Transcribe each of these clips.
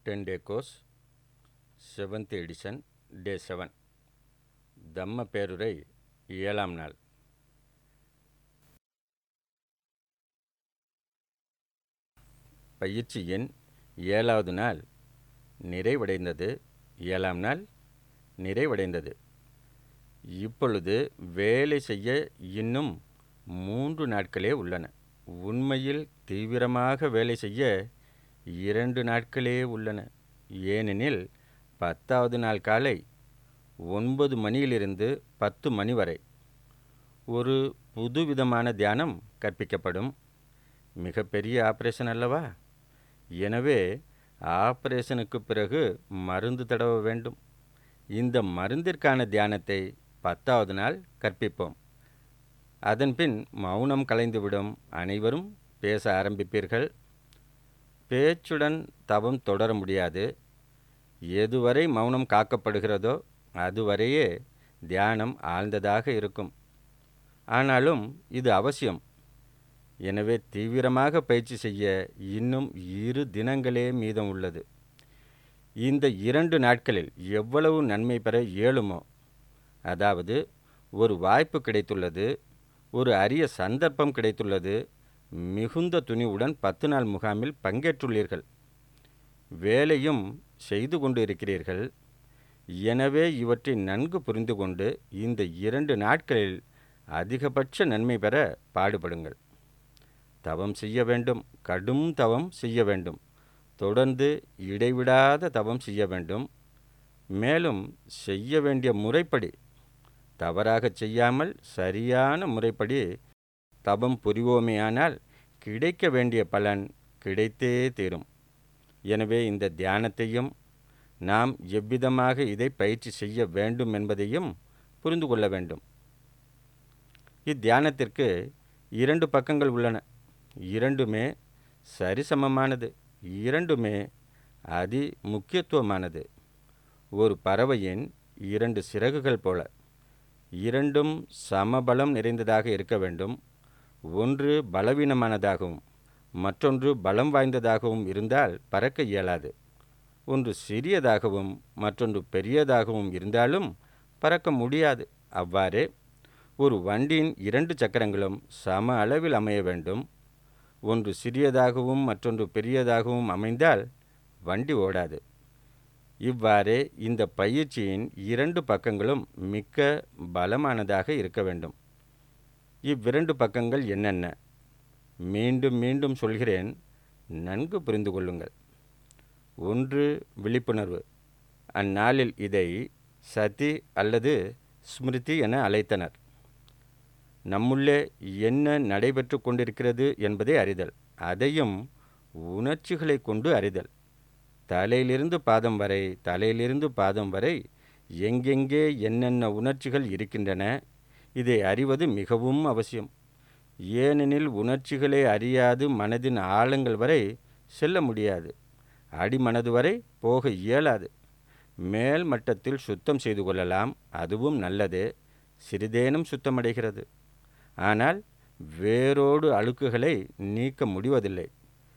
ten day course seventh edition day seven Dhamma பேருரை ஏழாம் நாள் பயிற்சியின் ஏழாவது நாள் நிறைவடைந்தது ஏழாம் நாள் நிறைவடைந்தது இப்பொழுது வேலை செய்ய இன்னும் மூன்று நாட்களே உள்ளன உண்மையில் தீவிரமாக வேலை செய்ய இரண்டு நாட்களே உள்ளன ஏனெனில் பத்தாவது நாள் காலை ஒன்பது மணியிலிருந்து பத்து மணி வரை ஒரு புதுவிதமான தியானம் கற்பிக்கப்படும் மிகப்பெரிய ஆப்ரேஷன் அல்லவா எனவே ஆப்ரேஷனுக்கு பிறகு மருந்து தடவ வேண்டும் இந்த மருந்திற்கான தியானத்தை பத்தாவது நாள் கற்பிப்போம் அதன்பின் மௌனம் கலைந்துவிடும் அனைவரும் பேச ஆரம்பிப்பீர்கள் பேச்சுடன் தவம் தொடர முடியாது எதுவரை மௌனம் காக்கப்படுகிறதோ அதுவரையே தியானம் ஆழ்ந்ததாக இருக்கும் ஆனாலும் இது அவசியம் எனவே தீவிரமாக பயிற்சி செய்ய இன்னும் இரு தினங்களே மீதம் உள்ளது இந்த இரண்டு நாட்களில் எவ்வளவு நன்மை பெற இயலுமோ அதாவது ஒரு வாய்ப்பு கிடைத்துள்ளது ஒரு அரிய சந்தர்ப்பம் கிடைத்துள்ளது மிகுந்த துணிவுடன் பத்து நாள் முகாமில் பங்கேற்றுள்ளீர்கள் வேலையும் செய்து கொண்டு இருக்கிறீர்கள் எனவே இவற்றை நன்கு புரிந்து கொண்டு இந்த இரண்டு நாட்களில் அதிகபட்ச நன்மை பெற பாடுபடுங்கள் தவம் செய்ய வேண்டும் கடும் தவம் செய்ய வேண்டும் தொடர்ந்து இடைவிடாத தவம் செய்ய வேண்டும் மேலும் செய்ய வேண்டிய முறைப்படி தவறாக செய்யாமல் சரியான முறைப்படி தவம் புரிவோமேயானால் கிடைக்க வேண்டிய பலன் கிடைத்தே தீரும் எனவே இந்த தியானத்தையும் நாம் எவ்விதமாக இதை பயிற்சி செய்ய வேண்டும் என்பதையும் புரிந்து கொள்ள வேண்டும் இத்தியானத்திற்கு இரண்டு பக்கங்கள் உள்ளன இரண்டுமே சரிசமமானது இரண்டுமே அதி முக்கியத்துவமானது ஒரு பறவையின் இரண்டு சிறகுகள் போல இரண்டும் சமபலம் நிறைந்ததாக இருக்க வேண்டும் ஒன்று பலவீனமானதாகவும் மற்றொன்று பலம் வாய்ந்ததாகவும் இருந்தால் பறக்க இயலாது ஒன்று சிறியதாகவும் மற்றொன்று பெரியதாகவும் இருந்தாலும் பறக்க முடியாது அவ்வாறே ஒரு வண்டியின் இரண்டு சக்கரங்களும் சம அளவில் அமைய வேண்டும் ஒன்று சிறியதாகவும் மற்றொன்று பெரியதாகவும் அமைந்தால் வண்டி ஓடாது இவ்வாறே இந்த பயிற்சியின் இரண்டு பக்கங்களும் மிக்க பலமானதாக இருக்க வேண்டும் இவ்விரண்டு பக்கங்கள் என்னென்ன மீண்டும் மீண்டும் சொல்கிறேன் நன்கு புரிந்து கொள்ளுங்கள் ஒன்று விழிப்புணர்வு அந்நாளில் இதை சதி அல்லது ஸ்மிருதி என அழைத்தனர் நம்முள்ளே என்ன நடைபெற்று கொண்டிருக்கிறது என்பதை அறிதல் அதையும் உணர்ச்சிகளை கொண்டு அறிதல் தலையிலிருந்து பாதம் வரை தலையிலிருந்து பாதம் வரை எங்கெங்கே என்னென்ன உணர்ச்சிகள் இருக்கின்றன இதை அறிவது மிகவும் அவசியம் ஏனெனில் உணர்ச்சிகளை அறியாது மனதின் ஆழங்கள் வரை செல்ல முடியாது அடிமனது வரை போக இயலாது மேல் மட்டத்தில் சுத்தம் செய்து கொள்ளலாம் அதுவும் நல்லது சிறிதேனும் சுத்தமடைகிறது ஆனால் வேரோடு அழுக்குகளை நீக்க முடிவதில்லை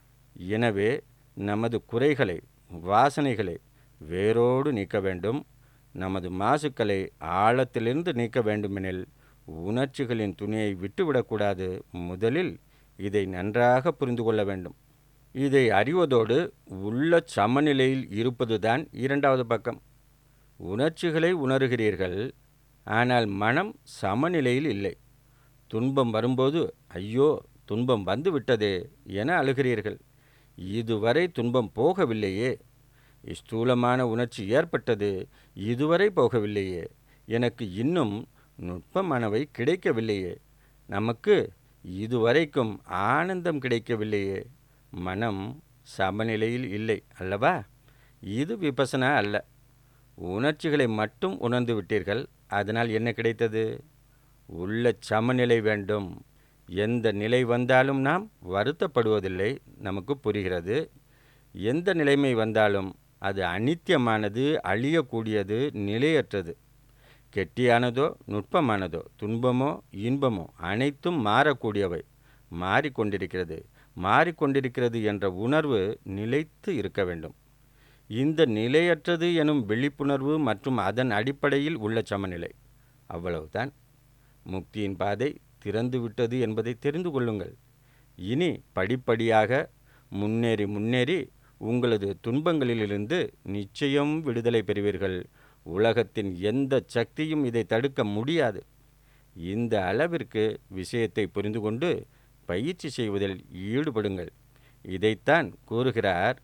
எனவே நமது குறைகளை வாசனைகளை வேரோடு நீக்க வேண்டும் நமது மாசுக்களை ஆழத்திலிருந்து நீக்க வேண்டுமெனில் உணர்ச்சிகளின் துணியை விட்டுவிடக்கூடாது முதலில் இதை நன்றாக புரிந்து கொள்ள வேண்டும் இதை அறிவதோடு உள்ள சமநிலையில் இருப்பதுதான் இரண்டாவது பக்கம் உணர்ச்சிகளை உணர்கிறீர்கள் ஆனால் மனம் சமநிலையில் இல்லை துன்பம் வரும்போது ஐயோ துன்பம் வந்து விட்டதே என அழுகிறீர்கள் இதுவரை துன்பம் போகவில்லையே ஸ்தூலமான உணர்ச்சி ஏற்பட்டது இதுவரை போகவில்லையே எனக்கு இன்னும் நுட்பமானவை கிடைக்கவில்லையே நமக்கு இதுவரைக்கும் ஆனந்தம் கிடைக்கவில்லையே மனம் சமநிலையில் இல்லை அல்லவா இது விபசனா அல்ல உணர்ச்சிகளை மட்டும் உணர்ந்து விட்டீர்கள் அதனால் என்ன கிடைத்தது உள்ள சமநிலை வேண்டும் எந்த நிலை வந்தாலும் நாம் வருத்தப்படுவதில்லை நமக்கு புரிகிறது எந்த நிலைமை வந்தாலும் அது அனித்தியமானது அழியக்கூடியது நிலையற்றது கெட்டியானதோ நுட்பமானதோ துன்பமோ இன்பமோ அனைத்தும் மாறக்கூடியவை மாறிக்கொண்டிருக்கிறது மாறிக்கொண்டிருக்கிறது என்ற உணர்வு நிலைத்து இருக்க வேண்டும் இந்த நிலையற்றது எனும் விழிப்புணர்வு மற்றும் அதன் அடிப்படையில் உள்ள சமநிலை அவ்வளவுதான் முக்தியின் பாதை திறந்து விட்டது என்பதை தெரிந்து கொள்ளுங்கள் இனி படிப்படியாக முன்னேறி முன்னேறி உங்களது துன்பங்களிலிருந்து நிச்சயம் விடுதலை பெறுவீர்கள் உலகத்தின் எந்த சக்தியும் இதை தடுக்க முடியாது இந்த அளவிற்கு விஷயத்தை புரிந்து கொண்டு பயிற்சி செய்வதில் ஈடுபடுங்கள் இதைத்தான் கூறுகிறார்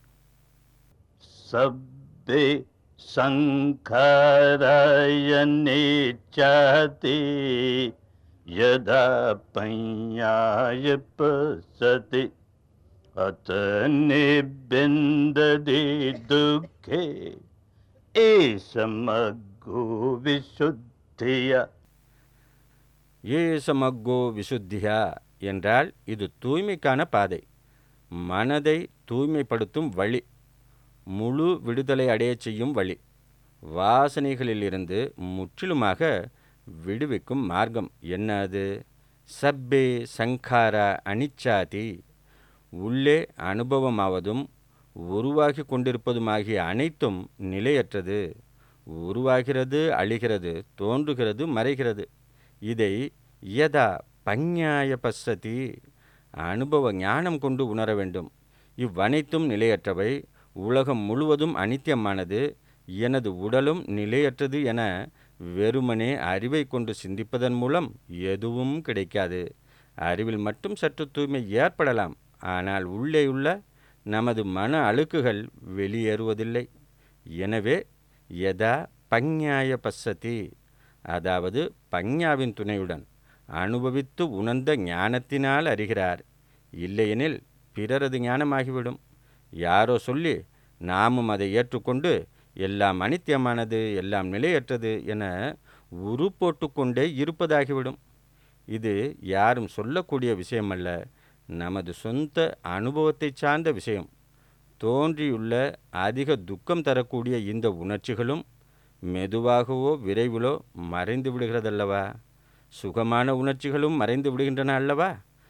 सब्बे सङ्खाराय नेच्छति यदा पञ्याय पसति अत निबिन्दति दुःखे एषमग्गो विशुद्धिया ஏசமக்கோ விசுத்தியா என்றால் இது தூய்மைக்கான பாதை மனதை தூய்மைப்படுத்தும் வழி முழு விடுதலை அடையச் செய்யும் வழி வாசனைகளிலிருந்து முற்றிலுமாக விடுவிக்கும் மார்க்கம் என்ன அது சப்பே சங்காரா அனிச்சாதி உள்ளே அனுபவமாவதும் உருவாகி கொண்டிருப்பதுமாகிய அனைத்தும் நிலையற்றது உருவாகிறது அழிகிறது தோன்றுகிறது மறைகிறது இதை யதா பஞ்ஞாய பசதி அனுபவ ஞானம் கொண்டு உணர வேண்டும் இவ்வனைத்தும் நிலையற்றவை உலகம் முழுவதும் அனித்தியமானது எனது உடலும் நிலையற்றது என வெறுமனே அறிவை கொண்டு சிந்திப்பதன் மூலம் எதுவும் கிடைக்காது அறிவில் மட்டும் சற்று தூய்மை ஏற்படலாம் ஆனால் உள்ளேயுள்ள நமது மன அழுக்குகள் வெளியேறுவதில்லை எனவே யதா பஞ்ஞாய பசதி அதாவது பஞ்ஞாவின் துணையுடன் அனுபவித்து உணர்ந்த ஞானத்தினால் அறிகிறார் இல்லையெனில் பிறரது ஞானமாகிவிடும் யாரோ சொல்லி நாமும் அதை ஏற்றுக்கொண்டு எல்லாம் அனித்தியமானது எல்லாம் நிலையற்றது என உரு போட்டுக்கொண்டே இருப்பதாகிவிடும் இது யாரும் சொல்லக்கூடிய விஷயமல்ல நமது சொந்த அனுபவத்தை சார்ந்த விஷயம் தோன்றியுள்ள அதிக துக்கம் தரக்கூடிய இந்த உணர்ச்சிகளும் மெதுவாகவோ விரைவிலோ மறைந்து விடுகிறதல்லவா சுகமான உணர்ச்சிகளும் மறைந்து விடுகின்றன அல்லவா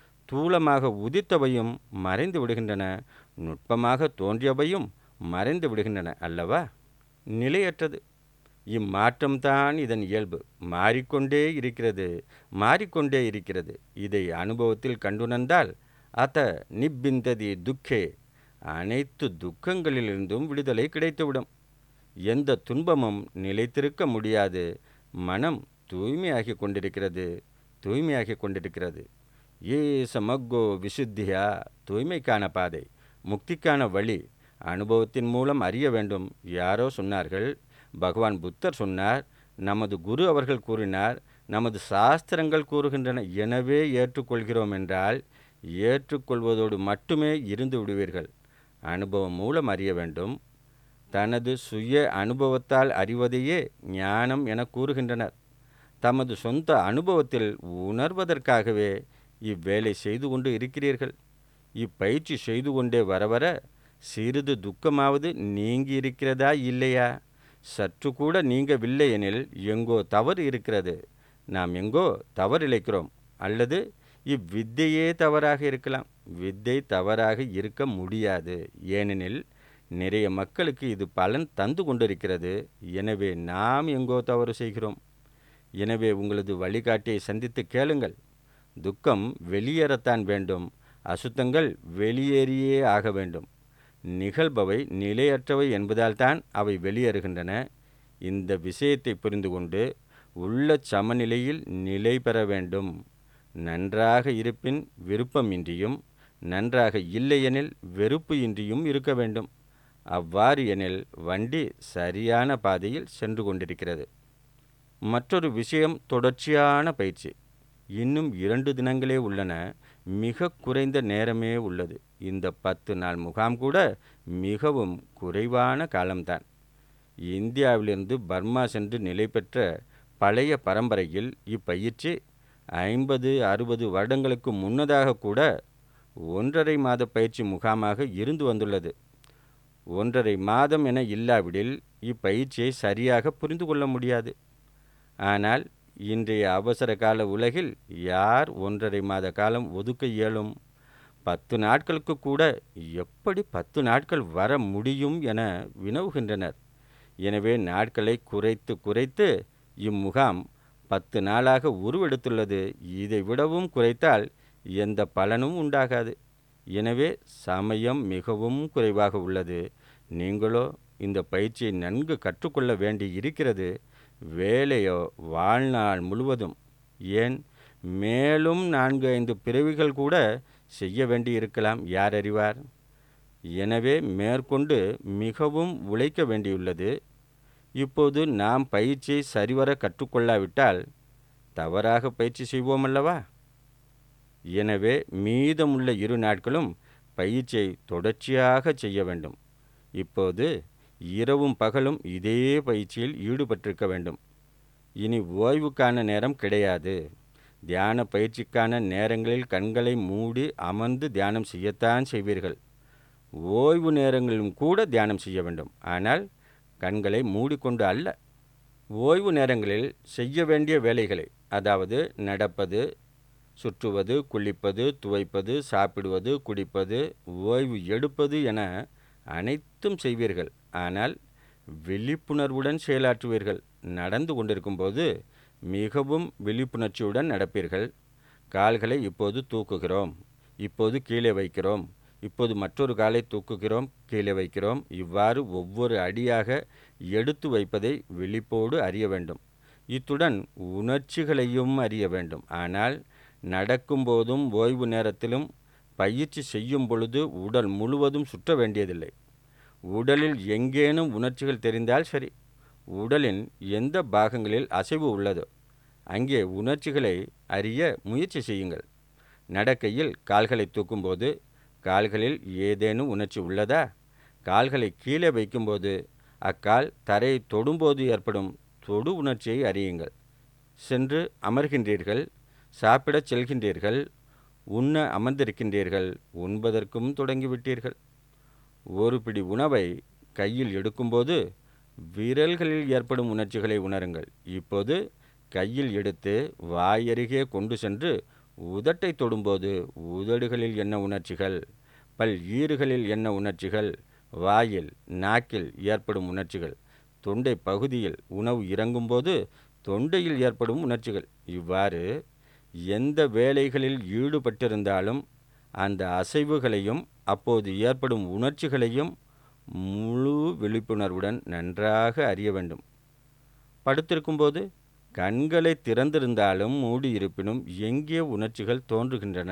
தூளமாக உதித்தவையும் மறைந்து விடுகின்றன நுட்பமாக தோன்றியவையும் மறைந்து விடுகின்றன அல்லவா நிலையற்றது இம்மாற்றம்தான் இதன் இயல்பு மாறிக்கொண்டே இருக்கிறது மாறிக்கொண்டே இருக்கிறது இதை அனுபவத்தில் கண்டுணர்ந்தால் அத நிப்பிந்ததி துக்கே அனைத்து துக்கங்களிலிருந்தும் விடுதலை கிடைத்துவிடும் எந்த துன்பமும் நிலைத்திருக்க முடியாது மனம் தூய்மையாகி கொண்டிருக்கிறது தூய்மையாகி கொண்டிருக்கிறது ஏ சமக்கோ விசுத்தியா தூய்மைக்கான பாதை முக்திக்கான வழி அனுபவத்தின் மூலம் அறிய வேண்டும் யாரோ சொன்னார்கள் பகவான் புத்தர் சொன்னார் நமது குரு அவர்கள் கூறினார் நமது சாஸ்திரங்கள் கூறுகின்றன எனவே ஏற்றுக்கொள்கிறோம் என்றால் ஏற்றுக்கொள்வதோடு மட்டுமே இருந்து விடுவீர்கள் அனுபவம் மூலம் அறிய வேண்டும் தனது சுய அனுபவத்தால் அறிவதையே ஞானம் என கூறுகின்றனர் தமது சொந்த அனுபவத்தில் உணர்வதற்காகவே இவ்வேலை செய்து கொண்டு இருக்கிறீர்கள் இப்பயிற்சி செய்து கொண்டே வர வர சிறிது துக்கமாவது நீங்கி இருக்கிறதா இல்லையா சற்று கூட நீங்கவில்லை எனில் எங்கோ தவறு இருக்கிறது நாம் எங்கோ தவறிழைக்கிறோம் அல்லது இவ்வித்தையே தவறாக இருக்கலாம் வித்தை தவறாக இருக்க முடியாது ஏனெனில் நிறைய மக்களுக்கு இது பலன் தந்து கொண்டிருக்கிறது எனவே நாம் எங்கோ தவறு செய்கிறோம் எனவே உங்களது வழிகாட்டியை சந்தித்து கேளுங்கள் துக்கம் வெளியேறத்தான் வேண்டும் அசுத்தங்கள் வெளியேறியே ஆக வேண்டும் நிகழ்பவை நிலையற்றவை என்பதால் தான் அவை வெளியேறுகின்றன இந்த விஷயத்தை புரிந்து கொண்டு உள்ள சமநிலையில் நிலை பெற வேண்டும் நன்றாக இருப்பின் விருப்பமின்றியும் நன்றாக இல்லையெனில் வெறுப்பு இன்றியும் இருக்க வேண்டும் அவ்வாறு எனில் வண்டி சரியான பாதையில் சென்று கொண்டிருக்கிறது மற்றொரு விஷயம் தொடர்ச்சியான பயிற்சி இன்னும் இரண்டு தினங்களே உள்ளன மிக குறைந்த நேரமே உள்ளது இந்த பத்து நாள் முகாம் கூட மிகவும் குறைவான காலம்தான் இந்தியாவிலிருந்து பர்மா சென்று நிலை பெற்ற பழைய பரம்பரையில் இப்பயிற்சி ஐம்பது அறுபது வருடங்களுக்கு முன்னதாக கூட ஒன்றரை மாத பயிற்சி முகாமாக இருந்து வந்துள்ளது ஒன்றரை மாதம் என இல்லாவிடில் இப்பயிற்சியை சரியாக புரிந்து கொள்ள முடியாது ஆனால் இன்றைய அவசர கால உலகில் யார் ஒன்றரை மாத காலம் ஒதுக்க இயலும் பத்து நாட்களுக்கு கூட எப்படி பத்து நாட்கள் வர முடியும் என வினவுகின்றனர் எனவே நாட்களை குறைத்து குறைத்து இம்முகாம் பத்து நாளாக உருவெடுத்துள்ளது இதை விடவும் குறைத்தால் எந்த பலனும் உண்டாகாது எனவே சமயம் மிகவும் குறைவாக உள்ளது நீங்களோ இந்த பயிற்சியை நன்கு கற்றுக்கொள்ள வேண்டி இருக்கிறது வேலையோ வாழ்நாள் முழுவதும் ஏன் மேலும் நான்கு ஐந்து பிறவிகள் கூட செய்ய வேண்டி இருக்கலாம் யார் அறிவார் எனவே மேற்கொண்டு மிகவும் உழைக்க வேண்டியுள்ளது இப்போது நாம் பயிற்சியை சரிவர கற்றுக்கொள்ளாவிட்டால் தவறாக பயிற்சி செய்வோம் அல்லவா எனவே மீதமுள்ள இரு நாட்களும் பயிற்சியை தொடர்ச்சியாக செய்ய வேண்டும் இப்போது இரவும் பகலும் இதே பயிற்சியில் ஈடுபட்டிருக்க வேண்டும் இனி ஓய்வுக்கான நேரம் கிடையாது தியான பயிற்சிக்கான நேரங்களில் கண்களை மூடி அமர்ந்து தியானம் செய்யத்தான் செய்வீர்கள் ஓய்வு நேரங்களிலும் கூட தியானம் செய்ய வேண்டும் ஆனால் கண்களை மூடிக்கொண்டு அல்ல ஓய்வு நேரங்களில் செய்ய வேண்டிய வேலைகளை அதாவது நடப்பது சுற்றுவது குளிப்பது துவைப்பது சாப்பிடுவது குடிப்பது ஓய்வு எடுப்பது என அனைத்தும் செய்வீர்கள் ஆனால் விழிப்புணர்வுடன் செயலாற்றுவீர்கள் நடந்து கொண்டிருக்கும்போது மிகவும் விழிப்புணர்ச்சியுடன் நடப்பீர்கள் கால்களை இப்போது தூக்குகிறோம் இப்போது கீழே வைக்கிறோம் இப்போது மற்றொரு காலை தூக்குகிறோம் கீழே வைக்கிறோம் இவ்வாறு ஒவ்வொரு அடியாக எடுத்து வைப்பதை விழிப்போடு அறிய வேண்டும் இத்துடன் உணர்ச்சிகளையும் அறிய வேண்டும் ஆனால் நடக்கும்போதும் ஓய்வு நேரத்திலும் பயிற்சி செய்யும் பொழுது உடல் முழுவதும் சுற்ற வேண்டியதில்லை உடலில் எங்கேனும் உணர்ச்சிகள் தெரிந்தால் சரி உடலின் எந்த பாகங்களில் அசைவு உள்ளதோ அங்கே உணர்ச்சிகளை அறிய முயற்சி செய்யுங்கள் நடக்கையில் கால்களை தூக்கும்போது கால்களில் ஏதேனும் உணர்ச்சி உள்ளதா கால்களை கீழே வைக்கும்போது அக்கால் தரையை தொடும்போது ஏற்படும் தொடு உணர்ச்சியை அறியுங்கள் சென்று அமர்கின்றீர்கள் சாப்பிடச் செல்கின்றீர்கள் உண்ண அமர்ந்திருக்கின்றீர்கள் உண்பதற்கும் தொடங்கிவிட்டீர்கள் ஒரு பிடி உணவை கையில் எடுக்கும்போது விரல்களில் ஏற்படும் உணர்ச்சிகளை உணருங்கள் இப்போது கையில் எடுத்து வாயருகே கொண்டு சென்று உதட்டை தொடும்போது உதடுகளில் என்ன உணர்ச்சிகள் பல் ஈறுகளில் என்ன உணர்ச்சிகள் வாயில் நாக்கில் ஏற்படும் உணர்ச்சிகள் தொண்டை பகுதியில் உணவு இறங்கும்போது தொண்டையில் ஏற்படும் உணர்ச்சிகள் இவ்வாறு எந்த வேலைகளில் ஈடுபட்டிருந்தாலும் அந்த அசைவுகளையும் அப்போது ஏற்படும் உணர்ச்சிகளையும் முழு விழிப்புணர்வுடன் நன்றாக அறிய வேண்டும் படுத்திருக்கும்போது கண்களை திறந்திருந்தாலும் மூடியிருப்பினும் எங்கே உணர்ச்சிகள் தோன்றுகின்றன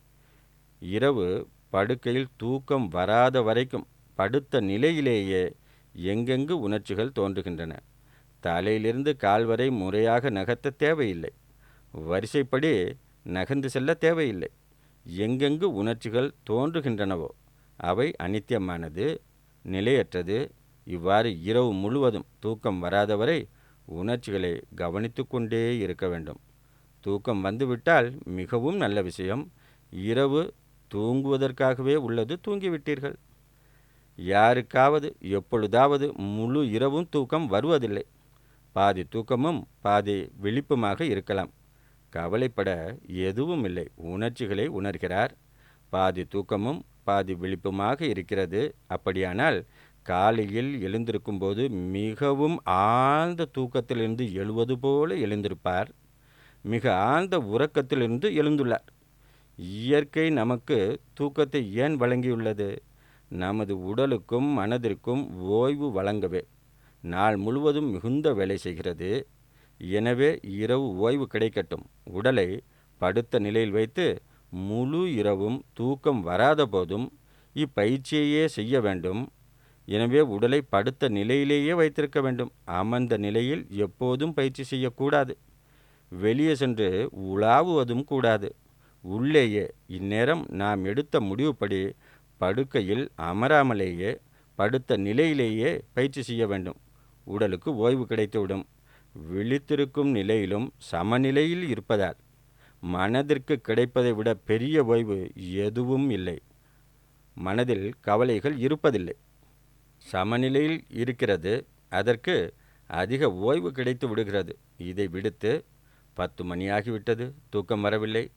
இரவு படுக்கையில் தூக்கம் வராத வரைக்கும் படுத்த நிலையிலேயே எங்கெங்கு உணர்ச்சிகள் தோன்றுகின்றன தலையிலிருந்து கால் வரை முறையாக நகர்த்த தேவையில்லை வரிசைப்படி நகர்ந்து செல்ல தேவையில்லை எங்கெங்கு உணர்ச்சிகள் தோன்றுகின்றனவோ அவை அனித்தியமானது நிலையற்றது இவ்வாறு இரவு முழுவதும் தூக்கம் வராதவரை உணர்ச்சிகளை கவனித்து கொண்டே இருக்க வேண்டும் தூக்கம் வந்துவிட்டால் மிகவும் நல்ல விஷயம் இரவு தூங்குவதற்காகவே உள்ளது தூங்கிவிட்டீர்கள் யாருக்காவது எப்பொழுதாவது முழு இரவும் தூக்கம் வருவதில்லை பாதி தூக்கமும் பாதி விழிப்புமாக இருக்கலாம் கவலைப்பட எதுவும் இல்லை உணர்ச்சிகளை உணர்கிறார் பாதி தூக்கமும் பாதி விழிப்புமாக இருக்கிறது அப்படியானால் காலையில் எழுந்திருக்கும்போது மிகவும் ஆழ்ந்த தூக்கத்திலிருந்து எழுவது போல எழுந்திருப்பார் மிக ஆழ்ந்த உறக்கத்திலிருந்து எழுந்துள்ளார் இயற்கை நமக்கு தூக்கத்தை ஏன் வழங்கியுள்ளது நமது உடலுக்கும் மனதிற்கும் ஓய்வு வழங்கவே நாள் முழுவதும் மிகுந்த வேலை செய்கிறது எனவே இரவு ஓய்வு கிடைக்கட்டும் உடலை படுத்த நிலையில் வைத்து முழு இரவும் தூக்கம் வராத போதும் இப்பயிற்சியையே செய்ய வேண்டும் எனவே உடலை படுத்த நிலையிலேயே வைத்திருக்க வேண்டும் அமர்ந்த நிலையில் எப்போதும் பயிற்சி செய்யக்கூடாது வெளியே சென்று உலாவுவதும் கூடாது உள்ளேயே இந்நேரம் நாம் எடுத்த முடிவுப்படி படுக்கையில் அமராமலேயே படுத்த நிலையிலேயே பயிற்சி செய்ய வேண்டும் உடலுக்கு ஓய்வு கிடைத்துவிடும் விழித்திருக்கும் நிலையிலும் சமநிலையில் இருப்பதால் மனதிற்கு கிடைப்பதை விட பெரிய ஓய்வு எதுவும் இல்லை மனதில் கவலைகள் இருப்பதில்லை சமநிலையில் இருக்கிறது அதற்கு அதிக ஓய்வு கிடைத்து விடுகிறது இதை விடுத்து பத்து மணியாகிவிட்டது தூக்கம் வரவில்லை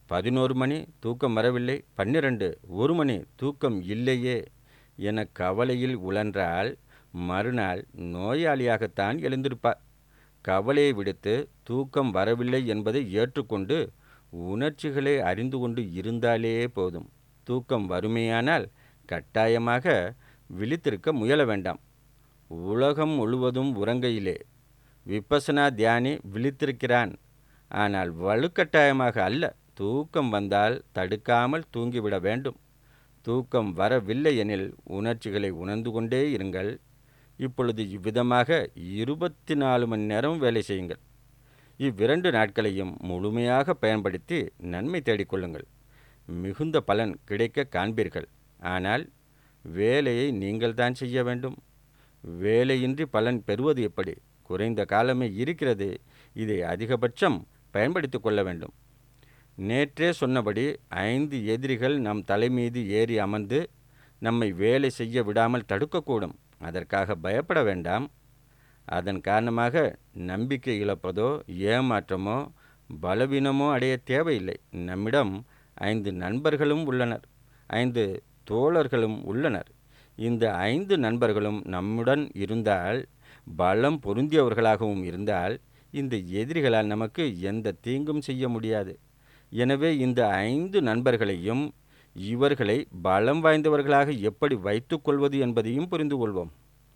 பதினோரு மணி தூக்கம் வரவில்லை பன்னிரண்டு ஒரு மணி தூக்கம் இல்லையே என கவலையில் உழன்றால் மறுநாள் நோயாளியாகத்தான் எழுந்திருப்பார் கவலையை விடுத்து தூக்கம் வரவில்லை என்பதை ஏற்றுக்கொண்டு உணர்ச்சிகளை அறிந்து கொண்டு இருந்தாலே போதும் தூக்கம் வறுமையானால் கட்டாயமாக விழித்திருக்க முயல வேண்டாம் உலகம் முழுவதும் உறங்கையிலே விப்பசனா தியானி விழித்திருக்கிறான் ஆனால் வலுக்கட்டாயமாக அல்ல தூக்கம் வந்தால் தடுக்காமல் தூங்கிவிட வேண்டும் தூக்கம் வரவில்லை எனில் உணர்ச்சிகளை உணர்ந்து கொண்டே இருங்கள் இப்பொழுது இவ்விதமாக இருபத்தி நாலு மணி நேரம் வேலை செய்யுங்கள் இவ்விரண்டு நாட்களையும் முழுமையாக பயன்படுத்தி நன்மை தேடிக்கொள்ளுங்கள் மிகுந்த பலன் கிடைக்க காண்பீர்கள் ஆனால் வேலையை நீங்கள்தான் செய்ய வேண்டும் வேலையின்றி பலன் பெறுவது எப்படி குறைந்த காலமே இருக்கிறது இதை அதிகபட்சம் பயன்படுத்தி கொள்ள வேண்டும் நேற்றே சொன்னபடி ஐந்து எதிரிகள் நம் தலைமீது ஏறி அமர்ந்து நம்மை வேலை செய்ய விடாமல் தடுக்கக்கூடும் அதற்காக பயப்பட வேண்டாம் அதன் காரணமாக நம்பிக்கை இழப்பதோ ஏமாற்றமோ பலவீனமோ அடைய தேவையில்லை நம்மிடம் ஐந்து நண்பர்களும் உள்ளனர் ஐந்து தோழர்களும் உள்ளனர் இந்த ஐந்து நண்பர்களும் நம்முடன் இருந்தால் பலம் பொருந்தியவர்களாகவும் இருந்தால் இந்த எதிரிகளால் நமக்கு எந்த தீங்கும் செய்ய முடியாது எனவே இந்த ஐந்து நண்பர்களையும் இவர்களை பலம் வாய்ந்தவர்களாக எப்படி வைத்துக்கொள்வது என்பதையும் புரிந்து கொள்வோம்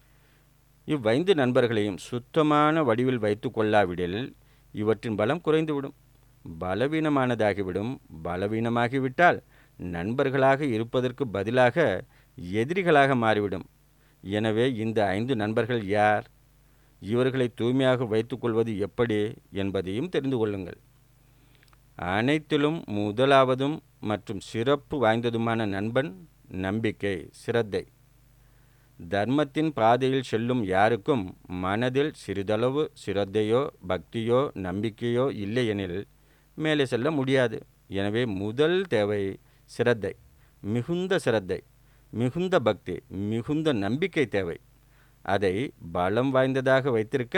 இவ்வைந்து நண்பர்களையும் சுத்தமான வடிவில் வைத்து கொள்ளாவிடில் இவற்றின் பலம் குறைந்துவிடும் பலவீனமானதாகிவிடும் பலவீனமாகிவிட்டால் நண்பர்களாக இருப்பதற்கு பதிலாக எதிரிகளாக மாறிவிடும் எனவே இந்த ஐந்து நண்பர்கள் யார் இவர்களை தூய்மையாக வைத்துக்கொள்வது எப்படி என்பதையும் தெரிந்து கொள்ளுங்கள் அனைத்திலும் முதலாவதும் மற்றும் சிறப்பு வாய்ந்ததுமான நண்பன் நம்பிக்கை சிரத்தை தர்மத்தின் பாதையில் செல்லும் யாருக்கும் மனதில் சிறிதளவு சிரத்தையோ பக்தியோ நம்பிக்கையோ இல்லையெனில் மேலே செல்ல முடியாது எனவே முதல் தேவை சிரத்தை மிகுந்த சிரத்தை மிகுந்த பக்தி மிகுந்த நம்பிக்கை தேவை அதை பலம் வாய்ந்ததாக வைத்திருக்க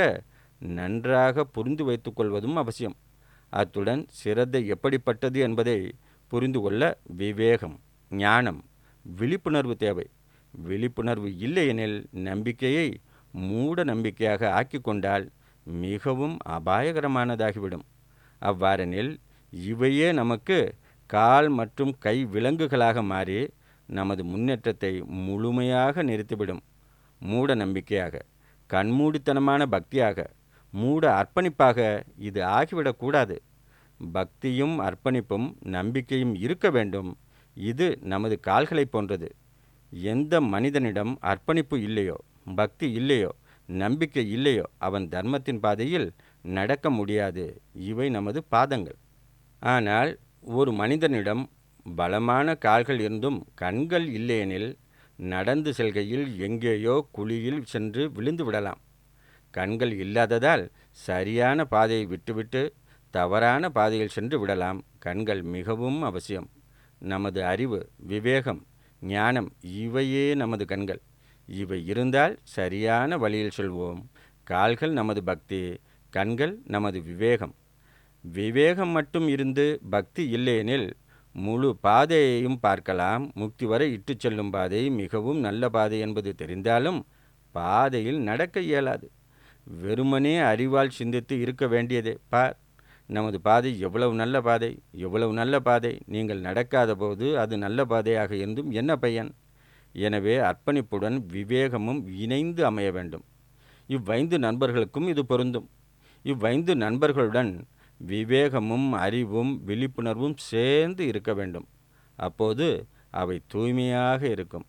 நன்றாக புரிந்து வைத்துக்கொள்வதும் அவசியம் அத்துடன் சிரத்தை எப்படிப்பட்டது என்பதை புரிந்து கொள்ள விவேகம் ஞானம் விழிப்புணர்வு தேவை விழிப்புணர்வு இல்லையெனில் நம்பிக்கையை மூட நம்பிக்கையாக ஆக்கி கொண்டால் மிகவும் அபாயகரமானதாகிவிடும் அவ்வாறெனில் இவையே நமக்கு கால் மற்றும் கை விலங்குகளாக மாறி நமது முன்னேற்றத்தை முழுமையாக நிறுத்திவிடும் மூட நம்பிக்கையாக கண்மூடித்தனமான பக்தியாக மூட அர்ப்பணிப்பாக இது ஆகிவிடக்கூடாது பக்தியும் அர்ப்பணிப்பும் நம்பிக்கையும் இருக்க வேண்டும் இது நமது கால்களை போன்றது எந்த மனிதனிடம் அர்ப்பணிப்பு இல்லையோ பக்தி இல்லையோ நம்பிக்கை இல்லையோ அவன் தர்மத்தின் பாதையில் நடக்க முடியாது இவை நமது பாதங்கள் ஆனால் ஒரு மனிதனிடம் பலமான கால்கள் இருந்தும் கண்கள் இல்லையெனில் நடந்து செல்கையில் எங்கேயோ குழியில் சென்று விழுந்து விடலாம் கண்கள் இல்லாததால் சரியான பாதையை விட்டுவிட்டு தவறான பாதையில் சென்று விடலாம் கண்கள் மிகவும் அவசியம் நமது அறிவு விவேகம் ஞானம் இவையே நமது கண்கள் இவை இருந்தால் சரியான வழியில் செல்வோம் கால்கள் நமது பக்தி கண்கள் நமது விவேகம் விவேகம் மட்டும் இருந்து பக்தி இல்லையெனில் முழு பாதையையும் பார்க்கலாம் முக்தி வரை இட்டுச் செல்லும் பாதை மிகவும் நல்ல பாதை என்பது தெரிந்தாலும் பாதையில் நடக்க இயலாது வெறுமனே அறிவால் சிந்தித்து இருக்க வேண்டியதே பார் நமது பாதை எவ்வளவு நல்ல பாதை எவ்வளவு நல்ல பாதை நீங்கள் நடக்காத போது அது நல்ல பாதையாக இருந்தும் என்ன பயன் எனவே அர்ப்பணிப்புடன் விவேகமும் இணைந்து அமைய வேண்டும் இவ்வைந்து நண்பர்களுக்கும் இது பொருந்தும் இவ்வைந்து நண்பர்களுடன் விவேகமும் அறிவும் விழிப்புணர்வும் சேர்ந்து இருக்க வேண்டும் அப்போது அவை தூய்மையாக இருக்கும்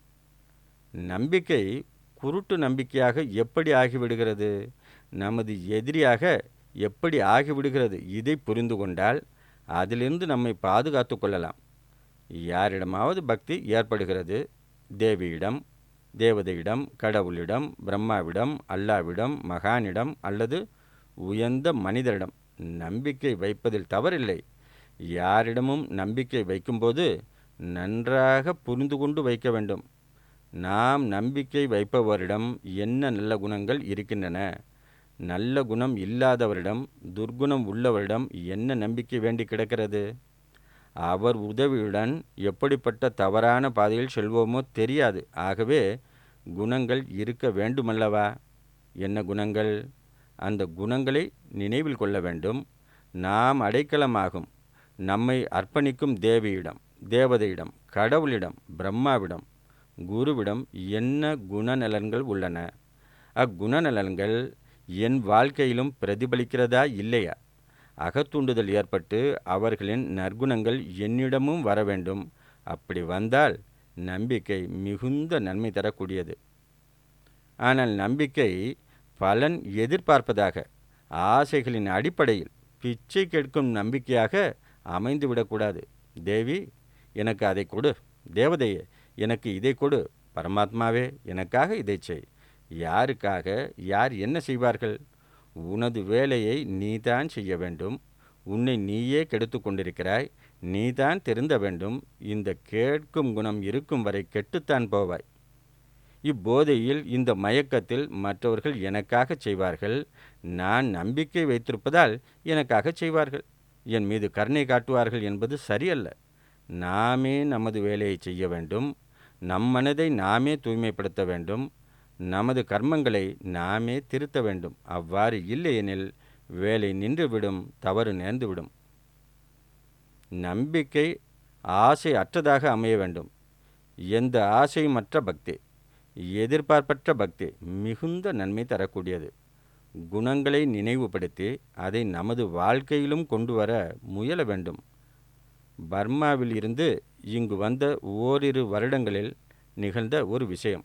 நம்பிக்கை குருட்டு நம்பிக்கையாக எப்படி ஆகிவிடுகிறது நமது எதிரியாக எப்படி ஆகிவிடுகிறது இதை புரிந்து கொண்டால் அதிலிருந்து நம்மை பாதுகாத்து கொள்ளலாம் யாரிடமாவது பக்தி ஏற்படுகிறது தேவியிடம் தேவதையிடம் கடவுளிடம் பிரம்மாவிடம் அல்லாவிடம் மகானிடம் அல்லது உயர்ந்த மனிதரிடம் நம்பிக்கை வைப்பதில் தவறில்லை யாரிடமும் நம்பிக்கை வைக்கும்போது நன்றாக புரிந்து கொண்டு வைக்க வேண்டும் நாம் நம்பிக்கை வைப்பவரிடம் என்ன நல்ல குணங்கள் இருக்கின்றன நல்ல குணம் இல்லாதவரிடம் துர்குணம் உள்ளவரிடம் என்ன நம்பிக்கை வேண்டி கிடக்கிறது அவர் உதவியுடன் எப்படிப்பட்ட தவறான பாதையில் செல்வோமோ தெரியாது ஆகவே குணங்கள் இருக்க வேண்டுமல்லவா என்ன குணங்கள் அந்த குணங்களை நினைவில் கொள்ள வேண்டும் நாம் அடைக்கலமாகும் நம்மை அர்ப்பணிக்கும் தேவியிடம் தேவதையிடம் கடவுளிடம் பிரம்மாவிடம் குருவிடம் என்ன குணநலன்கள் உள்ளன அக்குணநலன்கள் என் வாழ்க்கையிலும் பிரதிபலிக்கிறதா இல்லையா அகத்தூண்டுதல் ஏற்பட்டு அவர்களின் நற்குணங்கள் என்னிடமும் வர வேண்டும் அப்படி வந்தால் நம்பிக்கை மிகுந்த நன்மை தரக்கூடியது ஆனால் நம்பிக்கை பலன் எதிர்பார்ப்பதாக ஆசைகளின் அடிப்படையில் பிச்சை கேட்கும் நம்பிக்கையாக அமைந்துவிடக்கூடாது தேவி எனக்கு அதை கொடு தேவதையே எனக்கு இதை கொடு பரமாத்மாவே எனக்காக இதை செய் யாருக்காக யார் என்ன செய்வார்கள் உனது வேலையை நீதான் செய்ய வேண்டும் உன்னை நீயே கெடுத்து கொண்டிருக்கிறாய் நீதான் திருந்த வேண்டும் இந்த கேட்கும் குணம் இருக்கும் வரை கெட்டுத்தான் போவாய் இப்போதையில் இந்த மயக்கத்தில் மற்றவர்கள் எனக்காக செய்வார்கள் நான் நம்பிக்கை வைத்திருப்பதால் எனக்காக செய்வார்கள் என் மீது கருணை காட்டுவார்கள் என்பது சரியல்ல நாமே நமது வேலையை செய்ய வேண்டும் நம் மனதை நாமே தூய்மைப்படுத்த வேண்டும் நமது கர்மங்களை நாமே திருத்த வேண்டும் அவ்வாறு இல்லையெனில் வேலை நின்றுவிடும் தவறு நேர்ந்துவிடும் நம்பிக்கை ஆசை அற்றதாக அமைய வேண்டும் எந்த ஆசையுமற்ற பக்தி எதிர்பார்ப்பற்ற பக்தி மிகுந்த நன்மை தரக்கூடியது குணங்களை நினைவுபடுத்தி அதை நமது வாழ்க்கையிலும் கொண்டு வர முயல வேண்டும் பர்மாவில் இருந்து இங்கு வந்த ஓரிரு வருடங்களில் நிகழ்ந்த ஒரு விஷயம்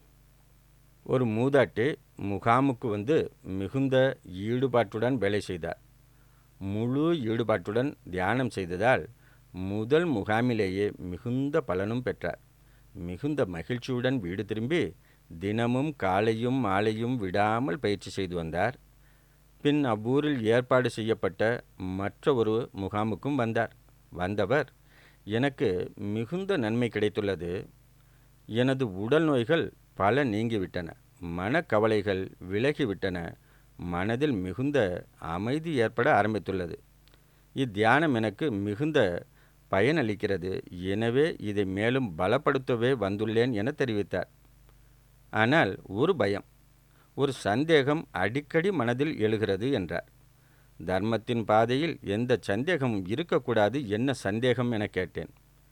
ஒரு மூதாட்டி முகாமுக்கு வந்து மிகுந்த ஈடுபாட்டுடன் வேலை செய்தார் முழு ஈடுபாட்டுடன் தியானம் செய்ததால் முதல் முகாமிலேயே மிகுந்த பலனும் பெற்றார் மிகுந்த மகிழ்ச்சியுடன் வீடு திரும்பி தினமும் காலையும் மாலையும் விடாமல் பயிற்சி செய்து வந்தார் பின் அவ்வூரில் ஏற்பாடு செய்யப்பட்ட மற்ற ஒரு முகாமுக்கும் வந்தார் வந்தவர் எனக்கு மிகுந்த நன்மை கிடைத்துள்ளது எனது உடல் நோய்கள் பல நீங்கிவிட்டன மனக்கவலைகள் விலகிவிட்டன மனதில் மிகுந்த அமைதி ஏற்பட ஆரம்பித்துள்ளது இத்தியானம் எனக்கு மிகுந்த பயனளிக்கிறது எனவே இதை மேலும் பலப்படுத்தவே வந்துள்ளேன் என தெரிவித்தார் ஆனால் ஒரு பயம் ஒரு சந்தேகம் அடிக்கடி மனதில் எழுகிறது என்றார் தர்மத்தின் பாதையில் எந்த சந்தேகமும் இருக்கக்கூடாது என்ன சந்தேகம் என கேட்டேன்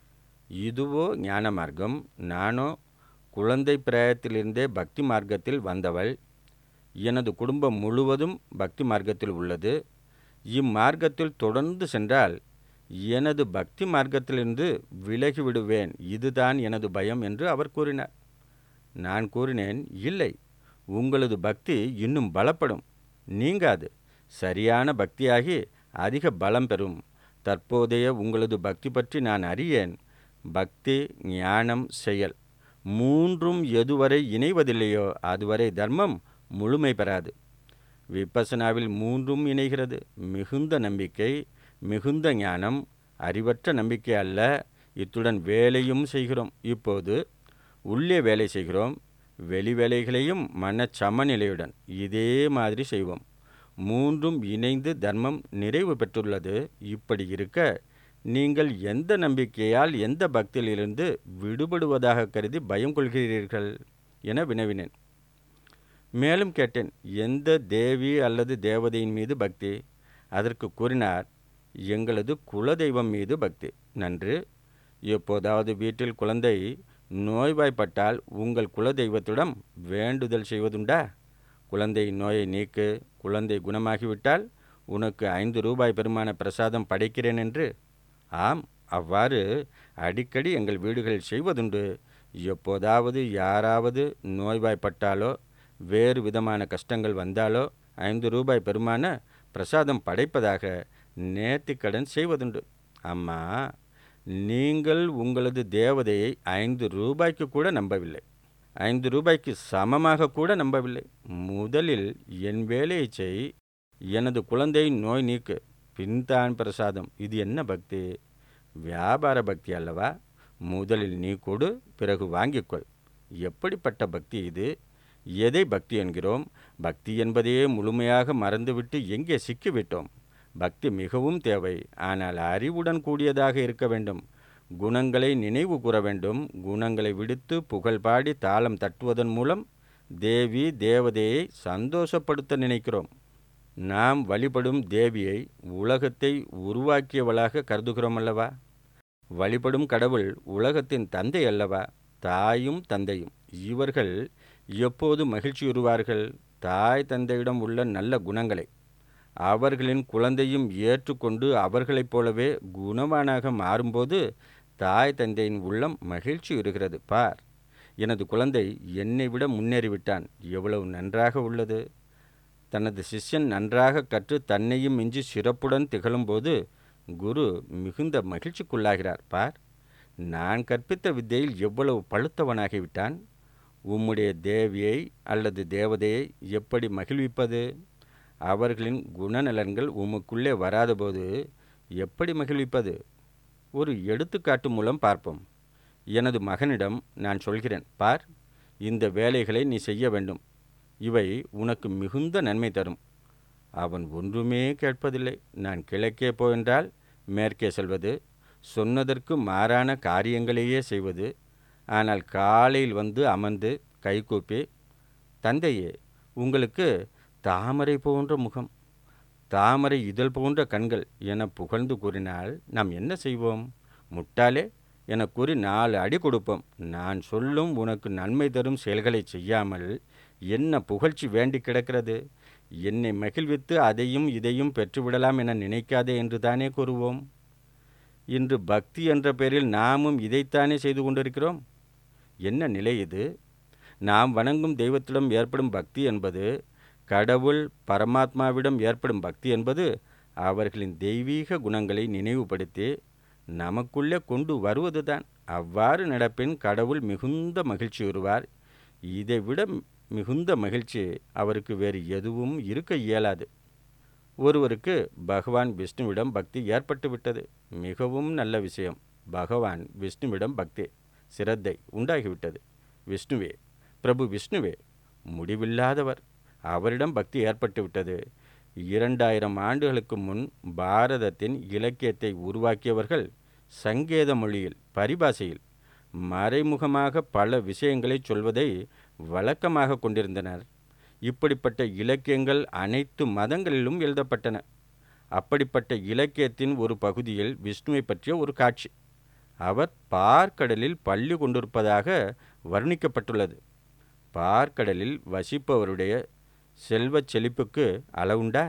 இதுவோ ஞான மார்க்கம் நானோ குழந்தை பிராயத்திலிருந்தே பக்தி மார்க்கத்தில் வந்தவள் எனது குடும்பம் முழுவதும் பக்தி மார்க்கத்தில் உள்ளது இம்மார்க்கத்தில் தொடர்ந்து சென்றால் எனது பக்தி மார்க்கத்திலிருந்து விலகி விடுவேன் இதுதான் எனது பயம் என்று அவர் கூறினார் நான் கூறினேன் இல்லை உங்களது பக்தி இன்னும் பலப்படும் நீங்காது சரியான பக்தியாகி அதிக பலம் பெறும் தற்போதைய உங்களது பக்தி பற்றி நான் அறியேன் பக்தி ஞானம் செயல் மூன்றும் எதுவரை இணைவதில்லையோ அதுவரை தர்மம் முழுமை பெறாது விப்பசனாவில் மூன்றும் இணைகிறது மிகுந்த நம்பிக்கை மிகுந்த ஞானம் அறிவற்ற நம்பிக்கை அல்ல இத்துடன் வேலையும் செய்கிறோம் இப்போது உள்ளே வேலை செய்கிறோம் வெளி வேலைகளையும் மன சமநிலையுடன் இதே மாதிரி செய்வோம் மூன்றும் இணைந்து தர்மம் நிறைவு பெற்றுள்ளது இப்படி இருக்க நீங்கள் எந்த நம்பிக்கையால் எந்த பக்தியிலிருந்து விடுபடுவதாக கருதி பயம் கொள்கிறீர்கள் என வினவினேன் மேலும் கேட்டேன் எந்த தேவி அல்லது தேவதையின் மீது பக்தி அதற்கு கூறினார் எங்களது குலதெய்வம் மீது பக்தி நன்று எப்போதாவது வீட்டில் குழந்தை நோய்வாய்ப்பட்டால் உங்கள் குலதெய்வத்திடம் வேண்டுதல் செய்வதுண்டா குழந்தை நோயை நீக்கு குழந்தை குணமாகிவிட்டால் உனக்கு ஐந்து ரூபாய் பெருமான பிரசாதம் படைக்கிறேன் என்று ஆம் அவ்வாறு அடிக்கடி எங்கள் வீடுகளில் செய்வதுண்டு எப்போதாவது யாராவது நோய்வாய்ப்பட்டாலோ வேறு விதமான கஷ்டங்கள் வந்தாலோ ஐந்து ரூபாய் பெருமான பிரசாதம் படைப்பதாக நேர்த்திக்கடன் செய்வதுண்டு அம்மா நீங்கள் உங்களது தேவதையை ஐந்து ரூபாய்க்கு கூட நம்பவில்லை ஐந்து ரூபாய்க்கு சமமாக கூட நம்பவில்லை முதலில் என் வேலையை செய் எனது குழந்தை நோய் நீக்கு பின்தான் பிரசாதம் இது என்ன பக்தி வியாபார பக்தி அல்லவா முதலில் நீ கொடு பிறகு வாங்கிக்கொள் எப்படிப்பட்ட பக்தி இது எதை பக்தி என்கிறோம் பக்தி என்பதையே முழுமையாக மறந்துவிட்டு எங்கே சிக்கிவிட்டோம் பக்தி மிகவும் தேவை ஆனால் அறிவுடன் கூடியதாக இருக்க வேண்டும் குணங்களை நினைவு கூற வேண்டும் குணங்களை விடுத்து புகழ் பாடி தாளம் தட்டுவதன் மூலம் தேவி தேவதையை சந்தோஷப்படுத்த நினைக்கிறோம் நாம் வழிபடும் தேவியை உலகத்தை உருவாக்கியவளாக கருதுகிறோம் அல்லவா வழிபடும் கடவுள் உலகத்தின் தந்தை அல்லவா தாயும் தந்தையும் இவர்கள் எப்போது மகிழ்ச்சியுறுவார்கள் தாய் தந்தையிடம் உள்ள நல்ல குணங்களை அவர்களின் குழந்தையும் ஏற்றுக்கொண்டு அவர்களைப் போலவே குணவானாக மாறும்போது தாய் தந்தையின் உள்ளம் மகிழ்ச்சி உறுகிறது பார் எனது குழந்தை என்னை விட முன்னேறிவிட்டான் எவ்வளவு நன்றாக உள்ளது தனது சிஷ்யன் நன்றாக கற்று தன்னையும் மிஞ்சி சிறப்புடன் திகழும்போது குரு மிகுந்த மகிழ்ச்சிக்குள்ளாகிறார் பார் நான் கற்பித்த வித்தையில் எவ்வளவு பழுத்தவனாகிவிட்டான் உம்முடைய தேவியை அல்லது தேவதையை எப்படி மகிழ்விப்பது அவர்களின் குணநலன்கள் உமக்குள்ளே வராதபோது எப்படி மகிழ்விப்பது ஒரு எடுத்துக்காட்டு மூலம் பார்ப்போம் எனது மகனிடம் நான் சொல்கிறேன் பார் இந்த வேலைகளை நீ செய்ய வேண்டும் இவை உனக்கு மிகுந்த நன்மை தரும் அவன் ஒன்றுமே கேட்பதில்லை நான் கிழக்கே போவென்றால் மேற்கே செல்வது சொன்னதற்கு மாறான காரியங்களையே செய்வது ஆனால் காலையில் வந்து அமர்ந்து கைகூப்பி தந்தையே உங்களுக்கு தாமரை போன்ற முகம் தாமரை இதழ் போன்ற கண்கள் என புகழ்ந்து கூறினால் நாம் என்ன செய்வோம் முட்டாளே என கூறி நாலு அடி கொடுப்போம் நான் சொல்லும் உனக்கு நன்மை தரும் செயல்களை செய்யாமல் என்ன புகழ்ச்சி வேண்டி கிடக்கிறது என்னை மகிழ்வித்து அதையும் இதையும் பெற்றுவிடலாம் என நினைக்காதே என்று தானே கூறுவோம் இன்று பக்தி என்ற பெயரில் நாமும் இதைத்தானே செய்து கொண்டிருக்கிறோம் என்ன நிலை இது நாம் வணங்கும் தெய்வத்திடம் ஏற்படும் பக்தி என்பது கடவுள் பரமாத்மாவிடம் ஏற்படும் பக்தி என்பது அவர்களின் தெய்வீக குணங்களை நினைவுபடுத்தி நமக்குள்ளே கொண்டு வருவதுதான் அவ்வாறு நடப்பின் கடவுள் மிகுந்த மகிழ்ச்சி வருவார் இதைவிட மிகுந்த மகிழ்ச்சி அவருக்கு வேறு எதுவும் இருக்க இயலாது ஒருவருக்கு பகவான் விஷ்ணுவிடம் பக்தி ஏற்பட்டு விட்டது மிகவும் நல்ல விஷயம் பகவான் விஷ்ணுவிடம் பக்தி சிரத்தை உண்டாகிவிட்டது விஷ்ணுவே பிரபு விஷ்ணுவே முடிவில்லாதவர் அவரிடம் பக்தி ஏற்பட்டு விட்டது இரண்டாயிரம் ஆண்டுகளுக்கு முன் பாரதத்தின் இலக்கியத்தை உருவாக்கியவர்கள் சங்கேத மொழியில் பரிபாஷையில் மறைமுகமாக பல விஷயங்களை சொல்வதை வழக்கமாக கொண்டிருந்தனர் இப்படிப்பட்ட இலக்கியங்கள் அனைத்து மதங்களிலும் எழுதப்பட்டன அப்படிப்பட்ட இலக்கியத்தின் ஒரு பகுதியில் விஷ்ணுவை பற்றிய ஒரு காட்சி அவர் பார்க்கடலில் பள்ளி கொண்டிருப்பதாக வர்ணிக்கப்பட்டுள்ளது பார்க்கடலில் வசிப்பவருடைய செல்வச் செழிப்புக்கு அளவுண்டா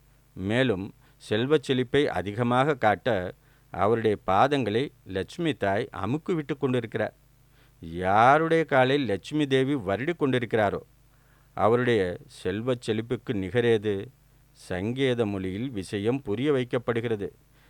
மேலும் செல்வச் செழிப்பை அதிகமாக காட்ட அவருடைய பாதங்களை லட்சுமி தாய் அமுக்கு விட்டு கொண்டிருக்கிறார் யாருடைய காலில் லட்சுமி தேவி வருடி கொண்டிருக்கிறாரோ அவருடைய செல்வச் செழிப்புக்கு நிகரேது சங்கேத மொழியில் விஷயம் புரிய வைக்கப்படுகிறது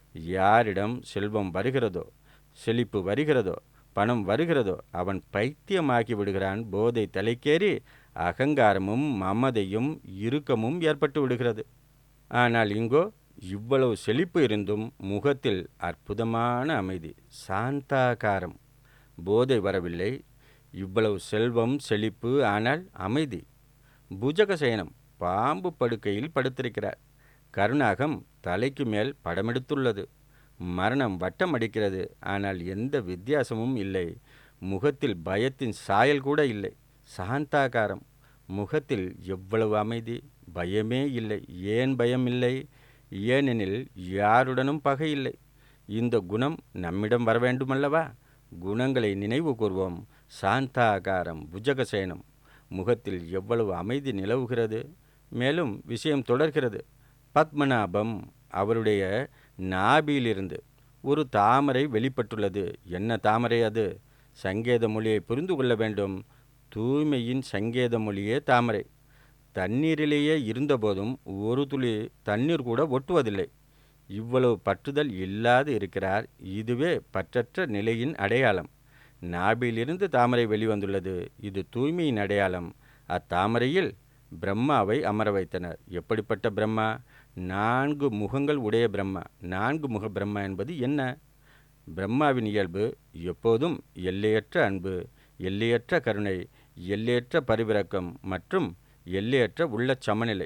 யாரிடம் செல்வம் வருகிறதோ செழிப்பு வருகிறதோ பணம் வருகிறதோ அவன் பைத்தியமாகி விடுகிறான் போதை தலைக்கேறி அகங்காரமும் மமதையும் இறுக்கமும் ஏற்பட்டு விடுகிறது ஆனால் இங்கோ இவ்வளவு செழிப்பு இருந்தும் முகத்தில் அற்புதமான அமைதி சாந்தாகாரம் போதை வரவில்லை இவ்வளவு செல்வம் செழிப்பு ஆனால் அமைதி புஜகசயனம் பாம்பு படுக்கையில் படுத்திருக்கிறார் கருணாகம் தலைக்கு மேல் படமெடுத்துள்ளது மரணம் வட்டம் அடிக்கிறது ஆனால் எந்த வித்தியாசமும் இல்லை முகத்தில் பயத்தின் சாயல் கூட இல்லை சாந்தாகாரம் முகத்தில் எவ்வளவு அமைதி பயமே இல்லை ஏன் பயம் இல்லை ஏனெனில் யாருடனும் பகை இல்லை இந்த குணம் நம்மிடம் வர வேண்டுமல்லவா குணங்களை நினைவு கூர்வோம் சாந்தாகாரம் புஜகசேனம் முகத்தில் எவ்வளவு அமைதி நிலவுகிறது மேலும் விஷயம் தொடர்கிறது பத்மநாபம் அவருடைய நாபியிலிருந்து ஒரு தாமரை வெளிப்பட்டுள்ளது என்ன தாமரை அது சங்கேத மொழியை புரிந்து கொள்ள வேண்டும் தூய்மையின் சங்கேத மொழியே தாமரை தண்ணீரிலேயே இருந்தபோதும் ஒரு துளி தண்ணீர் கூட ஒட்டுவதில்லை இவ்வளவு பற்றுதல் இல்லாது இருக்கிறார் இதுவே பற்றற்ற நிலையின் அடையாளம் நாபிலிருந்து தாமரை வெளிவந்துள்ளது இது தூய்மையின் அடையாளம் அத்தாமரையில் பிரம்மாவை அமர வைத்தனர் எப்படிப்பட்ட பிரம்மா நான்கு முகங்கள் உடைய பிரம்மா நான்கு முக பிரம்மா என்பது என்ன பிரம்மாவின் இயல்பு எப்போதும் எல்லையற்ற அன்பு எல்லையற்ற கருணை எல்லையற்ற பரிவிறக்கம் மற்றும் எல்லையற்ற உள்ள சமநிலை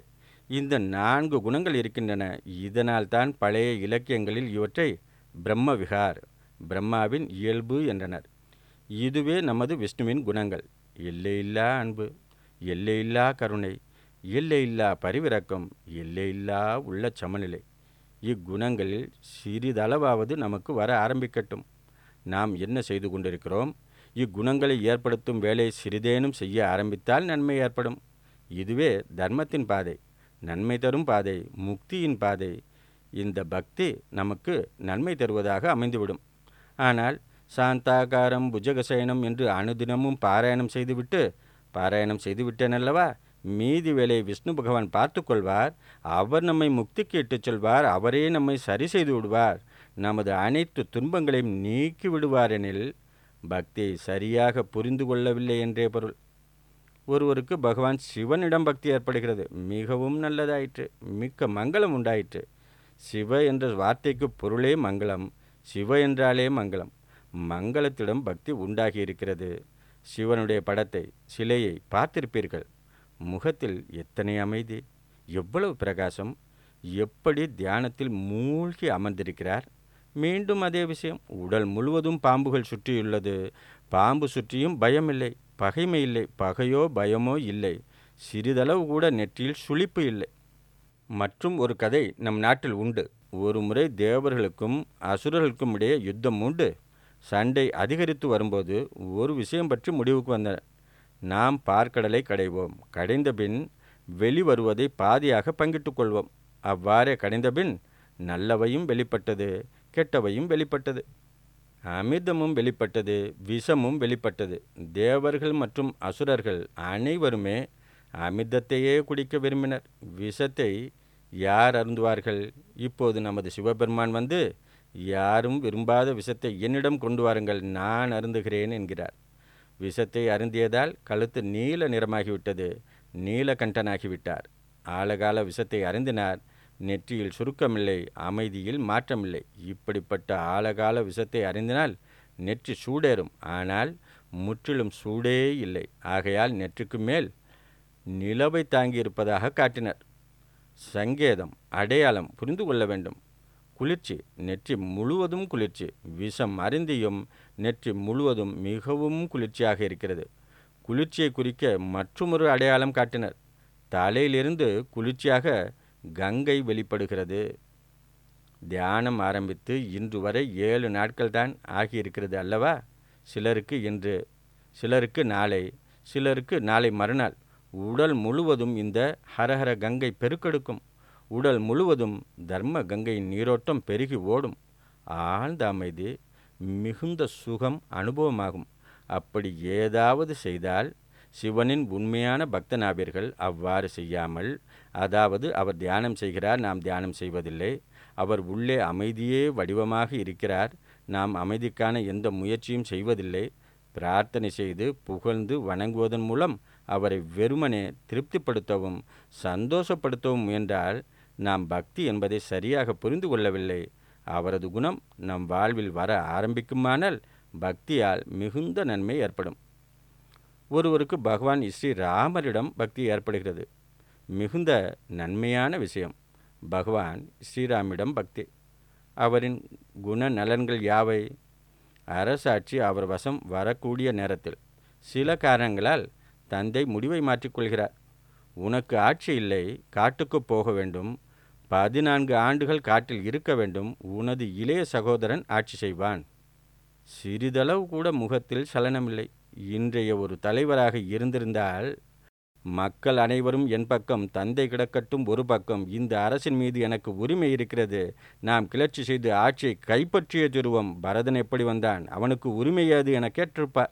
இந்த நான்கு குணங்கள் இருக்கின்றன இதனால் தான் பழைய இலக்கியங்களில் இவற்றை பிரம்ம விகார் பிரம்மாவின் இயல்பு என்றனர் இதுவே நமது விஷ்ணுவின் குணங்கள் எல்லையில்லா அன்பு எல்லையில்லா கருணை எல்லையில்லா பரிவிறக்கம் எல்லையில்லா உள்ள சமநிலை இக்குணங்களில் சிறிதளவாவது நமக்கு வர ஆரம்பிக்கட்டும் நாம் என்ன செய்து கொண்டிருக்கிறோம் இக்குணங்களை ஏற்படுத்தும் வேலை சிறிதேனும் செய்ய ஆரம்பித்தால் நன்மை ஏற்படும் இதுவே தர்மத்தின் பாதை நன்மை தரும் பாதை முக்தியின் பாதை இந்த பக்தி நமக்கு நன்மை தருவதாக அமைந்துவிடும் ஆனால் சாந்தாகாரம் புஜகசயனம் என்று அனுதினமும் பாராயணம் செய்துவிட்டு பாராயணம் செய்துவிட்டேன் அல்லவா மீதி வேலை விஷ்ணு பகவான் பார்த்து கொள்வார் அவர் நம்மை முக்திக்கு இட்டுச் செல்வார் அவரே நம்மை சரி செய்து விடுவார் நமது அனைத்து துன்பங்களையும் நீக்கி விடுவார் எனில் பக்தியை சரியாக புரிந்து கொள்ளவில்லை என்றே பொருள் ஒருவருக்கு பகவான் சிவனிடம் பக்தி ஏற்படுகிறது மிகவும் நல்லதாயிற்று மிக்க மங்களம் உண்டாயிற்று சிவ என்ற வார்த்தைக்கு பொருளே மங்களம் சிவ என்றாலே மங்களம் மங்களத்திடம் பக்தி உண்டாகி இருக்கிறது சிவனுடைய படத்தை சிலையை பார்த்திருப்பீர்கள் முகத்தில் எத்தனை அமைதி எவ்வளவு பிரகாசம் எப்படி தியானத்தில் மூழ்கி அமர்ந்திருக்கிறார் மீண்டும் அதே விஷயம் உடல் முழுவதும் பாம்புகள் சுற்றியுள்ளது பாம்பு சுற்றியும் பயமில்லை பகைமை இல்லை பகையோ பயமோ இல்லை சிறிதளவு கூட நெற்றியில் சுளிப்பு இல்லை மற்றும் ஒரு கதை நம் நாட்டில் உண்டு ஒரு முறை தேவர்களுக்கும் அசுரர்களுக்கும் இடையே யுத்தம் உண்டு சண்டை அதிகரித்து வரும்போது ஒரு விஷயம் பற்றி முடிவுக்கு வந்தனர் நாம் பார்க்கடலை கடைவோம் கடைந்த பின் வெளிவருவதை பாதியாக பங்கிட்டுக் கொள்வோம் அவ்வாறே கடைந்த பின் நல்லவையும் வெளிப்பட்டது கெட்டவையும் வெளிப்பட்டது அமிர்தமும் வெளிப்பட்டது விஷமும் வெளிப்பட்டது தேவர்கள் மற்றும் அசுரர்கள் அனைவருமே அமிர்தத்தையே குடிக்க விரும்பினர் விஷத்தை யார் அருந்துவார்கள் இப்போது நமது சிவபெருமான் வந்து யாரும் விரும்பாத விஷத்தை என்னிடம் கொண்டு வாருங்கள் நான் அருந்துகிறேன் என்கிறார் விஷத்தை அருந்தியதால் கழுத்து நீல நிறமாகிவிட்டது நீலகண்டனாகிவிட்டார் ஆழகால விஷத்தை அருந்தினார் நெற்றியில் சுருக்கமில்லை அமைதியில் மாற்றமில்லை இப்படிப்பட்ட ஆழகால விஷத்தை அறிந்தினால் நெற்றி சூடேறும் ஆனால் முற்றிலும் சூடே இல்லை ஆகையால் நெற்றிக்கு மேல் நிலவை தாங்கியிருப்பதாக காட்டினர் சங்கேதம் அடையாளம் புரிந்து கொள்ள வேண்டும் குளிர்ச்சி நெற்றி முழுவதும் குளிர்ச்சி விஷம் அருந்தியும் நெற்றி முழுவதும் மிகவும் குளிர்ச்சியாக இருக்கிறது குளிர்ச்சியை குறிக்க மற்றொரு அடையாளம் காட்டினர் தலையிலிருந்து குளிர்ச்சியாக கங்கை வெளிப்படுகிறது தியானம் ஆரம்பித்து இன்று வரை ஏழு நாட்கள் தான் ஆகியிருக்கிறது அல்லவா சிலருக்கு இன்று சிலருக்கு நாளை சிலருக்கு நாளை மறுநாள் உடல் முழுவதும் இந்த ஹரஹர கங்கை பெருக்கெடுக்கும் உடல் முழுவதும் தர்ம கங்கையின் நீரோட்டம் பெருகி ஓடும் ஆழ்ந்த அமைதி மிகுந்த சுகம் அனுபவமாகும் அப்படி ஏதாவது செய்தால் சிவனின் உண்மையான பக்தனாவீர்கள் அவ்வாறு செய்யாமல் அதாவது அவர் தியானம் செய்கிறார் நாம் தியானம் செய்வதில்லை அவர் உள்ளே அமைதியே வடிவமாக இருக்கிறார் நாம் அமைதிக்கான எந்த முயற்சியும் செய்வதில்லை பிரார்த்தனை செய்து புகழ்ந்து வணங்குவதன் மூலம் அவரை வெறுமனே திருப்திப்படுத்தவும் சந்தோஷப்படுத்தவும் முயன்றால் நாம் பக்தி என்பதை சரியாக புரிந்து கொள்ளவில்லை அவரது குணம் நம் வாழ்வில் வர ஆரம்பிக்குமானால் பக்தியால் மிகுந்த நன்மை ஏற்படும் ஒருவருக்கு பகவான் ஸ்ரீ ராமரிடம் பக்தி ஏற்படுகிறது மிகுந்த நன்மையான விஷயம் பகவான் ஸ்ரீராமிடம் பக்தி அவரின் குண நலன்கள் யாவை அரசாட்சி அவர் வசம் வரக்கூடிய நேரத்தில் சில காரணங்களால் தந்தை முடிவை மாற்றிக்கொள்கிறார் உனக்கு ஆட்சி இல்லை காட்டுக்கு போக வேண்டும் பதினான்கு ஆண்டுகள் காட்டில் இருக்க வேண்டும் உனது இளைய சகோதரன் ஆட்சி செய்வான் சிறிதளவு கூட முகத்தில் சலனமில்லை இன்றைய ஒரு தலைவராக இருந்திருந்தால் மக்கள் அனைவரும் என் பக்கம் தந்தை கிடக்கட்டும் ஒரு பக்கம் இந்த அரசின் மீது எனக்கு உரிமை இருக்கிறது நாம் கிளர்ச்சி செய்து ஆட்சியை கைப்பற்றிய திருவம் பரதன் எப்படி வந்தான் அவனுக்கு உரிமை ஏது என கேட்டிருப்பார்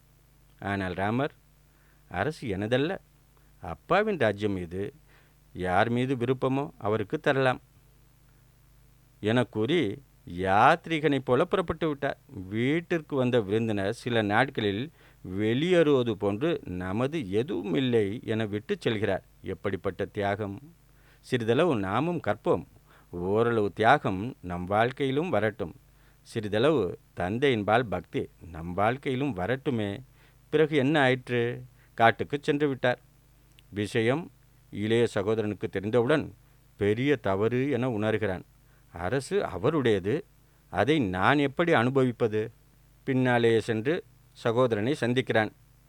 ஆனால் ராமர் அரசு எனதல்ல அப்பாவின் ராஜ்யம் இது யார் மீது விருப்பமோ அவருக்கு தரலாம் என கூறி யாத்ரீகனைப் போல புறப்பட்டு விட்டார் வீட்டிற்கு வந்த விருந்தினர் சில நாட்களில் வெளியேறுவது போன்று நமது எதுவும் இல்லை என விட்டு செல்கிறார் எப்படிப்பட்ட தியாகம் சிறிதளவு நாமும் கற்போம் ஓரளவு தியாகம் நம் வாழ்க்கையிலும் வரட்டும் சிறிதளவு தந்தையின்பால் பக்தி நம் வாழ்க்கையிலும் வரட்டுமே பிறகு என்ன ஆயிற்று காட்டுக்கு சென்று விட்டார் விஷயம் இளைய சகோதரனுக்கு தெரிந்தவுடன் பெரிய தவறு என உணர்கிறான் அரசு அவருடையது அதை நான் எப்படி அனுபவிப்பது பின்னாலேயே சென்று சகோதரனை சந்திக்கிறான்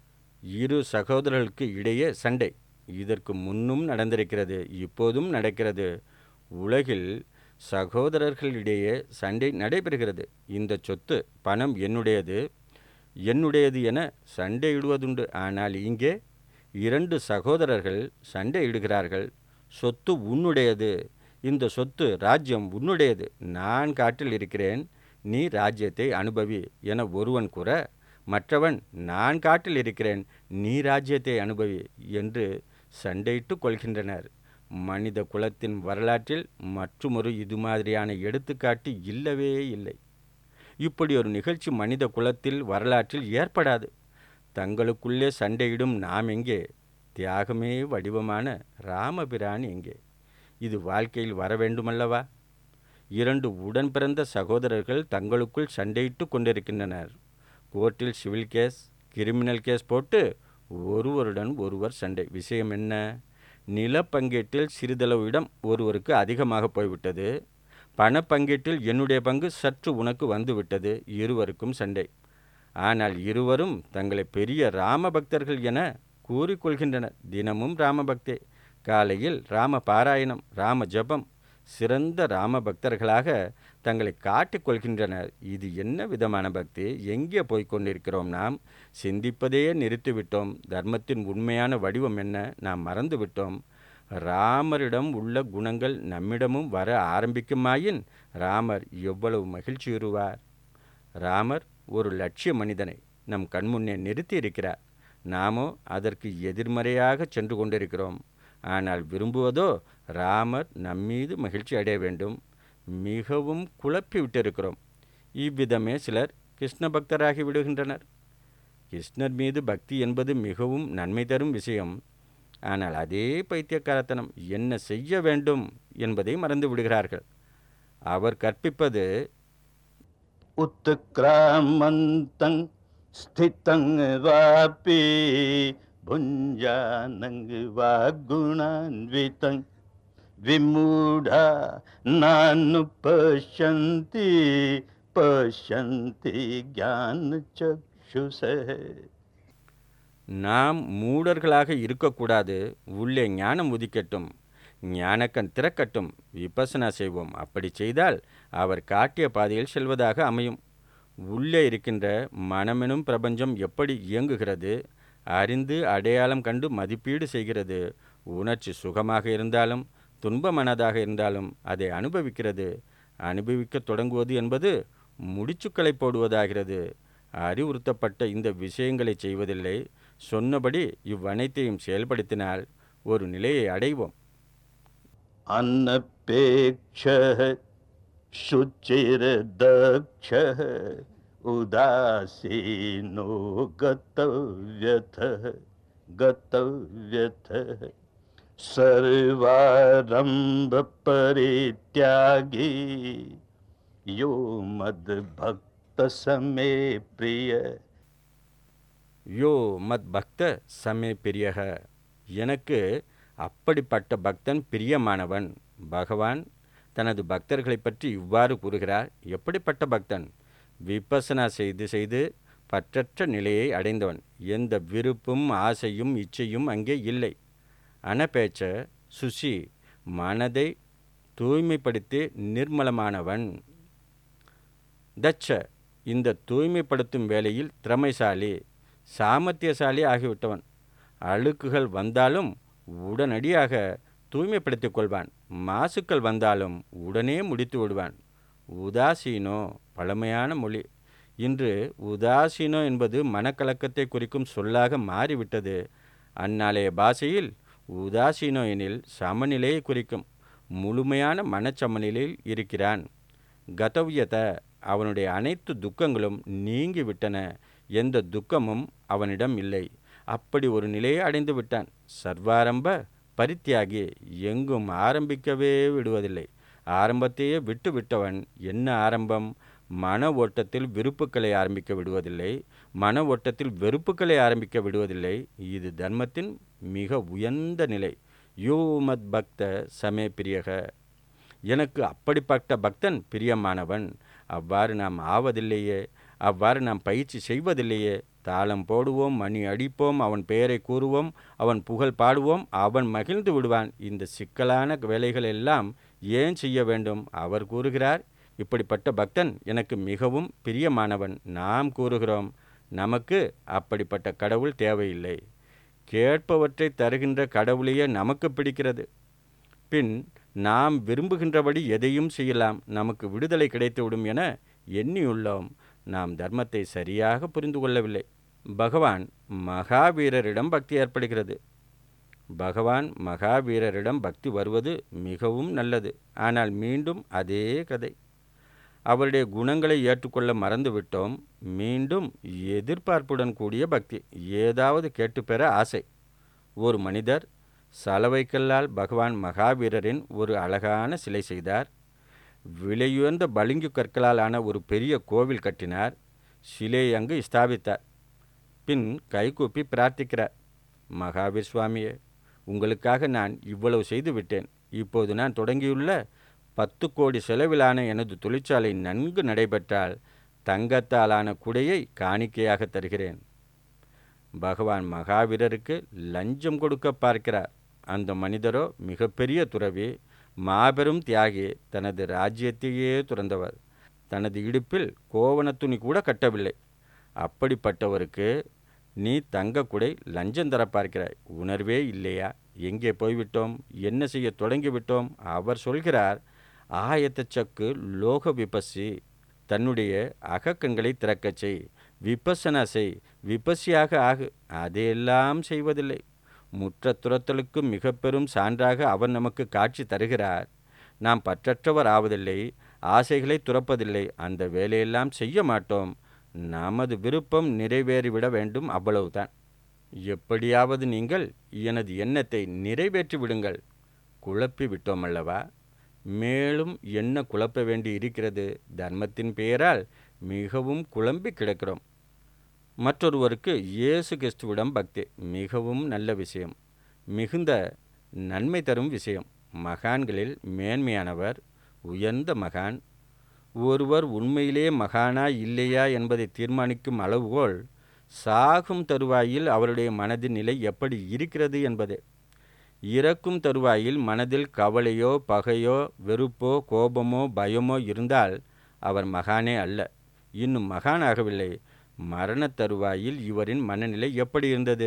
இரு சகோதரர்களுக்கு இடையே சண்டை இதற்கு முன்னும் நடந்திருக்கிறது இப்போதும் நடக்கிறது உலகில் சகோதரர்களிடையே சண்டை நடைபெறுகிறது இந்த சொத்து பணம் என்னுடையது என்னுடையது என சண்டையிடுவதுண்டு ஆனால் இங்கே இரண்டு சகோதரர்கள் சண்டையிடுகிறார்கள் சொத்து உன்னுடையது இந்த சொத்து ராஜ்யம் உன்னுடையது நான் காட்டில் இருக்கிறேன் நீ ராஜ்யத்தை அனுபவி என ஒருவன் கூற மற்றவன் நான் காட்டில் இருக்கிறேன் நீ ராஜ்யத்தை அனுபவி என்று சண்டையிட்டு கொள்கின்றனர் மனித குலத்தின் வரலாற்றில் மற்றுமொரு இது மாதிரியான எடுத்துக்காட்டு இல்லவே இல்லை இப்படி ஒரு நிகழ்ச்சி மனித குலத்தில் வரலாற்றில் ஏற்படாது தங்களுக்குள்ளே சண்டையிடும் நாம் எங்கே தியாகமே வடிவமான ராமபிரான் எங்கே இது வாழ்க்கையில் வர வேண்டுமல்லவா இரண்டு உடன் பிறந்த சகோதரர்கள் தங்களுக்குள் சண்டையிட்டு கொண்டிருக்கின்றனர் கோர்ட்டில் சிவில் கேஸ் கிரிமினல் கேஸ் போட்டு ஒருவருடன் ஒருவர் சண்டை விஷயம் என்ன நில பங்கீட்டில் சிறிதளவு இடம் ஒருவருக்கு அதிகமாக போய்விட்டது பண பங்கீட்டில் என்னுடைய பங்கு சற்று உனக்கு வந்துவிட்டது இருவருக்கும் சண்டை ஆனால் இருவரும் தங்களை பெரிய ராம பக்தர்கள் என கூறிக்கொள்கின்றனர் தினமும் ராம பக்தே காலையில் ராம பாராயணம் ராம ஜபம் சிறந்த ராம பக்தர்களாக தங்களை காட்டிக் கொள்கின்றனர் இது என்ன விதமான பக்தி எங்கே போய்க் கொண்டிருக்கிறோம் நாம் சிந்திப்பதையே நிறுத்திவிட்டோம் தர்மத்தின் உண்மையான வடிவம் என்ன நாம் மறந்துவிட்டோம் ராமரிடம் உள்ள குணங்கள் நம்மிடமும் வர ஆரம்பிக்குமாயின் ராமர் எவ்வளவு மகிழ்ச்சியுறுவார் ராமர் ஒரு லட்சிய மனிதனை நம் கண்முன்னே நிறுத்தி இருக்கிறார் நாமோ அதற்கு எதிர்மறையாக சென்று கொண்டிருக்கிறோம் ஆனால் விரும்புவதோ ராமர் நம்மீது மகிழ்ச்சி அடைய வேண்டும் மிகவும் குழப்பி விட்டிருக்கிறோம் இவ்விதமே சிலர் கிருஷ்ண பக்தராகி விடுகின்றனர் கிருஷ்ணர் மீது பக்தி என்பது மிகவும் நன்மை தரும் விஷயம் ஆனால் அதே பைத்தியக்காரத்தனம் என்ன செய்ய வேண்டும் என்பதை மறந்து விடுகிறார்கள் அவர் கற்பிப்பது उत्क्रामन्तं स्थितं वापि भुञ्जानं वा गुणान्वितं विमूढा नानुपश्यन्ति पश्यन्ति ज्ञानचक्षुषः நாம் மூடர்களாக இருக்கக்கூடாது உள்ளே ஞானம் உதிக்கட்டும் ஞானக்கண் திறக்கட்டும் விபசனா செய்வோம் அப்படி செய்தால் அவர் காட்டிய பாதையில் செல்வதாக அமையும் உள்ளே இருக்கின்ற மனமெனும் பிரபஞ்சம் எப்படி இயங்குகிறது அறிந்து அடையாளம் கண்டு மதிப்பீடு செய்கிறது உணர்ச்சி சுகமாக இருந்தாலும் துன்பமானதாக இருந்தாலும் அதை அனுபவிக்கிறது அனுபவிக்கத் தொடங்குவது என்பது முடிச்சுக்களை போடுவதாகிறது அறிவுறுத்தப்பட்ட இந்த விஷயங்களை செய்வதில்லை சொன்னபடி இவ்வனைத்தையும் செயல்படுத்தினால் ஒரு நிலையை அடைவோம் अनपेक्षः शुचिर्दक्षः उदासीनो गतव्यथः गतव्यथः सर्वारम्भपरित्यागी यो मद्भक्तसमे प्रिय யோ மத் பக்த சமே பிரியக எனக்கு அப்படிப்பட்ட பக்தன் பிரியமானவன் பகவான் தனது பக்தர்களை பற்றி இவ்வாறு கூறுகிறார் எப்படிப்பட்ட பக்தன் விபசனா செய்து செய்து பற்றற்ற நிலையை அடைந்தவன் எந்த விருப்பும் ஆசையும் இச்சையும் அங்கே இல்லை அனபேச்ச சுசி மனதை தூய்மைப்படுத்தி நிர்மலமானவன் தச்ச இந்த தூய்மைப்படுத்தும் வேளையில் திறமைசாலி சாமர்த்தியசாலி ஆகிவிட்டவன் அழுக்குகள் வந்தாலும் உடனடியாக தூய்மைப்படுத்திக் கொள்வான் மாசுக்கள் வந்தாலும் உடனே முடித்து விடுவான் உதாசீனோ பழமையான மொழி இன்று உதாசீனோ என்பது மனக்கலக்கத்தை குறிக்கும் சொல்லாக மாறிவிட்டது அந்நாளைய பாஷையில் உதாசீனோ எனில் சமநிலையை குறிக்கும் முழுமையான மனச்சமநிலையில் இருக்கிறான் கதவியத அவனுடைய அனைத்து துக்கங்களும் நீங்கிவிட்டன எந்த துக்கமும் அவனிடம் இல்லை அப்படி ஒரு நிலையை அடைந்து விட்டான் சர்வாரம்ப பரித்தியாகி எங்கும் ஆரம்பிக்கவே விடுவதில்லை ஆரம்பத்தையே விட்டு விட்டவன் என்ன ஆரம்பம் மன ஓட்டத்தில் விருப்புக்களை ஆரம்பிக்க விடுவதில்லை மன ஓட்டத்தில் வெறுப்புக்களை ஆரம்பிக்க விடுவதில்லை இது தர்மத்தின் மிக உயர்ந்த நிலை யூ மத் பக்த சமே பிரியக எனக்கு அப்படிப்பட்ட பக்தன் பிரியமானவன் அவ்வாறு நாம் ஆவதில்லையே அவ்வாறு நாம் பயிற்சி செய்வதில்லையே தாளம் போடுவோம் மணி அடிப்போம் அவன் பெயரை கூறுவோம் அவன் புகழ் பாடுவோம் அவன் மகிழ்ந்து விடுவான் இந்த சிக்கலான வேலைகள் எல்லாம் ஏன் செய்ய வேண்டும் அவர் கூறுகிறார் இப்படிப்பட்ட பக்தன் எனக்கு மிகவும் பிரியமானவன் நாம் கூறுகிறோம் நமக்கு அப்படிப்பட்ட கடவுள் தேவையில்லை கேட்பவற்றை தருகின்ற கடவுளையே நமக்கு பிடிக்கிறது பின் நாம் விரும்புகின்றபடி எதையும் செய்யலாம் நமக்கு விடுதலை கிடைத்துவிடும் என எண்ணியுள்ளோம் நாம் தர்மத்தை சரியாக புரிந்து கொள்ளவில்லை பகவான் மகாவீரரிடம் பக்தி ஏற்படுகிறது பகவான் மகாவீரரிடம் பக்தி வருவது மிகவும் நல்லது ஆனால் மீண்டும் அதே கதை அவருடைய குணங்களை ஏற்றுக்கொள்ள மறந்துவிட்டோம் மீண்டும் எதிர்பார்ப்புடன் கூடிய பக்தி ஏதாவது கேட்டுப்பெற ஆசை ஒரு மனிதர் சலவைக்கல்லால் பகவான் மகாவீரரின் ஒரு அழகான சிலை செய்தார் விலையுயர்ந்த பளிங்கு கற்களால் ஆன ஒரு பெரிய கோவில் கட்டினார் சிலையை அங்கு ஸ்தாபித்தார் பின் கைகூப்பி பிரார்த்திக்கிறார் மகாவீர் சுவாமியே உங்களுக்காக நான் இவ்வளவு செய்து விட்டேன் இப்போது நான் தொடங்கியுள்ள பத்து கோடி செலவிலான எனது தொழிற்சாலை நன்கு நடைபெற்றால் தங்கத்தாலான குடையை காணிக்கையாக தருகிறேன் பகவான் மகாவீரருக்கு லஞ்சம் கொடுக்க பார்க்கிறார் அந்த மனிதரோ மிகப்பெரிய துறவி மாபெரும் தியாகி தனது ராஜ்யத்தையே துறந்தவர் தனது இடுப்பில் கோவண துணி கூட கட்டவில்லை அப்படிப்பட்டவருக்கு நீ தங்க குடை லஞ்சம் தர பார்க்கிறாய் உணர்வே இல்லையா எங்கே போய்விட்டோம் என்ன செய்ய தொடங்கிவிட்டோம் அவர் சொல்கிறார் ஆயத்த சக்கு லோக விபசி தன்னுடைய அகக்கண்களை திறக்கச் செய் விபசனா செய் விபசியாக ஆகு அதையெல்லாம் செய்வதில்லை முற்ற துரத்தலுக்கு மிக பெரும் சான்றாக அவர் நமக்கு காட்சி தருகிறார் நாம் பற்றற்றவர் ஆவதில்லை ஆசைகளை துறப்பதில்லை அந்த வேலையெல்லாம் செய்ய மாட்டோம் நமது விருப்பம் நிறைவேறிவிட வேண்டும் அவ்வளவுதான் எப்படியாவது நீங்கள் எனது எண்ணத்தை நிறைவேற்றி விடுங்கள் குழப்பி விட்டோம் அல்லவா மேலும் என்ன குழப்ப வேண்டி இருக்கிறது தர்மத்தின் பெயரால் மிகவும் குழம்பி கிடக்கிறோம் மற்றொருவருக்கு இயேசு கிறிஸ்துவிடம் பக்தி மிகவும் நல்ல விஷயம் மிகுந்த நன்மை தரும் விஷயம் மகான்களில் மேன்மையானவர் உயர்ந்த மகான் ஒருவர் உண்மையிலே மகானா இல்லையா என்பதை தீர்மானிக்கும் அளவுகோல் சாகும் தருவாயில் அவருடைய மனதின் நிலை எப்படி இருக்கிறது என்பதே இறக்கும் தருவாயில் மனதில் கவலையோ பகையோ வெறுப்போ கோபமோ பயமோ இருந்தால் அவர் மகானே அல்ல இன்னும் மகானாகவில்லை மரணத் தருவாயில் இவரின் மனநிலை எப்படி இருந்தது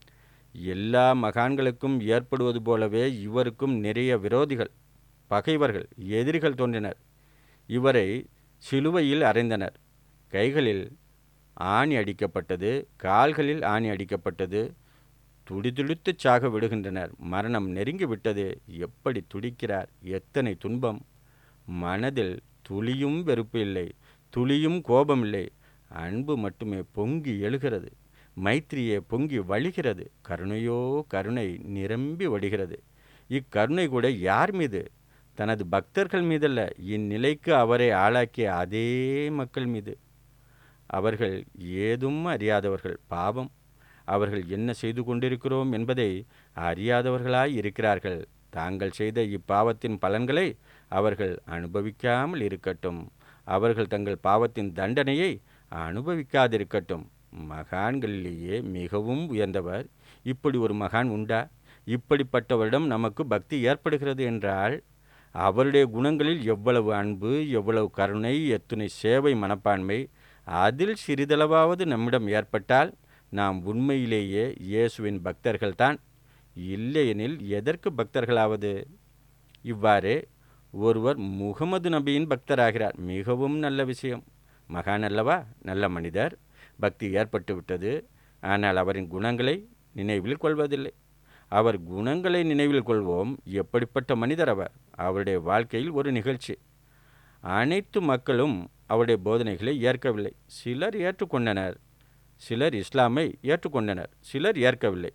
எல்லா மகான்களுக்கும் ஏற்படுவது போலவே இவருக்கும் நிறைய விரோதிகள் பகைவர்கள் எதிரிகள் தோன்றினர் இவரை சிலுவையில் அறைந்தனர் கைகளில் ஆணி அடிக்கப்பட்டது கால்களில் ஆணி அடிக்கப்பட்டது துடிதுடித்து சாக விடுகின்றனர் மரணம் நெருங்கி விட்டது எப்படி துடிக்கிறார் எத்தனை துன்பம் மனதில் துளியும் வெறுப்பு இல்லை துளியும் கோபம் இல்லை அன்பு மட்டுமே பொங்கி எழுகிறது மைத்திரியே பொங்கி வழிகிறது கருணையோ கருணை நிரம்பி வடிகிறது இக்கருணை கூட யார் மீது தனது பக்தர்கள் மீதல்ல இந்நிலைக்கு அவரை ஆளாக்கிய அதே மக்கள் மீது அவர்கள் ஏதும் அறியாதவர்கள் பாவம் அவர்கள் என்ன செய்து கொண்டிருக்கிறோம் என்பதை அறியாதவர்களாய் இருக்கிறார்கள் தாங்கள் செய்த இப்பாவத்தின் பலன்களை அவர்கள் அனுபவிக்காமல் இருக்கட்டும் அவர்கள் தங்கள் பாவத்தின் தண்டனையை அனுபவிக்காதிருக்கட்டும் மகான்களிலேயே மிகவும் உயர்ந்தவர் இப்படி ஒரு மகான் உண்டா இப்படிப்பட்டவரிடம் நமக்கு பக்தி ஏற்படுகிறது என்றால் அவருடைய குணங்களில் எவ்வளவு அன்பு எவ்வளவு கருணை எத்துணை சேவை மனப்பான்மை அதில் சிறிதளவாவது நம்மிடம் ஏற்பட்டால் நாம் உண்மையிலேயே இயேசுவின் பக்தர்கள்தான் இல்லையெனில் எதற்கு பக்தர்களாவது இவ்வாறே ஒருவர் முகமது நபியின் பக்தராகிறார் மிகவும் நல்ல விஷயம் மகான் அல்லவா நல்ல மனிதர் பக்தி ஏற்பட்டு விட்டது ஆனால் அவரின் குணங்களை நினைவில் கொள்வதில்லை அவர் குணங்களை நினைவில் கொள்வோம் எப்படிப்பட்ட மனிதர் அவர் அவருடைய வாழ்க்கையில் ஒரு நிகழ்ச்சி அனைத்து மக்களும் அவருடைய போதனைகளை ஏற்கவில்லை சிலர் ஏற்றுக்கொண்டனர் சிலர் இஸ்லாமை ஏற்றுக்கொண்டனர் சிலர் ஏற்கவில்லை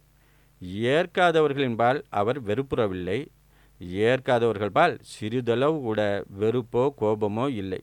ஏற்காதவர்களின்பால் அவர் வெறுப்புறவில்லை ஏற்காதவர்கள்பால் சிறிதளவு கூட வெறுப்போ கோபமோ இல்லை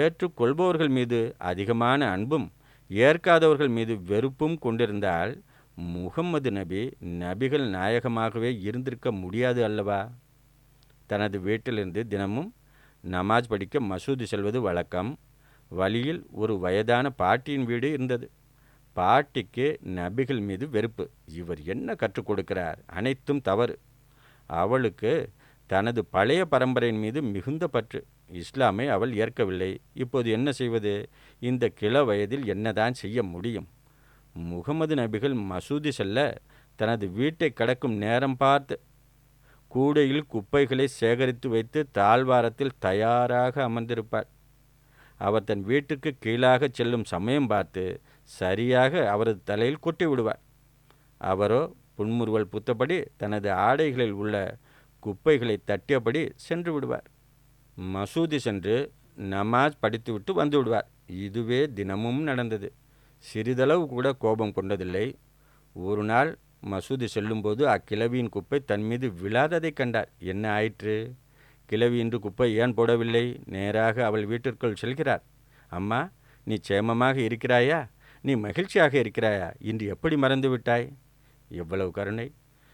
ஏற்றுக்கொள்பவர்கள் மீது அதிகமான அன்பும் ஏற்காதவர்கள் மீது வெறுப்பும் கொண்டிருந்தால் முகம்மது நபி நபிகள் நாயகமாகவே இருந்திருக்க முடியாது அல்லவா தனது வீட்டிலிருந்து தினமும் நமாஸ் படிக்க மசூதி செல்வது வழக்கம் வழியில் ஒரு வயதான பாட்டியின் வீடு இருந்தது பாட்டிக்கு நபிகள் மீது வெறுப்பு இவர் என்ன கற்றுக் கொடுக்கிறார் அனைத்தும் தவறு அவளுக்கு தனது பழைய பரம்பரையின் மீது மிகுந்த பற்று இஸ்லாமை அவள் ஏற்கவில்லை இப்போது என்ன செய்வது இந்த கிள வயதில் என்னதான் செய்ய முடியும் முகமது நபிகள் மசூதி செல்ல தனது வீட்டை கடக்கும் நேரம் பார்த்து கூடையில் குப்பைகளை சேகரித்து வைத்து தாழ்வாரத்தில் தயாராக அமர்ந்திருப்பார் அவர் தன் வீட்டுக்கு கீழாக செல்லும் சமயம் பார்த்து சரியாக அவரது தலையில் கொட்டி விடுவார் அவரோ புன்முறுவல் புத்தபடி தனது ஆடைகளில் உள்ள குப்பைகளை தட்டியபடி சென்று விடுவார் மசூதி சென்று நமாஸ் படித்துவிட்டு வந்து விடுவார் இதுவே தினமும் நடந்தது சிறிதளவு கூட கோபம் கொண்டதில்லை ஒரு நாள் மசூதி செல்லும்போது அக்கிழவியின் குப்பை தன் மீது விழாததைக் கண்டார் என்ன ஆயிற்று கிழவி இன்று குப்பை ஏன் போடவில்லை நேராக அவள் வீட்டிற்குள் செல்கிறார் அம்மா நீ சேமமாக இருக்கிறாயா நீ மகிழ்ச்சியாக இருக்கிறாயா இன்று எப்படி மறந்து விட்டாய் எவ்வளவு கருணை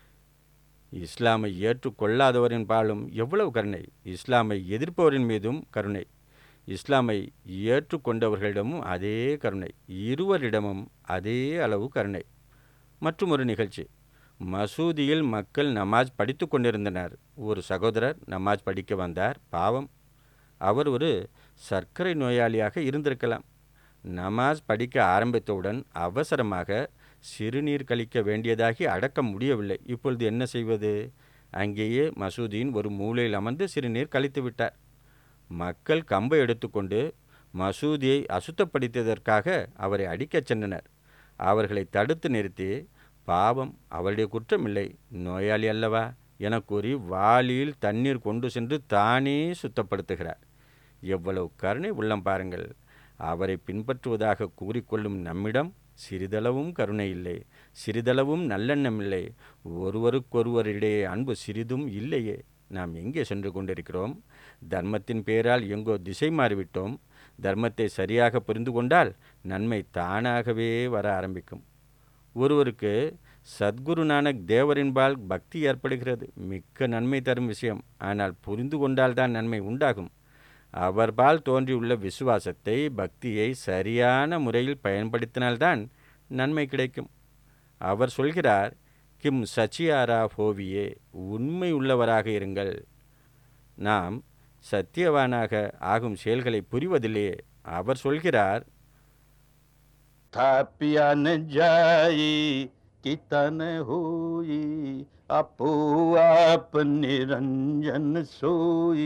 இஸ்லாமை ஏற்றுக்கொள்ளாதவரின் பாலும் எவ்வளவு கருணை இஸ்லாமை எதிர்ப்பவரின் மீதும் கருணை இஸ்லாமை ஏற்றுக்கொண்டவர்களிடமும் அதே கருணை இருவரிடமும் அதே அளவு கருணை மற்றும் ஒரு நிகழ்ச்சி மசூதியில் மக்கள் நமாஸ் படித்து கொண்டிருந்தனர் ஒரு சகோதரர் நமாஸ் படிக்க வந்தார் பாவம் அவர் ஒரு சர்க்கரை நோயாளியாக இருந்திருக்கலாம் நமாஸ் படிக்க ஆரம்பித்தவுடன் அவசரமாக சிறுநீர் கழிக்க வேண்டியதாகி அடக்க முடியவில்லை இப்பொழுது என்ன செய்வது அங்கேயே மசூதியின் ஒரு மூலையில் அமர்ந்து சிறுநீர் கழித்து விட்டார் மக்கள் கம்பை எடுத்துக்கொண்டு மசூதியை அசுத்தப்படுத்தியதற்காக அவரை அடிக்கச் சென்றனர் அவர்களை தடுத்து நிறுத்தி பாவம் அவருடைய குற்றமில்லை நோயாளி அல்லவா என கூறி வாளியில் தண்ணீர் கொண்டு சென்று தானே சுத்தப்படுத்துகிறார் எவ்வளவு கருணை உள்ளம் பாருங்கள் அவரை பின்பற்றுவதாக கூறிக்கொள்ளும் நம்மிடம் சிறிதளவும் கருணை இல்லை சிறிதளவும் நல்லெண்ணம் இல்லை ஒருவருக்கொருவரிடையே அன்பு சிறிதும் இல்லையே நாம் எங்கே சென்று கொண்டிருக்கிறோம் தர்மத்தின் பேரால் எங்கோ திசை மாறிவிட்டோம் தர்மத்தை சரியாக புரிந்து கொண்டால் நன்மை தானாகவே வர ஆரம்பிக்கும் ஒருவருக்கு சத்குரு நானக் தேவரின்பால் பக்தி ஏற்படுகிறது மிக்க நன்மை தரும் விஷயம் ஆனால் புரிந்து கொண்டால்தான் நன்மை உண்டாகும் அவர்பால் தோன்றியுள்ள விசுவாசத்தை பக்தியை சரியான முறையில் பயன்படுத்தினால்தான் நன்மை கிடைக்கும் அவர் சொல்கிறார் கிம் சச்சியாரா ஹோவியே உண்மை உள்ளவராக இருங்கள் நாம் சத்தியவானாக ஆகும் செயல்களை புரிவதில்லையே அவர் சொல்கிறார் थापिया न जाई कि तन हुई अपो आप निरंजन सोई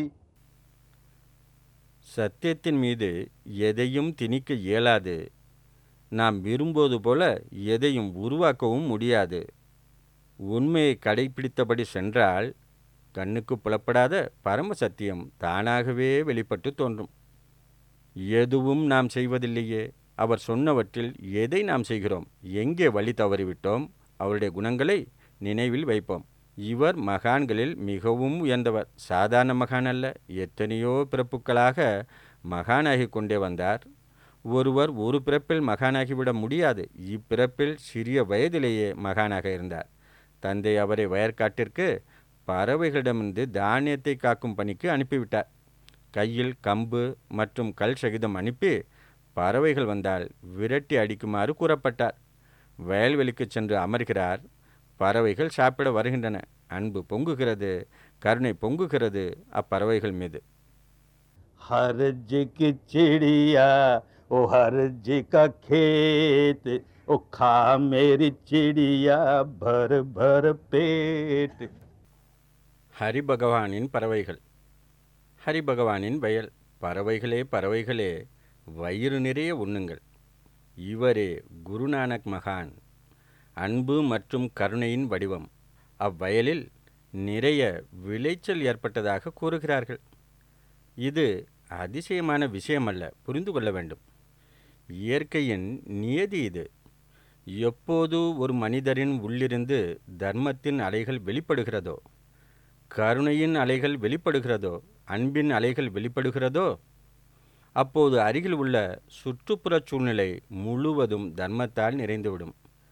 சத்தியத்தின் மீது எதையும் திணிக்க இயலாது நாம் விரும்புவது போல எதையும் உருவாக்கவும் முடியாது உண்மையை கடைபிடித்தபடி சென்றால் கண்ணுக்கு புலப்படாத பரம சத்தியம் தானாகவே வெளிப்பட்டு தோன்றும் எதுவும் நாம் செய்வதில்லையே அவர் சொன்னவற்றில் எதை நாம் செய்கிறோம் எங்கே வழி தவறிவிட்டோம் அவருடைய குணங்களை நினைவில் வைப்போம் இவர் மகான்களில் மிகவும் உயர்ந்தவர் சாதாரண மகான் அல்ல எத்தனையோ பிறப்புகளாக மகானாகி கொண்டே வந்தார் ஒருவர் ஒரு பிறப்பில் மகானாகிவிட முடியாது இப்பிறப்பில் சிறிய வயதிலேயே மகானாக இருந்தார் தந்தை அவரை வயற்காட்டிற்கு பறவைகளிடமிருந்து தானியத்தை காக்கும் பணிக்கு அனுப்பிவிட்டார் கையில் கம்பு மற்றும் கல் சகிதம் அனுப்பி பறவைகள் வந்தால் விரட்டி அடிக்குமாறு கூறப்பட்டார் வயல்வெளிக்கு சென்று அமர்கிறார் பறவைகள் சாப்பிட வருகின்றன அன்பு பொங்குகிறது கருணை பொங்குகிறது அப்பறவைகள் மீது हर जी की चिड़िया ओ हर जी का खेत ओ खा मेरी चिड़िया भर भर पेट ஹரி பகவானின் பறவைகள் ஹரி பகவானின் வயல் பறவைகளே பறவைகளே வயிறு நிறைய உண்ணுங்கள் இவரே குருநானக் மகான் அன்பு மற்றும் கருணையின் வடிவம் அவ்வயலில் நிறைய விளைச்சல் ஏற்பட்டதாக கூறுகிறார்கள் இது அதிசயமான விஷயமல்ல புரிந்து கொள்ள வேண்டும் இயற்கையின் நியதி இது எப்போது ஒரு மனிதரின் உள்ளிருந்து தர்மத்தின் அலைகள் வெளிப்படுகிறதோ கருணையின் அலைகள் வெளிப்படுகிறதோ அன்பின் அலைகள் வெளிப்படுகிறதோ அப்போது அருகில் உள்ள சுற்றுப்புறச் சூழ்நிலை முழுவதும் தர்மத்தால் நிறைந்துவிடும்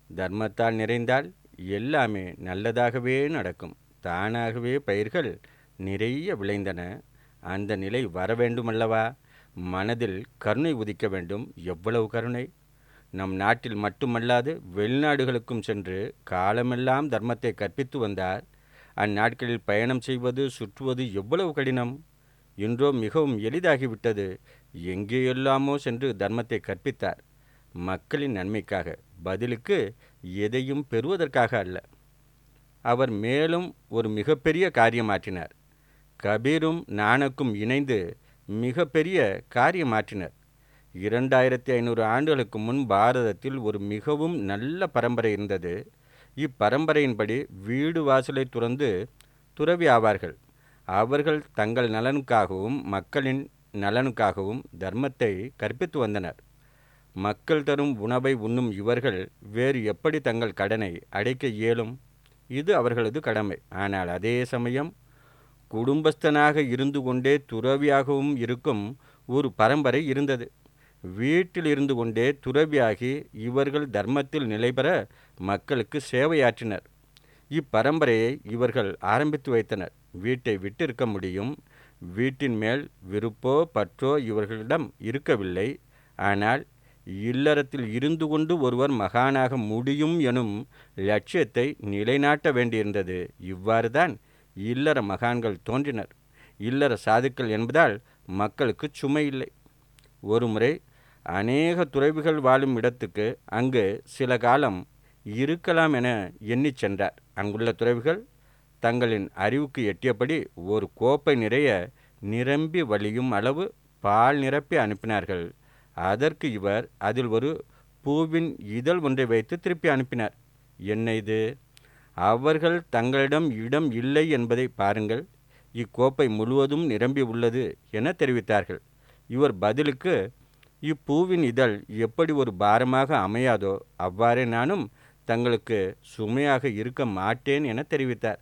தர்மத்தால் நிறைந்தால் எல்லாமே நல்லதாகவே நடக்கும் தானாகவே பயிர்கள் நிறைய விளைந்தன அந்த நிலை வர வேண்டுமல்லவா மனதில் கருணை உதிக்க வேண்டும் எவ்வளவு கருணை நம் நாட்டில் மட்டுமல்லாது வெளிநாடுகளுக்கும் சென்று காலமெல்லாம் தர்மத்தை கற்பித்து வந்தார் அந்நாட்களில் பயணம் செய்வது சுற்றுவது எவ்வளவு கடினம் இன்றோ மிகவும் எளிதாகிவிட்டது எங்கேயெல்லாமோ சென்று தர்மத்தை கற்பித்தார் மக்களின் நன்மைக்காக பதிலுக்கு எதையும் பெறுவதற்காக அல்ல அவர் மேலும் ஒரு மிகப்பெரிய காரியமாற்றினார் கபீரும் நானக்கும் இணைந்து மிகப்பெரிய காரியமாற்றினர் இரண்டாயிரத்தி ஐநூறு ஆண்டுகளுக்கு முன் பாரதத்தில் ஒரு மிகவும் நல்ல பரம்பரை இருந்தது இப்பரம்பரையின்படி வீடு வாசலை துறந்து துறவி ஆவார்கள் அவர்கள் தங்கள் நலனுக்காகவும் மக்களின் நலனுக்காகவும் தர்மத்தை கற்பித்து வந்தனர் மக்கள் தரும் உணவை உண்ணும் இவர்கள் வேறு எப்படி தங்கள் கடனை அடைக்க இயலும் இது அவர்களது கடமை ஆனால் அதே சமயம் குடும்பஸ்தனாக இருந்து கொண்டே துறவியாகவும் இருக்கும் ஒரு பரம்பரை இருந்தது வீட்டில் இருந்து கொண்டே துறவியாகி இவர்கள் தர்மத்தில் நிலை பெற மக்களுக்கு சேவையாற்றினர் இப்பரம்பரையை இவர்கள் ஆரம்பித்து வைத்தனர் வீட்டை விட்டிருக்க முடியும் வீட்டின் மேல் விருப்போ பற்றோ இவர்களிடம் இருக்கவில்லை ஆனால் இல்லறத்தில் இருந்து கொண்டு ஒருவர் மகானாக முடியும் எனும் லட்சியத்தை நிலைநாட்ட வேண்டியிருந்தது இவ்வாறு தான் இல்லற மகான்கள் தோன்றினர் இல்லற சாதுக்கள் என்பதால் மக்களுக்கு சுமை இல்லை ஒருமுறை அநேக துறவிகள் வாழும் இடத்துக்கு அங்கு சில காலம் இருக்கலாம் என எண்ணிச் சென்றார் அங்குள்ள துறவிகள் தங்களின் அறிவுக்கு எட்டியபடி ஒரு கோப்பை நிறைய நிரம்பி வழியும் அளவு பால் நிரப்பி அனுப்பினார்கள் அதற்கு இவர் அதில் ஒரு பூவின் இதழ் ஒன்றை வைத்து திருப்பி அனுப்பினார் என்ன இது அவர்கள் தங்களிடம் இடம் இல்லை என்பதை பாருங்கள் இக்கோப்பை முழுவதும் நிரம்பி உள்ளது என தெரிவித்தார்கள் இவர் பதிலுக்கு இப்பூவின் இதழ் எப்படி ஒரு பாரமாக அமையாதோ அவ்வாறே நானும் தங்களுக்கு சுமையாக இருக்க மாட்டேன் என தெரிவித்தார்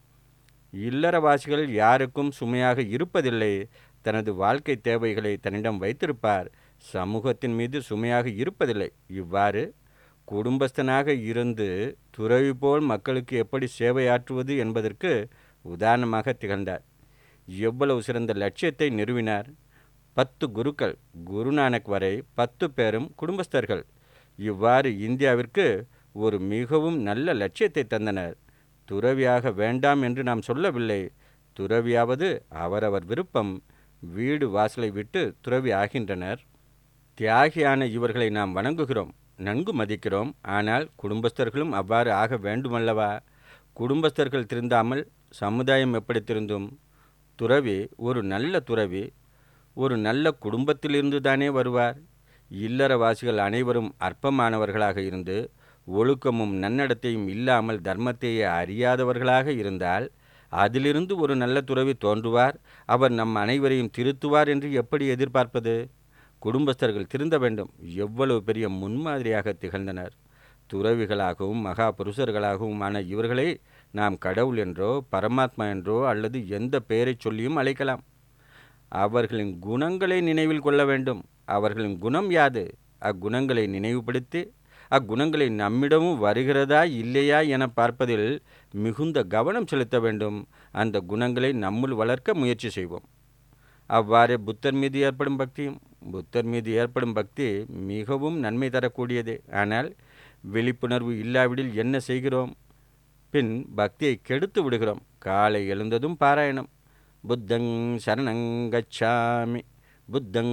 இல்லறவாசிகள் யாருக்கும் சுமையாக இருப்பதில்லை தனது வாழ்க்கை தேவைகளை தன்னிடம் வைத்திருப்பார் சமூகத்தின் மீது சுமையாக இருப்பதில்லை இவ்வாறு குடும்பஸ்தனாக இருந்து துறவி போல் மக்களுக்கு எப்படி சேவையாற்றுவது என்பதற்கு உதாரணமாக திகழ்ந்தார் எவ்வளவு சிறந்த லட்சியத்தை நிறுவினார் பத்து குருக்கள் குருநானக் வரை பத்து பேரும் குடும்பஸ்தர்கள் இவ்வாறு இந்தியாவிற்கு ஒரு மிகவும் நல்ல லட்சியத்தை தந்தனர் துறவியாக வேண்டாம் என்று நாம் சொல்லவில்லை துறவியாவது அவரவர் விருப்பம் வீடு வாசலை விட்டு துறவி ஆகின்றனர் தியாகியான இவர்களை நாம் வணங்குகிறோம் நன்கு மதிக்கிறோம் ஆனால் குடும்பஸ்தர்களும் அவ்வாறு ஆக வேண்டுமல்லவா குடும்பஸ்தர்கள் திருந்தாமல் சமுதாயம் எப்படி திருந்தும் துறவி ஒரு நல்ல துறவி ஒரு நல்ல குடும்பத்திலிருந்து தானே வருவார் இல்லறவாசிகள் அனைவரும் அற்பமானவர்களாக இருந்து ஒழுக்கமும் நன்னடத்தையும் இல்லாமல் தர்மத்தையே அறியாதவர்களாக இருந்தால் அதிலிருந்து ஒரு நல்ல துறவி தோன்றுவார் அவர் நம் அனைவரையும் திருத்துவார் என்று எப்படி எதிர்பார்ப்பது குடும்பஸ்தர்கள் திருந்த வேண்டும் எவ்வளவு பெரிய முன்மாதிரியாக திகழ்ந்தனர் துறவிகளாகவும் மகா புருஷர்களாகவும் ஆன இவர்களை நாம் கடவுள் என்றோ பரமாத்மா என்றோ அல்லது எந்த பெயரைச் சொல்லியும் அழைக்கலாம் அவர்களின் குணங்களை நினைவில் கொள்ள வேண்டும் அவர்களின் குணம் யாது அக்குணங்களை நினைவுபடுத்தி அக்குணங்களை நம்மிடமும் வருகிறதா இல்லையா என பார்ப்பதில் மிகுந்த கவனம் செலுத்த வேண்டும் அந்த குணங்களை நம்முள் வளர்க்க முயற்சி செய்வோம் அவ்வாறே புத்தர் மீது ஏற்படும் பக்தியும் புத்தர் மீது ஏற்படும் பக்தி மிகவும் நன்மை தரக்கூடியதே ஆனால் விழிப்புணர்வு இல்லாவிடில் என்ன செய்கிறோம் பின் பக்தியை கெடுத்து விடுகிறோம் காலை எழுந்ததும் பாராயணம் புத்தங் சரணங்கச்சாமி புத்தங்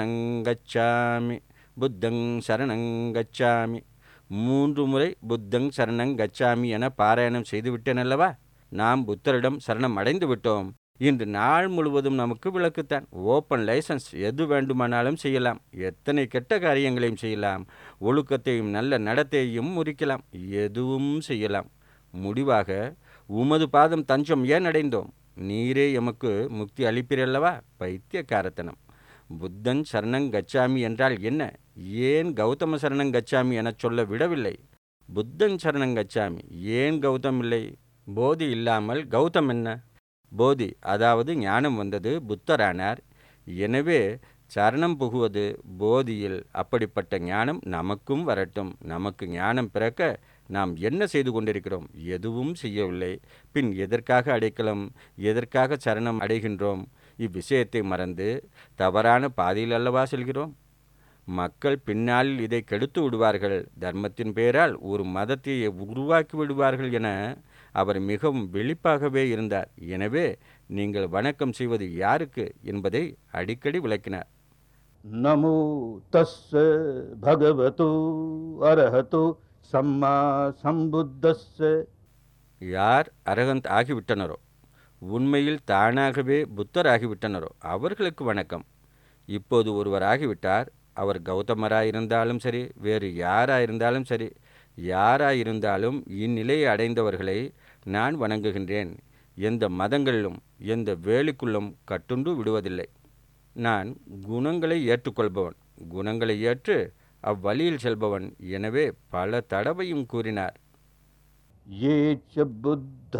சரணங்கச்சாமி புத்தங் சரணங்கச்சாமி மூன்று முறை புத்தங் சரணங்கச்சாமி என பாராயணம் செய்துவிட்டேன் அல்லவா நாம் புத்தரிடம் சரணம் அடைந்து விட்டோம் இன்று நாள் முழுவதும் நமக்கு விளக்குத்தான் ஓப்பன் லைசன்ஸ் எது வேண்டுமானாலும் செய்யலாம் எத்தனை கெட்ட காரியங்களையும் செய்யலாம் ஒழுக்கத்தையும் நல்ல நடத்தையும் முறிக்கலாம் எதுவும் செய்யலாம் முடிவாக உமது பாதம் தஞ்சம் ஏன் அடைந்தோம் நீரே எமக்கு முக்தி அளிப்பீரல்லவா பைத்தியக்காரத்தனம் புத்தன் சரணங் கச்சாமி என்றால் என்ன ஏன் கௌதம சரணங் கச்சாமி எனச் சொல்ல விடவில்லை புத்தன் சரணங் கச்சாமி ஏன் கௌதம் இல்லை போதி இல்லாமல் கௌதம் என்ன போதி அதாவது ஞானம் வந்தது புத்தரானார் எனவே சரணம் புகுவது போதியில் அப்படிப்பட்ட ஞானம் நமக்கும் வரட்டும் நமக்கு ஞானம் பிறக்க நாம் என்ன செய்து கொண்டிருக்கிறோம் எதுவும் செய்யவில்லை பின் எதற்காக அடைக்கலம் எதற்காக சரணம் அடைகின்றோம் இவ்விஷயத்தை மறந்து தவறான பாதையில் அல்லவா செல்கிறோம் மக்கள் பின்னாளில் இதை கெடுத்து விடுவார்கள் தர்மத்தின் பெயரால் ஒரு மதத்தை உருவாக்கி விடுவார்கள் என அவர் மிகவும் வெளிப்பாகவே இருந்தார் எனவே நீங்கள் வணக்கம் செய்வது யாருக்கு என்பதை அடிக்கடி விளக்கினார் नमो तस्य भगवतो अरहतो सम्मा सम्बुद्धस्य யார் அரகந்த் ஆகிவிட்டனரோ உண்மையில் தானாகவே புத்தர் ஆகிவிட்டனரோ அவர்களுக்கு வணக்கம் இப்போது ஒருவர் ஆகிவிட்டார் அவர் கௌதமராயிருந்தாலும் சரி வேறு யாராயிருந்தாலும் சரி யாராயிருந்தாலும் இந்நிலையை அடைந்தவர்களை நான் வணங்குகின்றேன் எந்த மதங்களிலும் எந்த வேலிக்குள்ளும் கட்டுண்டு விடுவதில்லை நான் குணங்களை ஏற்றுக்கொள்பவன் குணங்களை ஏற்று அவ்வழியில் செல்பவன் எனவே பல தடவையும் கூறினார் ये च बुद्ध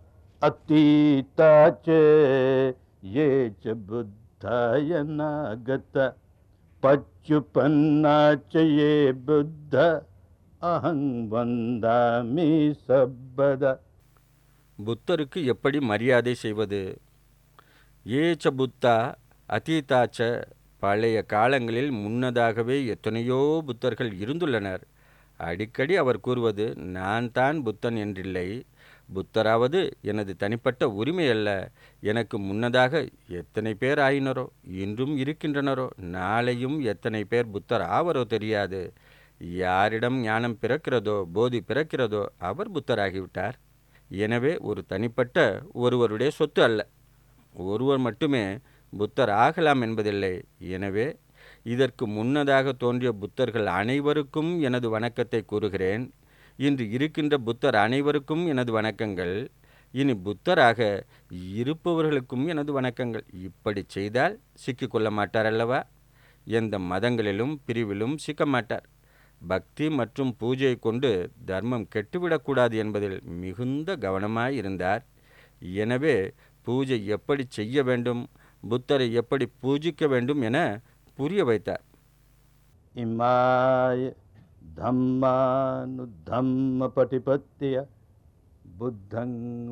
अतीता च ये च बुद्धाय नागत पच्युपन्ना च ये बुद्ध अहं वन्दामि सर्वदा புத்தருக்கு எப்படி மரியாதை செய்வது ஏச்ச புத்தா அதீதாச்ச பழைய காலங்களில் முன்னதாகவே எத்தனையோ புத்தர்கள் இருந்துள்ளனர் அடிக்கடி அவர் கூறுவது நான் தான் புத்தன் என்றில்லை புத்தராவது எனது தனிப்பட்ட உரிமை அல்ல எனக்கு முன்னதாக எத்தனை பேர் ஆயினரோ இன்றும் இருக்கின்றனரோ நாளையும் எத்தனை பேர் புத்தர் ஆவரோ தெரியாது யாரிடம் ஞானம் பிறக்கிறதோ போதி பிறக்கிறதோ அவர் புத்தராகிவிட்டார் எனவே ஒரு தனிப்பட்ட ஒருவருடைய சொத்து அல்ல ஒருவர் மட்டுமே புத்தர் ஆகலாம் என்பதில்லை எனவே இதற்கு முன்னதாக தோன்றிய புத்தர்கள் அனைவருக்கும் எனது வணக்கத்தை கூறுகிறேன் இன்று இருக்கின்ற புத்தர் அனைவருக்கும் எனது வணக்கங்கள் இனி புத்தராக இருப்பவர்களுக்கும் எனது வணக்கங்கள் இப்படி செய்தால் சிக்கிக்கொள்ள மாட்டார் அல்லவா எந்த மதங்களிலும் பிரிவிலும் சிக்க மாட்டார் பக்தி மற்றும் பூஜையை கொண்டு தர்மம் கெட்டுவிடக்கூடாது என்பதில் மிகுந்த கவனமாயிருந்தார் எனவே பூஜை எப்படி செய்ய வேண்டும் புத்தரை எப்படி பூஜிக்க வேண்டும் என புரிய வைத்தார் इमाय धम्मानुधम्मपटिपत्य बुद्धं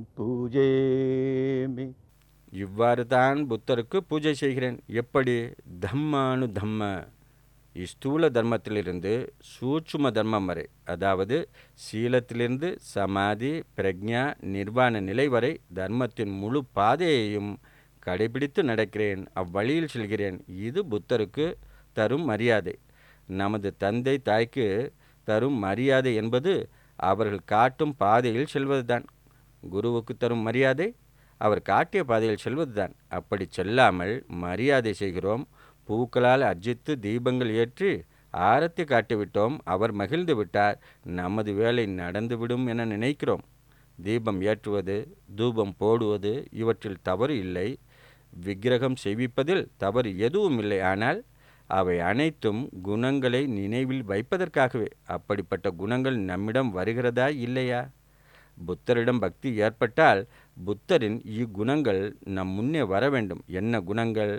पूजेमि இவ்வாறு தான் புத்தருக்கு பூஜை செய்கிறேன் எப்படி தம்மானு தம்ம ஸ்தூல தர்மத்திலிருந்து சூட்சும தர்மம் வரை அதாவது சீலத்திலிருந்து சமாதி பிரக்ஞா நிர்வாண நிலை வரை தர்மத்தின் முழு பாதையையும் கடைபிடித்து நடக்கிறேன் அவ்வழியில் செல்கிறேன் இது புத்தருக்கு தரும் மரியாதை நமது தந்தை தாய்க்கு தரும் மரியாதை என்பது அவர்கள் காட்டும் பாதையில் செல்வதுதான் குருவுக்கு தரும் மரியாதை அவர் காட்டிய பாதையில் செல்வதுதான் அப்படி செல்லாமல் மரியாதை செய்கிறோம் பூக்களால் அர்ஜித்து தீபங்கள் ஏற்றி ஆரத்தி காட்டிவிட்டோம் அவர் மகிழ்ந்து விட்டார் நமது வேலை நடந்துவிடும் என நினைக்கிறோம் தீபம் ஏற்றுவது தூபம் போடுவது இவற்றில் தவறு இல்லை விக்கிரகம் செய்விப்பதில் தவறு எதுவும் இல்லை ஆனால் அவை அனைத்தும் குணங்களை நினைவில் வைப்பதற்காகவே அப்படிப்பட்ட குணங்கள் நம்மிடம் வருகிறதா இல்லையா புத்தரிடம் பக்தி ஏற்பட்டால் புத்தரின் இக்குணங்கள் நம் முன்னே வர வேண்டும் என்ன குணங்கள்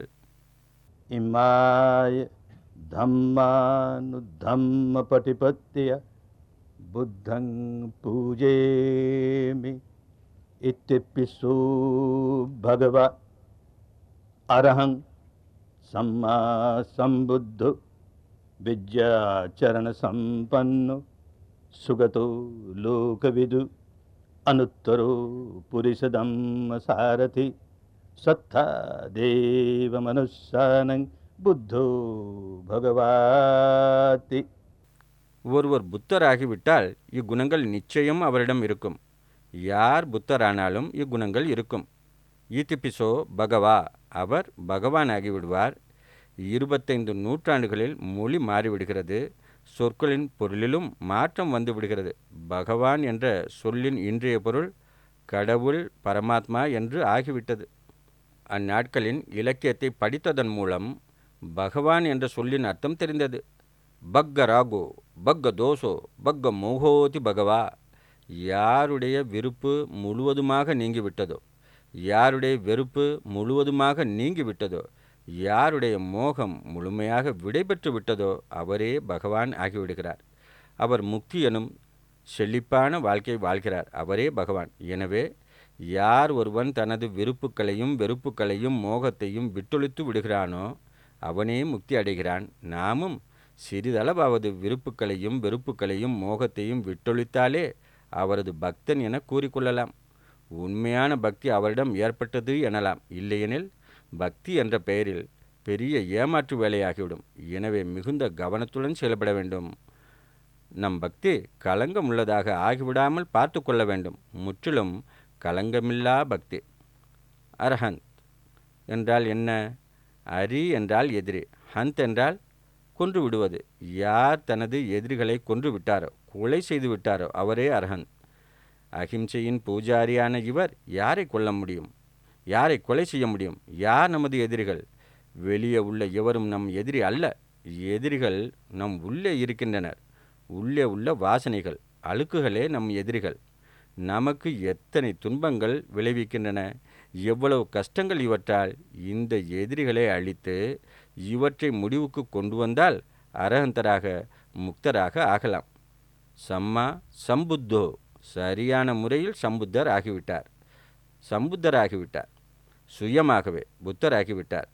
इमाय धम्मानुधम्मपटिपत्य बुद्धं पूजेमि इत्यपिसु भगवा अरहं सम्मा सम्बुद्धो विद्याचरणसम्पन्नो सुगतो लोकविदु अनुत्तरो पुरिसदम्मसारथि सत्था देवमनुष्यानं बुद्धो भगवाति ஒருவர் புத்தராகிவிட்டால் இக்குணங்கள் நிச்சயம் அவரிடம் இருக்கும் யார் புத்தரானாலும் இக்குணங்கள் இருக்கும் ஈதிபிசோ பகவா அவர் பகவான் ஆகிவிடுவார் இருபத்தைந்து நூற்றாண்டுகளில் மொழி மாறிவிடுகிறது சொற்களின் பொருளிலும் மாற்றம் வந்து விடுகிறது பகவான் என்ற சொல்லின் இன்றைய பொருள் கடவுள் பரமாத்மா என்று ஆகிவிட்டது அந்நாட்களின் இலக்கியத்தை படித்ததன் மூலம் பகவான் என்ற சொல்லின் அர்த்தம் தெரிந்தது பக்க ராகோ பக்க தோஷோ பக்க மோகோதி பகவா யாருடைய விருப்பு முழுவதுமாக நீங்கிவிட்டதோ யாருடைய வெறுப்பு முழுவதுமாக நீங்கிவிட்டதோ யாருடைய மோகம் முழுமையாக விடைபெற்று விட்டதோ அவரே பகவான் ஆகிவிடுகிறார் அவர் முக்தி எனும் செழிப்பான வாழ்க்கை வாழ்கிறார் அவரே பகவான் எனவே யார் ஒருவன் தனது விருப்புக்களையும் வெறுப்புக்களையும் மோகத்தையும் விட்டொழித்து விடுகிறானோ அவனே முக்தி அடைகிறான் நாமும் சிறிதளவாவது விருப்புக்களையும் வெறுப்புக்களையும் மோகத்தையும் விட்டொழித்தாலே அவரது பக்தன் என கூறிக்கொள்ளலாம் உண்மையான பக்தி அவரிடம் ஏற்பட்டது எனலாம் இல்லையெனில் பக்தி என்ற பெயரில் பெரிய ஏமாற்று வேலையாகிவிடும் எனவே மிகுந்த கவனத்துடன் செயல்பட வேண்டும் நம் பக்தி களங்கம் உள்ளதாக ஆகிவிடாமல் பார்த்து கொள்ள வேண்டும் முற்றிலும் களங்கமில்லா பக்தி அரஹந்த் என்றால் என்ன அரி என்றால் எதிரி ஹந்த் என்றால் கொன்று விடுவது யார் தனது எதிரிகளை கொன்று விட்டாரோ கொலை செய்து விட்டாரோ அவரே அரஹந்த் அகிம்சையின் பூஜாரியான இவர் யாரை கொல்ல முடியும் யாரை கொலை செய்ய முடியும் யார் நமது எதிரிகள் வெளியே உள்ள எவரும் நம் எதிரி அல்ல எதிரிகள் நம் உள்ளே இருக்கின்றனர் உள்ளே உள்ள வாசனைகள் அழுக்குகளே நம் எதிரிகள் நமக்கு எத்தனை துன்பங்கள் விளைவிக்கின்றன எவ்வளவு கஷ்டங்கள் இவற்றால் இந்த எதிரிகளை அழித்து இவற்றை முடிவுக்கு கொண்டு வந்தால் அரகந்தராக முக்தராக ஆகலாம் சம்மா சம்புத்தோ சரியான முறையில் சம்புத்தர் ஆகிவிட்டார் சம்புத்தர் ஆகிவிட்டார் சுயமாகவே புத்தர் ஆகிவிட்டார்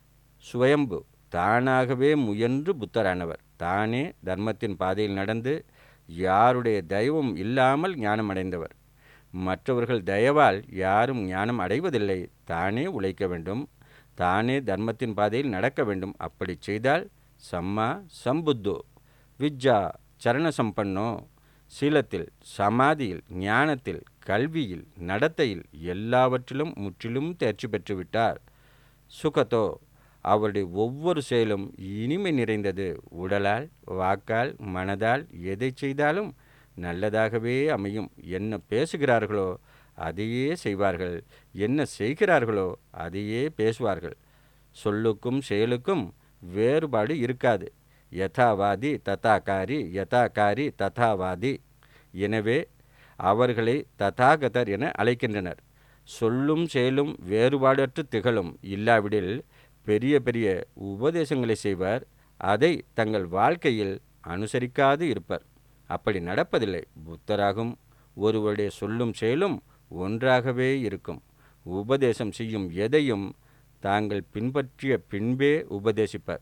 சுயம்பு தானாகவே முயன்று புத்தரானவர் தானே தர்மத்தின் பாதையில் நடந்து யாருடைய தயவும் இல்லாமல் ஞானம் அடைந்தவர் மற்றவர்கள் தயவால் யாரும் ஞானம் அடைவதில்லை தானே உழைக்க வேண்டும் தானே தர்மத்தின் பாதையில் நடக்க வேண்டும் அப்படி செய்தால் சம்மா சம்புத்தோ விஜ்ஜா சரண சம்பன்னோ சீலத்தில் சமாதியில் ஞானத்தில் கல்வியில் நடத்தையில் எல்லாவற்றிலும் முற்றிலும் தேர்ச்சி பெற்றுவிட்டார் சுகத்தோ அவருடைய ஒவ்வொரு செயலும் இனிமை நிறைந்தது உடலால் வாக்கால் மனதால் எதை செய்தாலும் நல்லதாகவே அமையும் என்ன பேசுகிறார்களோ அதையே செய்வார்கள் என்ன செய்கிறார்களோ அதையே பேசுவார்கள் சொல்லுக்கும் செயலுக்கும் வேறுபாடு இருக்காது யதாவாதி ததாகாரி யதாகாரி ததாவாதி எனவே அவர்களை ததாகதர் என அழைக்கின்றனர் சொல்லும் செயலும் வேறுபாடற்று திகழும் இல்லாவிடில் பெரிய பெரிய உபதேசங்களை செய்வர் அதை தங்கள் வாழ்க்கையில் அனுசரிக்காது இருப்பர் அப்படி நடப்பதில்லை புத்தராகும் ஒருவருடைய சொல்லும் செயலும் ஒன்றாகவே இருக்கும் உபதேசம் செய்யும் எதையும் தாங்கள் பின்பற்றிய பின்பே உபதேசிப்பர்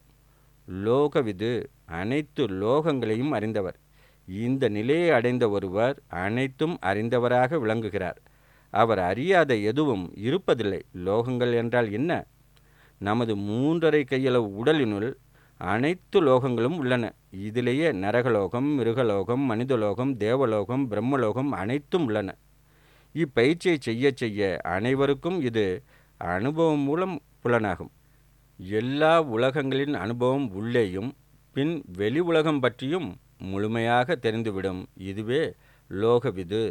லோகவிது அனைத்து லோகங்களையும் அறிந்தவர் இந்த நிலையை அடைந்த ஒருவர் அனைத்தும் அறிந்தவராக விளங்குகிறார் அவர் அறியாத எதுவும் இருப்பதில்லை லோகங்கள் என்றால் என்ன நமது மூன்றரை கையளவு உடலினுள் அனைத்து லோகங்களும் உள்ளன இதிலேயே நரகலோகம் மிருகலோகம் மனிதலோகம் தேவலோகம் பிரம்மலோகம் அனைத்தும் உள்ளன இப்பயிற்சியை செய்ய செய்ய அனைவருக்கும் இது அனுபவம் மூலம் புலனாகும் எல்லா உலகங்களின் அனுபவம் உள்ளேயும் பின் வெளி உலகம் பற்றியும் முழுமையாக தெரிந்துவிடும் இதுவே லோகவிது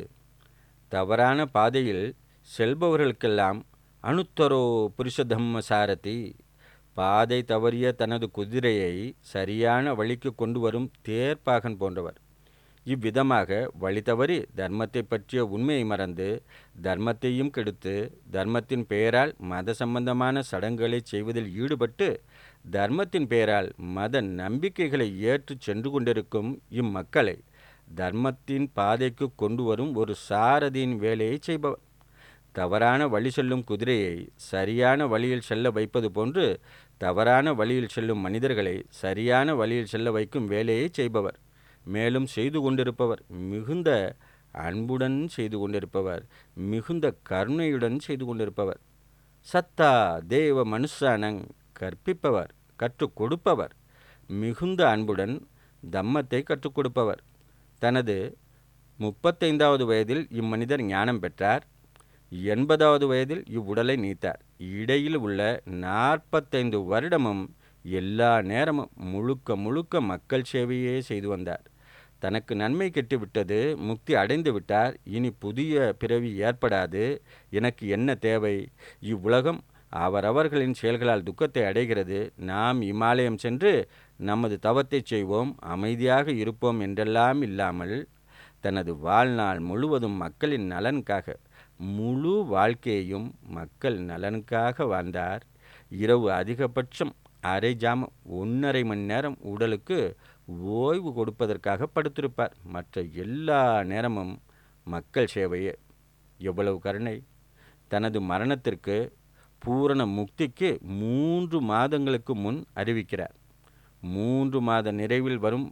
தவறான பாதையில் செல்பவர்களுக்கெல்லாம் அணுத்தரோ புருஷதம்ம சாரதி பாதை தவறிய தனது குதிரையை சரியான வழிக்கு கொண்டு வரும் தேர்ப்பாகன் போன்றவர் இவ்விதமாக வழி தவறி தர்மத்தை பற்றிய உண்மையை மறந்து தர்மத்தையும் கெடுத்து தர்மத்தின் பெயரால் மத சம்பந்தமான சடங்குகளை செய்வதில் ஈடுபட்டு தர்மத்தின் பெயரால் மத நம்பிக்கைகளை ஏற்று சென்று கொண்டிருக்கும் இம்மக்களை தர்மத்தின் பாதைக்கு கொண்டு வரும் ஒரு சாரதியின் வேலையை செய்பவர் தவறான வழி செல்லும் குதிரையை சரியான வழியில் செல்ல வைப்பது போன்று தவறான வழியில் செல்லும் மனிதர்களை சரியான வழியில் செல்ல வைக்கும் வேலையை செய்பவர் மேலும் செய்து கொண்டிருப்பவர் மிகுந்த அன்புடன் செய்து கொண்டிருப்பவர் மிகுந்த கருணையுடன் செய்து கொண்டிருப்பவர் சத்தா தேவ மனுஷானங் கற்பிப்பவர் கற்றுக் கொடுப்பவர் மிகுந்த அன்புடன் தம்மத்தை கற்றுக் கொடுப்பவர் தனது முப்பத்தைந்தாவது வயதில் இம்மனிதர் ஞானம் பெற்றார் எண்பதாவது வயதில் இவ்வுடலை நீத்தார் இடையில் உள்ள நாற்பத்தைந்து வருடமும் எல்லா நேரமும் முழுக்க முழுக்க மக்கள் சேவையே செய்து வந்தார் தனக்கு நன்மை கெட்டுவிட்டது முக்தி அடைந்து விட்டார் இனி புதிய பிறவி ஏற்படாது எனக்கு என்ன தேவை இவ்வுலகம் அவரவர்களின் செயல்களால் துக்கத்தை அடைகிறது நாம் இமாலயம் சென்று நமது தவத்தை செய்வோம் அமைதியாக இருப்போம் என்றெல்லாம் இல்லாமல் தனது வாழ்நாள் முழுவதும் மக்களின் நலனுக்காக முழு வாழ்க்கையையும் மக்கள் நலனுக்காக வாழ்ந்தார் இரவு அதிகபட்சம் அரை ஜாமம் ஒன்றரை மணி நேரம் உடலுக்கு ஓய்வு கொடுப்பதற்காக படுத்திருப்பார் மற்ற எல்லா நேரமும் மக்கள் சேவையே எவ்வளவு கருணை தனது மரணத்திற்கு பூரண முக்திக்கு மூன்று மாதங்களுக்கு முன் அறிவிக்கிறார் மூன்று மாத நிறைவில் வரும்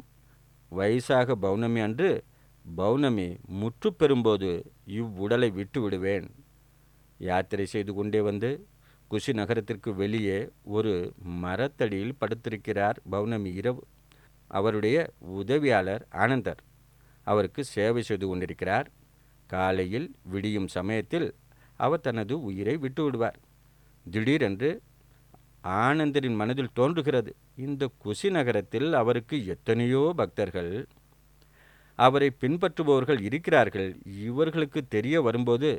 வைசாக பௌர்ணமி அன்று பௌர்ணமி முற்று பெறும்போது இவ்வுடலை விட்டு விடுவேன் யாத்திரை செய்து கொண்டே வந்து குஷி நகரத்திற்கு வெளியே ஒரு மரத்தடியில் படுத்திருக்கிறார் பௌர்ணமி இரவு அவருடைய உதவியாளர் ஆனந்தர் அவருக்கு சேவை செய்து கொண்டிருக்கிறார் காலையில் விடியும் சமயத்தில் அவர் தனது உயிரை விட்டு விடுவார் திடீரென்று ஆனந்தரின் மனதில் தோன்றுகிறது இந்த குசி நகரத்தில் அவருக்கு எத்தனையோ பக்தர்கள் அவரை பின்பற்றுபவர்கள் இருக்கிறார்கள் இவர்களுக்கு தெரிய வரும்போது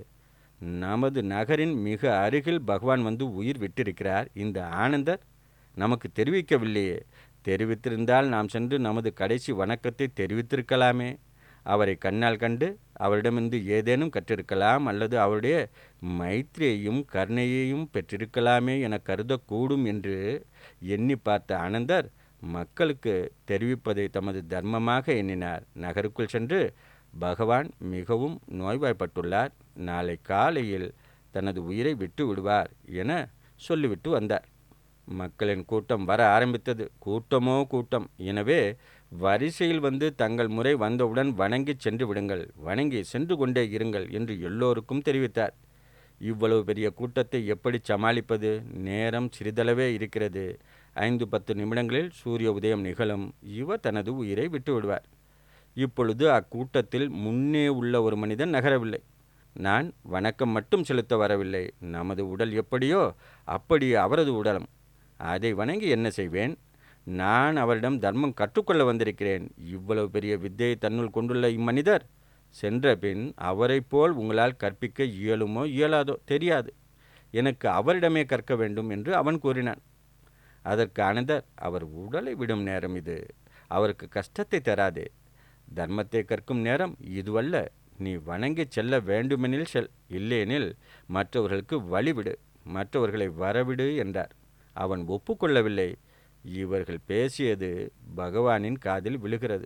நமது நகரின் மிக அருகில் பகவான் வந்து உயிர் விட்டிருக்கிறார் இந்த ஆனந்தர் நமக்கு தெரிவிக்கவில்லையே தெரிவித்திருந்தால் நாம் சென்று நமது கடைசி வணக்கத்தை தெரிவித்திருக்கலாமே அவரை கண்ணால் கண்டு அவரிடமிருந்து ஏதேனும் கற்றிருக்கலாம் அல்லது அவருடைய மைத்திரியையும் கருணையையும் பெற்றிருக்கலாமே என கருதக்கூடும் என்று எண்ணி பார்த்த ஆனந்தர் மக்களுக்கு தெரிவிப்பதை தமது தர்மமாக எண்ணினார் நகருக்குள் சென்று பகவான் மிகவும் நோய்வாய்ப்பட்டுள்ளார் நாளை காலையில் தனது உயிரை விட்டு விடுவார் என சொல்லிவிட்டு வந்தார் மக்களின் கூட்டம் வர ஆரம்பித்தது கூட்டமோ கூட்டம் எனவே வரிசையில் வந்து தங்கள் முறை வந்தவுடன் வணங்கி சென்று விடுங்கள் வணங்கி சென்று கொண்டே இருங்கள் என்று எல்லோருக்கும் தெரிவித்தார் இவ்வளவு பெரிய கூட்டத்தை எப்படி சமாளிப்பது நேரம் சிறிதளவே இருக்கிறது ஐந்து பத்து நிமிடங்களில் சூரிய உதயம் நிகழும் இவர் தனது உயிரை விட்டு விடுவார் இப்பொழுது அக்கூட்டத்தில் முன்னே உள்ள ஒரு மனிதன் நகரவில்லை நான் வணக்கம் மட்டும் செலுத்த வரவில்லை நமது உடல் எப்படியோ அப்படி அவரது உடலும் அதை வணங்கி என்ன செய்வேன் நான் அவரிடம் தர்மம் கற்றுக்கொள்ள வந்திருக்கிறேன் இவ்வளவு பெரிய வித்தையை தன்னுள் கொண்டுள்ள இம்மனிதர் சென்ற பின் அவரைப் போல் உங்களால் கற்பிக்க இயலுமோ இயலாதோ தெரியாது எனக்கு அவரிடமே கற்க வேண்டும் என்று அவன் கூறினான் அதற்கு ஆனந்தர் அவர் உடலை விடும் நேரம் இது அவருக்கு கஷ்டத்தை தராதே தர்மத்தை கற்கும் நேரம் இதுவல்ல நீ வணங்கி செல்ல வேண்டுமெனில் செல் இல்லையெனில் மற்றவர்களுக்கு வழிவிடு மற்றவர்களை வரவிடு என்றார் அவன் ஒப்புக்கொள்ளவில்லை இவர்கள் பேசியது பகவானின் காதில் விழுகிறது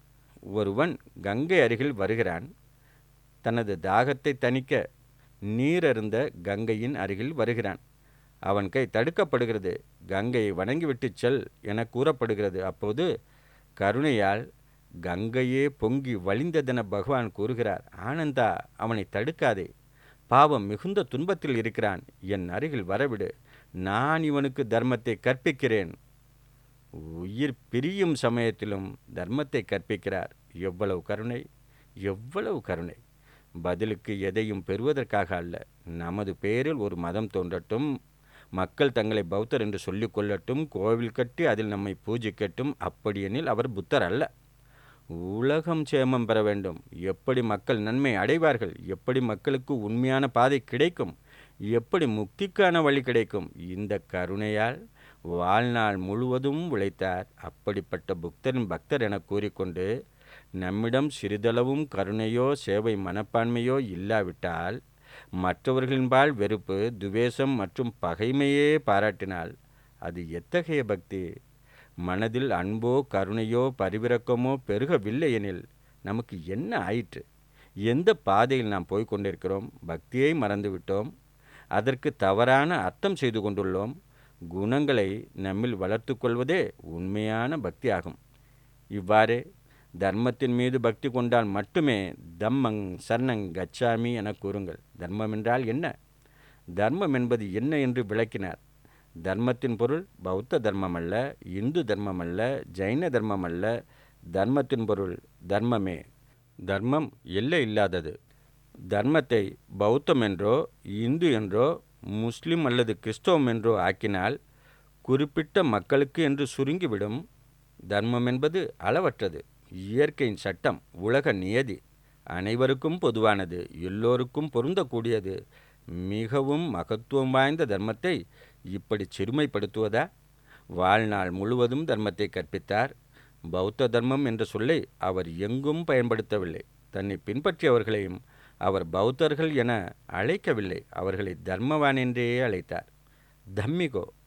ஒருவன் கங்கை அருகில் வருகிறான் தனது தாகத்தை தணிக்க நீரருந்த கங்கையின் அருகில் வருகிறான் அவன் கை தடுக்கப்படுகிறது கங்கையை வணங்கிவிட்டு செல் என கூறப்படுகிறது அப்போது கருணையால் கங்கையே பொங்கி வழிந்ததென பகவான் கூறுகிறார் ஆனந்தா அவனை தடுக்காதே பாவம் மிகுந்த துன்பத்தில் இருக்கிறான் என் அருகில் வரவிடு நான் இவனுக்கு தர்மத்தை கற்பிக்கிறேன் உயிர் பிரியும் சமயத்திலும் தர்மத்தை கற்பிக்கிறார் எவ்வளவு கருணை எவ்வளவு கருணை பதிலுக்கு எதையும் பெறுவதற்காக அல்ல நமது பேரில் ஒரு மதம் தோன்றட்டும் மக்கள் தங்களை பௌத்தர் என்று சொல்லிக் கொள்ளட்டும் கோவில் கட்டி அதில் நம்மை பூஜிக்கட்டும் அப்படியெனில் அவர் புத்தர் அல்ல உலகம் சேமம் பெற வேண்டும் எப்படி மக்கள் நன்மை அடைவார்கள் எப்படி மக்களுக்கு உண்மையான பாதை கிடைக்கும் எப்படி முக்திக்கான வழி கிடைக்கும் இந்த கருணையால் வாழ்நாள் முழுவதும் உழைத்தார் அப்படிப்பட்ட புக்தரின் பக்தர் என கூறிக்கொண்டு நம்மிடம் சிறிதளவும் கருணையோ சேவை மனப்பான்மையோ இல்லாவிட்டால் மற்றவர்களின்பால் வெறுப்பு துவேஷம் மற்றும் பகைமையே பாராட்டினால் அது எத்தகைய பக்தி மனதில் அன்போ கருணையோ பரிவிரக்கமோ பெருகவில்லை எனில் நமக்கு என்ன ஆயிற்று எந்த பாதையில் நாம் போய்க் கொண்டிருக்கிறோம் பக்தியை மறந்துவிட்டோம் அதற்கு தவறான அர்த்தம் செய்து கொண்டுள்ளோம் குணங்களை நம்மில் வளர்த்து கொள்வதே உண்மையான பக்தி ஆகும் இவ்வாறே தர்மத்தின் மீது பக்தி கொண்டால் மட்டுமே தம்மங் சரணங் கச்சாமி என கூறுங்கள் தர்மம் என்றால் என்ன தர்மம் என்பது என்ன என்று விளக்கினார் தர்மத்தின் பொருள் பௌத்த தர்மம் அல்ல இந்து தர்மம் அல்ல ஜைன தர்மம் அல்ல தர்மத்தின் பொருள் தர்மமே தர்மம் எல்லை இல்லாதது தர்மத்தை பௌத்தம் என்றோ இந்து என்றோ முஸ்லிம் அல்லது கிறிஸ்தவம் என்றோ ஆக்கினால் குறிப்பிட்ட மக்களுக்கு என்று சுருங்கிவிடும் தர்மம் என்பது அளவற்றது இயற்கையின் சட்டம் உலக நியதி அனைவருக்கும் பொதுவானது எல்லோருக்கும் பொருந்தக்கூடியது மிகவும் மகத்துவம் வாய்ந்த தர்மத்தை இப்படி சிறுமைப்படுத்துவதா வாழ்நாள் முழுவதும் தர்மத்தை கற்பித்தார் பௌத்த தர்மம் என்ற சொல்லை அவர் எங்கும் பயன்படுத்தவில்லை தன்னை பின்பற்றியவர்களையும் அவர் பௌத்தர்கள் என அழைக்கவில்லை அவர்களை தர்மவான் என்றே அழைத்தார் தம்மிகோ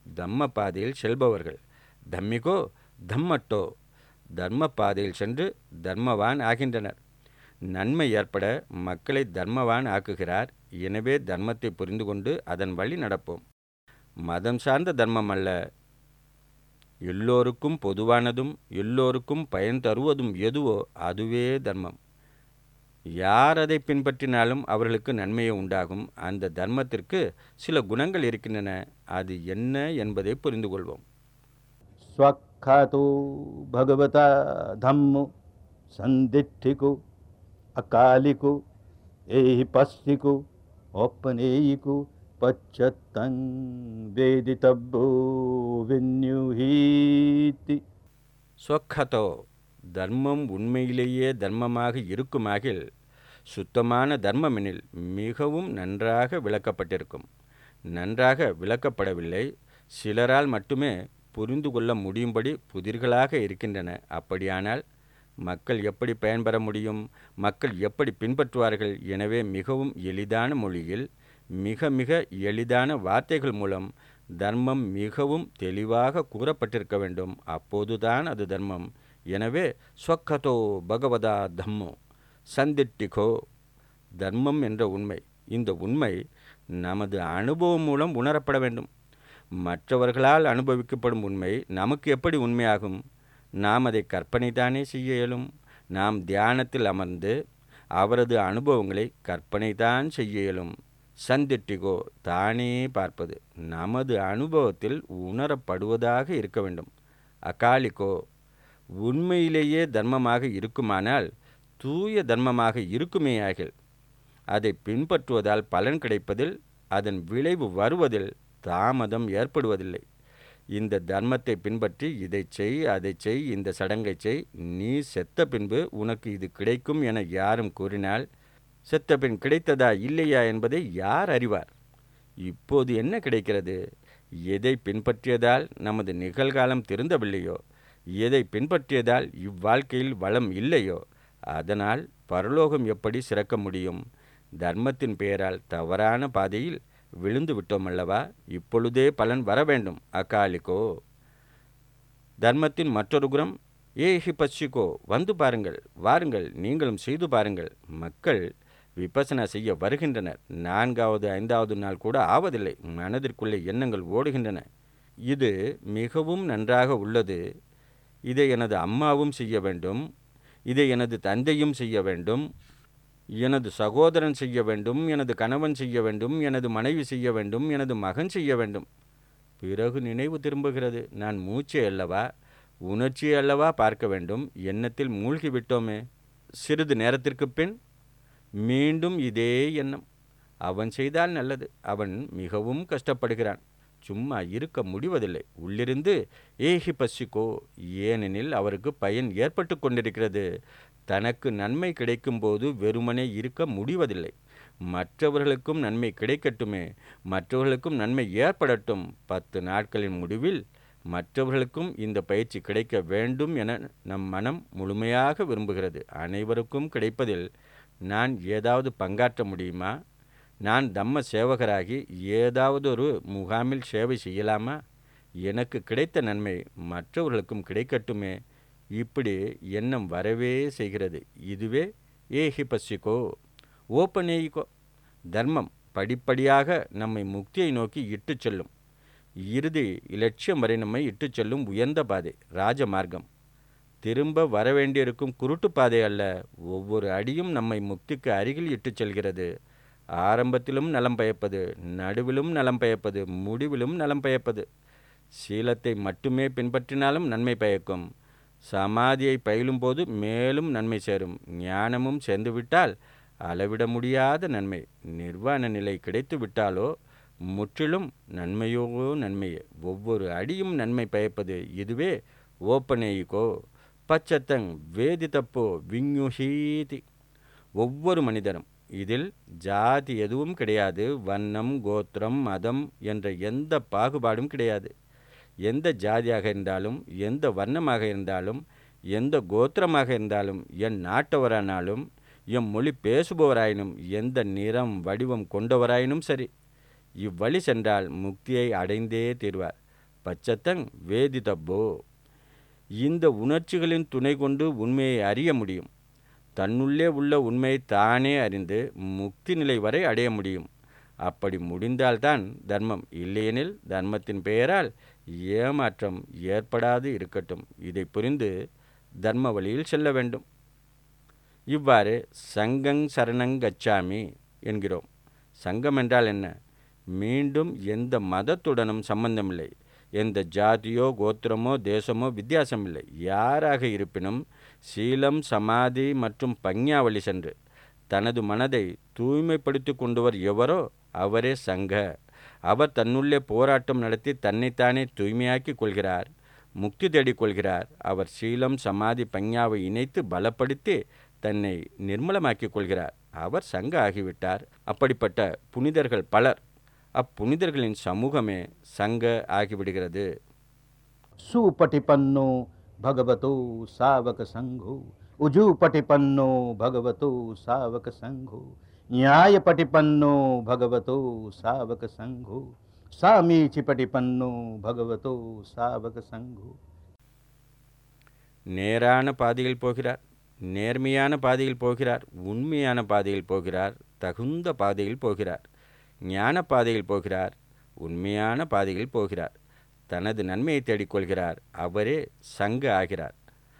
தம்ம பாதையில் செல்பவர்கள் தம்மிகோ தம்மட்டோ தர்ம பாதையில் சென்று தர்மவான் ஆகின்றனர் நன்மை ஏற்பட மக்களை தர்மவான் ஆக்குகிறார் எனவே தர்மத்தை புரிந்து கொண்டு அதன் வழி நடப்போம் மதம் சார்ந்த தர்மம் அல்ல எல்லோருக்கும் பொதுவானதும் எல்லோருக்கும் பயன் தருவதும் எதுவோ அதுவே தர்மம் யார் அதை பின்பற்றினாலும் அவர்களுக்கு நன்மையே உண்டாகும் அந்த தர்மத்திற்கு சில குணங்கள் இருக்கின்றன அது என்ன என்பதை புரிந்து கொள்வோம் ස්වක්ඛාතෝ භගවතා ධම්මු සන්දිට්ඨිකු අකාලිකු ඒහි පස්සිකු ඔප්පනේයිකු පච්චත්තං වේදිතබ්බෝ විඤ්ඤුහීති சொக்கதோ தர்மம் உண்மையிலேயே தர்மமாக இருக்குமாகில் சுத்தமான தர்மமெனில் மிகவும் நன்றாக விளக்கப்பட்டிருக்கும் நன்றாக விளக்கப்படவில்லை சிலரால் மட்டுமே புரிந்து கொள்ள முடியும்படி புதிர்களாக இருக்கின்றன அப்படியானால் மக்கள் எப்படி பயன்பெற முடியும் மக்கள் எப்படி பின்பற்றுவார்கள் எனவே மிகவும் எளிதான மொழியில் மிக மிக எளிதான வார்த்தைகள் மூலம் தர்மம் மிகவும் தெளிவாக கூறப்பட்டிருக்க வேண்டும் அப்போதுதான் அது தர்மம் எனவே ஸ்வக்கதோ பகவதா தம்மோ சந்திட்டிகோ தர்மம் என்ற உண்மை இந்த உண்மை நமது அனுபவம் மூலம் உணரப்பட வேண்டும் மற்றவர்களால் அனுபவிக்கப்படும் உண்மை நமக்கு எப்படி உண்மையாகும் நாம் அதை கற்பனை தானே செய்ய இயலும் நாம் தியானத்தில் அமர்ந்து அவரது அனுபவங்களை கற்பனை தான் செய்ய இயலும் சந்திட்டிகோ தானே பார்ப்பது நமது அனுபவத்தில் உணரப்படுவதாக இருக்க வேண்டும் அகாலிகோ உண்மையிலேயே தர்மமாக இருக்குமானால் தூய தர்மமாக இருக்குமேயாகில் அதை பின்பற்றுவதால் பலன் கிடைப்பதில் அதன் விளைவு வருவதில் தாமதம் ஏற்படுவதில்லை இந்த தர்மத்தை பின்பற்றி இதை செய் அதை செய் இந்த சடங்கை செய் நீ செத்த பின்பு உனக்கு இது கிடைக்கும் என யாரும் கூறினால் செத்த பின் கிடைத்ததா இல்லையா என்பதை யார் அறிவார் இப்போது என்ன கிடைக்கிறது எதை பின்பற்றியதால் நமது நிகழ்காலம் திருந்தவில்லையோ எதை பின்பற்றியதால் இவ்வாழ்க்கையில் வளம் இல்லையோ அதனால் பரலோகம் எப்படி சிறக்க முடியும் தர்மத்தின் பெயரால் தவறான பாதையில் விழுந்து விட்டோம் அல்லவா இப்பொழுதே பலன் வர வேண்டும் அகாலிக்கோ தர்மத்தின் மற்றொரு குணம் ஏஹி பச்சிக்கோ வந்து பாருங்கள் வாருங்கள் நீங்களும் செய்து பாருங்கள் மக்கள் விபசனா செய்ய வருகின்றனர் நான்காவது ஐந்தாவது நாள் கூட ஆவதில்லை மனதிற்குள்ளே எண்ணங்கள் ஓடுகின்றன இது மிகவும் நன்றாக உள்ளது இதை எனது அம்மாவும் செய்ய வேண்டும் இதை எனது தந்தையும் செய்ய வேண்டும் எனது சகோதரன் செய்ய வேண்டும் எனது கணவன் செய்ய வேண்டும் எனது மனைவி செய்ய வேண்டும் எனது மகன் செய்ய வேண்டும் பிறகு நினைவு திரும்புகிறது நான் மூச்சை அல்லவா உணர்ச்சியை அல்லவா பார்க்க வேண்டும் எண்ணத்தில் மூழ்கி விட்டோமே சிறிது நேரத்திற்கு பின் மீண்டும் இதே எண்ணம் அவன் செய்தால் நல்லது அவன் மிகவும் கஷ்டப்படுகிறான் சும்மா இருக்க முடிவதில்லை உள்ளிருந்து ஏஹி பசிக்கோ ஏனெனில் அவருக்கு பயன் ஏற்பட்டு கொண்டிருக்கிறது தனக்கு நன்மை கிடைக்கும்போது வெறுமனே இருக்க முடிவதில்லை மற்றவர்களுக்கும் நன்மை கிடைக்கட்டுமே மற்றவர்களுக்கும் நன்மை ஏற்படட்டும் பத்து நாட்களின் முடிவில் மற்றவர்களுக்கும் இந்த பயிற்சி கிடைக்க வேண்டும் என நம் மனம் முழுமையாக விரும்புகிறது அனைவருக்கும் கிடைப்பதில் நான் ஏதாவது பங்காற்ற முடியுமா நான் தம்ம சேவகராகி ஏதாவது ஒரு முகாமில் சேவை செய்யலாமா எனக்கு கிடைத்த நன்மை மற்றவர்களுக்கும் கிடைக்கட்டுமே இப்படி எண்ணம் வரவே செய்கிறது இதுவே ஏஹி பசிக்கோ ஓப்பனேயிக்கோ தர்மம் படிப்படியாக நம்மை முக்தியை நோக்கி இட்டுச் செல்லும் இறுதி இலட்சியம் வரை நம்மை இட்டுச் செல்லும் உயர்ந்த பாதை ராஜமார்க்கம் திரும்ப வரவேண்டியிருக்கும் குருட்டு பாதை அல்ல ஒவ்வொரு அடியும் நம்மை முக்திக்கு அருகில் இட்டுச் செல்கிறது ஆரம்பத்திலும் நலம் பயப்பது நடுவிலும் நலம் பயப்பது முடிவிலும் நலம் பயப்பது சீலத்தை மட்டுமே பின்பற்றினாலும் நன்மை பயக்கும் சமாதியை பயிலும்போது மேலும் நன்மை சேரும் ஞானமும் சேர்ந்துவிட்டால் அளவிட முடியாத நன்மை நிர்வாண நிலை கிடைத்து விட்டாலோ முற்றிலும் நன்மையோ நன்மையே ஒவ்வொரு அடியும் நன்மை பயப்பது இதுவே ஓப்பனேயிக்கோ பச்சத்தங் வேதித்தப்போ விஞ்ஞுஹீதி ஒவ்வொரு மனிதரும் இதில் ஜாதி எதுவும் கிடையாது வண்ணம் கோத்திரம் மதம் என்ற எந்த பாகுபாடும் கிடையாது எந்த ஜாதியாக இருந்தாலும் எந்த வர்ணமாக இருந்தாலும் எந்த கோத்திரமாக இருந்தாலும் என் நாட்டவரானாலும் எம் மொழி பேசுபவராயினும் எந்த நிறம் வடிவம் கொண்டவராயினும் சரி இவ்வழி சென்றால் முக்தியை அடைந்தே தீர்வார் பச்சத்தங் வேதிதப்போ இந்த உணர்ச்சிகளின் துணை கொண்டு உண்மையை அறிய முடியும் தன்னுள்ளே உள்ள உண்மையை தானே அறிந்து முக்தி நிலை வரை அடைய முடியும் அப்படி முடிந்தால்தான் தர்மம் இல்லையெனில் தர்மத்தின் பெயரால் ஏமாற்றம் ஏற்படாது இருக்கட்டும் இதை புரிந்து தர்ம வழியில் செல்ல வேண்டும் இவ்வாறு சங்கங் சரணங் கச்சாமி என்கிறோம் சங்கம் என்றால் என்ன மீண்டும் எந்த மதத்துடனும் சம்பந்தமில்லை எந்த ஜாதியோ கோத்திரமோ தேசமோ வித்தியாசமில்லை யாராக இருப்பினும் சீலம் சமாதி மற்றும் பஞ்ஞாவளி சென்று தனது மனதை தூய்மைப்படுத்தி கொண்டவர் எவரோ அவரே சங்க அவர் தன்னுள்ளே போராட்டம் நடத்தி தன்னைத்தானே தூய்மையாக்கி கொள்கிறார் முக்தி தேடிக் கொள்கிறார் அவர் சீலம் சமாதி பஞ்ஞாவை இணைத்து பலப்படுத்தி தன்னை நிர்மலமாக்கிக் கொள்கிறார் அவர் சங்க ஆகிவிட்டார் அப்படிப்பட்ட புனிதர்கள் பலர் அப்புனிதர்களின் சமூகமே சங்க ஆகிவிடுகிறது सुपटिपन्नो भगवतो सावकसङ्घो उजूपटिपन्नो भगवतो सावकसङ्घो न्यायपटिपन्नो भगवतो सावकसङ्घो सामीचिपटिपन्नो भगवतो सावकसङ्घो நேரான பாதையில் போகிறார் நேர்மையான பாதையில் போகிறார் உண்மையான பாதையில் போகிறார் தகுந்த பாதையில் போகிறார் ஞான பாதையில் போகிறார் உண்மையான பாதையில் போகிறார் தனது நன்மையை தேடிக்கொள்கிறார் அவரே சங்க ஆகிறார்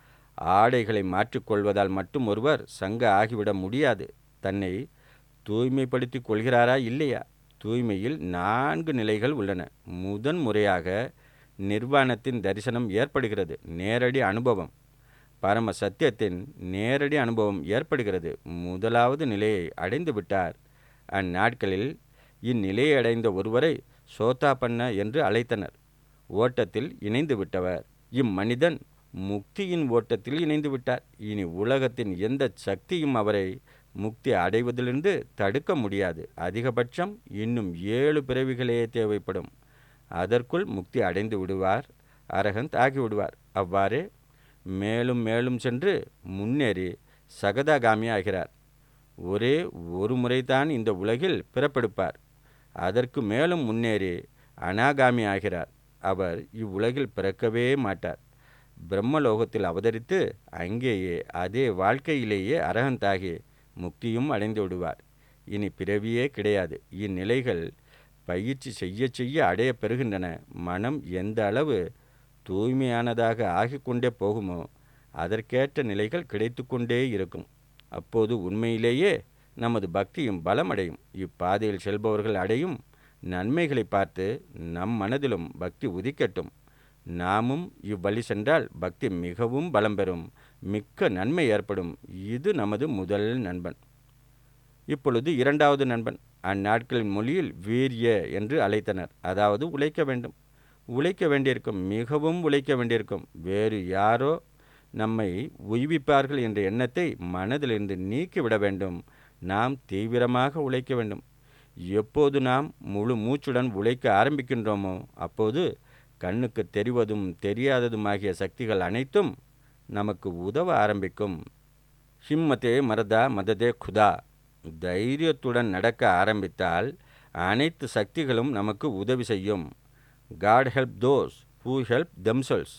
ஆடைகளை மாற்றிக்கொள்வதால் மட்டும் ஒருவர் சங்க ஆகிவிட முடியாது தன்னை தூய்மைப்படுத்தி கொள்கிறாரா இல்லையா தூய்மையில் நான்கு நிலைகள் உள்ளன முதன் முறையாக நிர்வாணத்தின் தரிசனம் ஏற்படுகிறது நேரடி அனுபவம் பரம சத்தியத்தின் நேரடி அனுபவம் ஏற்படுகிறது முதலாவது நிலையை அடைந்து விட்டார் அந்நாட்களில் இந்நிலையை அடைந்த ஒருவரை சோதாபன்ன என்று அழைத்தனர் ஓட்டத்தில் இணைந்து விட்டவர் இம்மனிதன் முக்தியின் ஓட்டத்தில் இணைந்து விட்டார் இனி உலகத்தின் எந்த சக்தியும் அவரை முக்தி அடைவதிலிருந்து தடுக்க முடியாது அதிகபட்சம் இன்னும் ஏழு பிறவிகளே தேவைப்படும் அதற்குள் முக்தி அடைந்து விடுவார் அரகந்த் ஆகிவிடுவார் அவ்வாறே மேலும் மேலும் சென்று முன்னேறி சகதாகாமி ஆகிறார் ஒரே ஒரு முறைதான் இந்த உலகில் பிறப்பெடுப்பார் அதற்கு மேலும் முன்னேறி அனாகாமி ஆகிறார் அவர் இவ்வுலகில் பிறக்கவே மாட்டார் பிரம்மலோகத்தில் அவதரித்து அங்கேயே அதே வாழ்க்கையிலேயே அரகந்தாகி முக்தியும் அடைந்து விடுவார் இனி பிறவியே கிடையாது இந்நிலைகள் பயிற்சி செய்ய செய்ய அடைய பெறுகின்றன மனம் எந்த அளவு தூய்மையானதாக ஆகிக்கொண்டே போகுமோ அதற்கேற்ற நிலைகள் கிடைத்து கொண்டே இருக்கும் அப்போது உண்மையிலேயே நமது பக்தியும் பலமடையும் இப்பாதையில் செல்பவர்கள் அடையும் நன்மைகளை பார்த்து நம் மனதிலும் பக்தி உதிக்கட்டும் நாமும் இவ்வழி சென்றால் பக்தி மிகவும் பலம் பெறும் மிக்க நன்மை ஏற்படும் இது நமது முதல் நண்பன் இப்பொழுது இரண்டாவது நண்பன் அந்நாட்களின் மொழியில் வீரிய என்று அழைத்தனர் அதாவது உழைக்க வேண்டும் உழைக்க வேண்டியிருக்கும் மிகவும் உழைக்க வேண்டியிருக்கும் வேறு யாரோ நம்மை உய்விப்பார்கள் என்ற எண்ணத்தை மனதிலிருந்து நீக்கிவிட வேண்டும் நாம் தீவிரமாக உழைக்க வேண்டும் எப்போது நாம் முழு மூச்சுடன் உழைக்க ஆரம்பிக்கின்றோமோ அப்போது கண்ணுக்கு தெரிவதும் தெரியாததுமாகிய சக்திகள் அனைத்தும் நமக்கு உதவ ஆரம்பிக்கும் ஹிம்மத்தே மரதா மததே குதா தைரியத்துடன் நடக்க ஆரம்பித்தால் அனைத்து சக்திகளும் நமக்கு உதவி செய்யும் God help those who help themselves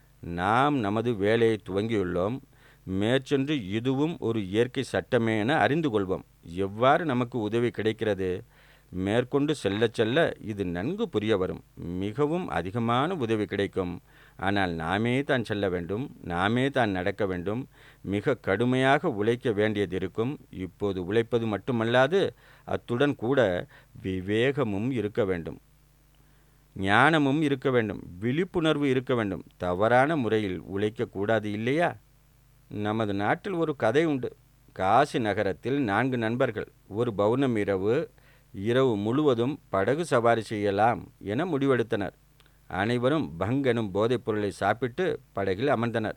நாம் நமது வேலையை துவங்கியுள்ளோம் மேற்சென்று இதுவும் ஒரு இயற்கை சட்டமே என அறிந்து கொள்வோம் எவ்வாறு நமக்கு உதவி கிடைக்கிறது மேற்கொண்டு செல்ல செல்ல இது நன்கு புரிய வரும் மிகவும் அதிகமான உதவி கிடைக்கும் ஆனால் நாமே தான் செல்ல வேண்டும் நாமே தான் நடக்க வேண்டும் மிக கடுமையாக உழைக்க வேண்டியது இருக்கும் இப்போது உழைப்பது மட்டுமல்லாது அத்துடன் கூட விவேகமும் இருக்க வேண்டும் ஞானமும் இருக்க வேண்டும் விழிப்புணர்வு இருக்க வேண்டும் தவறான முறையில் உழைக்கக்கூடாது இல்லையா நமது நாட்டில் ஒரு கதை உண்டு காசி நகரத்தில் நான்கு நண்பர்கள் ஒரு பௌர்ணமி இரவு இரவு முழுவதும் படகு சவாரி செய்யலாம் என முடிவெடுத்தனர் அனைவரும் பங் எனும் போதைப் பொருளை சாப்பிட்டு படகில் அமர்ந்தனர்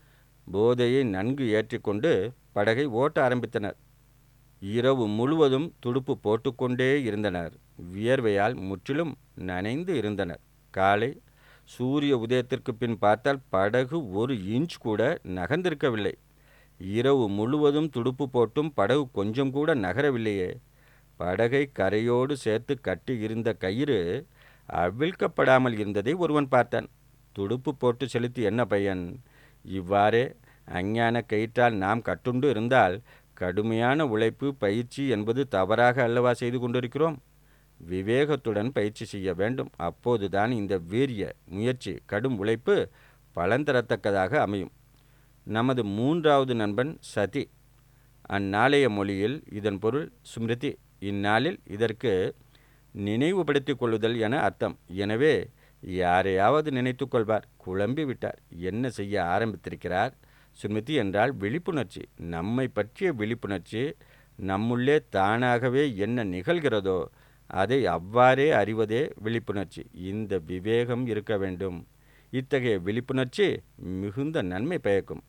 போதையை நன்கு ஏற்றிக்கொண்டு படகை ஓட்ட ஆரம்பித்தனர் இரவு முழுவதும் துடுப்பு போட்டுக்கொண்டே இருந்தனர் வியர்வையால் முற்றிலும் நனைந்து இருந்தனர் காலை சூரிய உதயத்திற்கு பின் பார்த்தால் படகு ஒரு இன்ச் கூட நகர்ந்திருக்கவில்லை இரவு முழுவதும் துடுப்பு போட்டும் படகு கொஞ்சம் கூட நகரவில்லையே படகை கரையோடு சேர்த்து கட்டி இருந்த கயிறு அவிழ்க்கப்படாமல் இருந்ததை ஒருவன் பார்த்தான் துடுப்பு போட்டு செலுத்தி என்ன பயன் இவ்வாறே அஞ்ஞான கயிற்றால் நாம் கட்டுண்டு இருந்தால் கடுமையான உழைப்பு பயிற்சி என்பது தவறாக அல்லவா செய்து கொண்டிருக்கிறோம் விவேகத்துடன் பயிற்சி செய்ய வேண்டும் அப்போதுதான் இந்த வீரிய முயற்சி கடும் உழைப்பு பலன் தரத்தக்கதாக அமையும் நமது மூன்றாவது நண்பன் சதி அந்நாளைய மொழியில் இதன் பொருள் ஸ்மிருதி இந்நாளில் இதற்கு நினைவுபடுத்திக் கொள்ளுதல் என அர்த்தம் எனவே யாரையாவது நினைத்து கொள்வார் குழம்பி விட்டார் என்ன செய்ய ஆரம்பித்திருக்கிறார் ஸ்மிருதி என்றால் விழிப்புணர்ச்சி நம்மை பற்றிய விழிப்புணர்ச்சி நம்முள்ளே தானாகவே என்ன நிகழ்கிறதோ அதை அவ்வாறே அறிவதே விழிப்புணர்ச்சி இந்த விவேகம் இருக்க வேண்டும் இத்தகைய விழிப்புணர்ச்சி மிகுந்த நன்மை பயக்கும்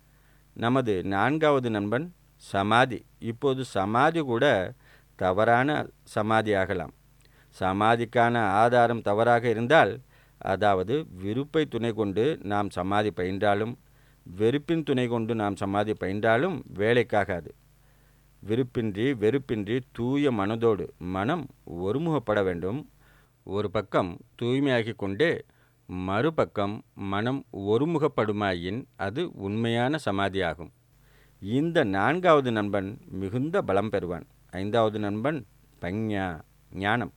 நமது நான்காவது நண்பன் சமாதி இப்போது சமாதி கூட தவறான சமாதி ஆகலாம் சமாதிக்கான ஆதாரம் தவறாக இருந்தால் அதாவது விருப்பை துணை கொண்டு நாம் சமாதி பயின்றாலும் வெறுப்பின் துணை கொண்டு நாம் சமாதி பயின்றாலும் வேலைக்காகாது விருப்பின்றி வெறுப்பின்றி தூய மனதோடு மனம் ஒருமுகப்பட வேண்டும் ஒரு பக்கம் தூய்மையாகிக் கொண்டே மறுபக்கம் மனம் ஒருமுகப்படுமாயின் அது உண்மையான சமாதியாகும் இந்த நான்காவது நண்பன் மிகுந்த பலம் பெறுவான் ஐந்தாவது நண்பன் பஞ்ஞா ஞானம்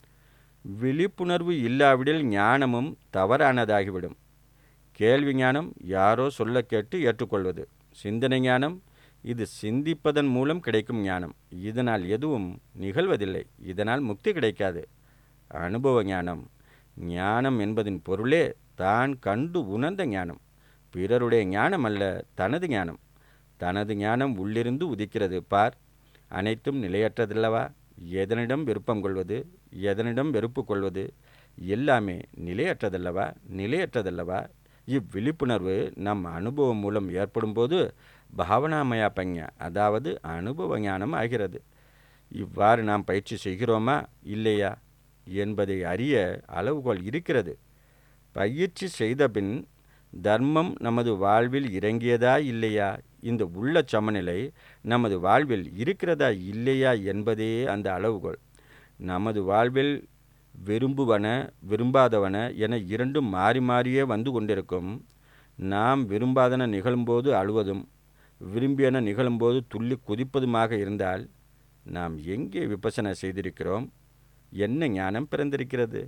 விழிப்புணர்வு இல்லாவிடில் ஞானமும் தவறானதாகிவிடும் கேள்வி ஞானம் யாரோ சொல்ல கேட்டு ஏற்றுக்கொள்வது சிந்தனை ஞானம் இது சிந்திப்பதன் மூலம் கிடைக்கும் ஞானம் இதனால் எதுவும் நிகழ்வதில்லை இதனால் முக்தி கிடைக்காது அனுபவ ஞானம் ஞானம் என்பதின் பொருளே தான் கண்டு உணர்ந்த ஞானம் பிறருடைய ஞானம் அல்ல தனது ஞானம் தனது ஞானம் உள்ளிருந்து உதிக்கிறது பார் அனைத்தும் நிலையற்றதல்லவா எதனிடம் விருப்பம் கொள்வது எதனிடம் வெறுப்பு கொள்வது எல்லாமே நிலையற்றதல்லவா நிலையற்றதல்லவா இவ்விழிப்புணர்வு நம் அனுபவம் மூலம் ஏற்படும்போது பாவனாமயா பஞ்ஞா அதாவது அனுபவ ஞானம் ஆகிறது இவ்வாறு நாம் பயிற்சி செய்கிறோமா இல்லையா என்பதை அறிய அளவுகோல் இருக்கிறது பயிற்சி செய்தபின் தர்மம் நமது வாழ்வில் இறங்கியதா இல்லையா இந்த உள்ள சமநிலை நமது வாழ்வில் இருக்கிறதா இல்லையா என்பதே அந்த அளவுகோல் நமது வாழ்வில் விரும்புவன விரும்பாதவன என இரண்டும் மாறி மாறியே வந்து கொண்டிருக்கும் நாம் விரும்பாதன நிகழும்போது அழுவதும் விரும்பியன நிகழும்போது துள்ளி குதிப்பதுமாக இருந்தால் நாம் எங்கே விபசனை செய்திருக்கிறோம் என்ன ஞானம் பிறந்திருக்கிறது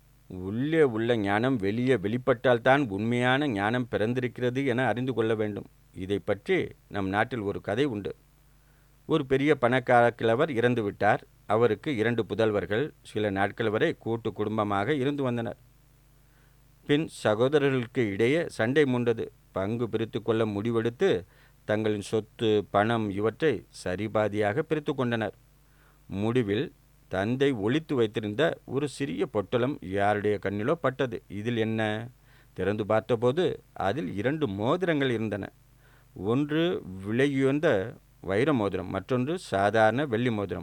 உள்ளே உள்ள ஞானம் வெளியே வெளிப்பட்டால்தான் உண்மையான ஞானம் பிறந்திருக்கிறது என அறிந்து கொள்ள வேண்டும் இதை பற்றி நம் நாட்டில் ஒரு கதை உண்டு ஒரு பெரிய பணக்கார கிழவர் இறந்து விட்டார் அவருக்கு இரண்டு புதல்வர்கள் சில நாட்கள் வரை கூட்டு குடும்பமாக இருந்து வந்தனர் பின் சகோதரர்களுக்கு இடையே சண்டை மூண்டது பங்கு பிரித்து கொள்ள முடிவெடுத்து தங்களின் சொத்து பணம் இவற்றை சரிபாதியாக பிரித்து கொண்டனர் முடிவில் தந்தை ஒளித்து வைத்திருந்த ஒரு சிறிய பொட்டலம் யாருடைய கண்ணிலோ பட்டது இதில் என்ன திறந்து பார்த்தபோது அதில் இரண்டு மோதிரங்கள் இருந்தன ஒன்று விலையுயர்ந்த வைர மோதிரம் மற்றொன்று சாதாரண வெள்ளி மோதிரம்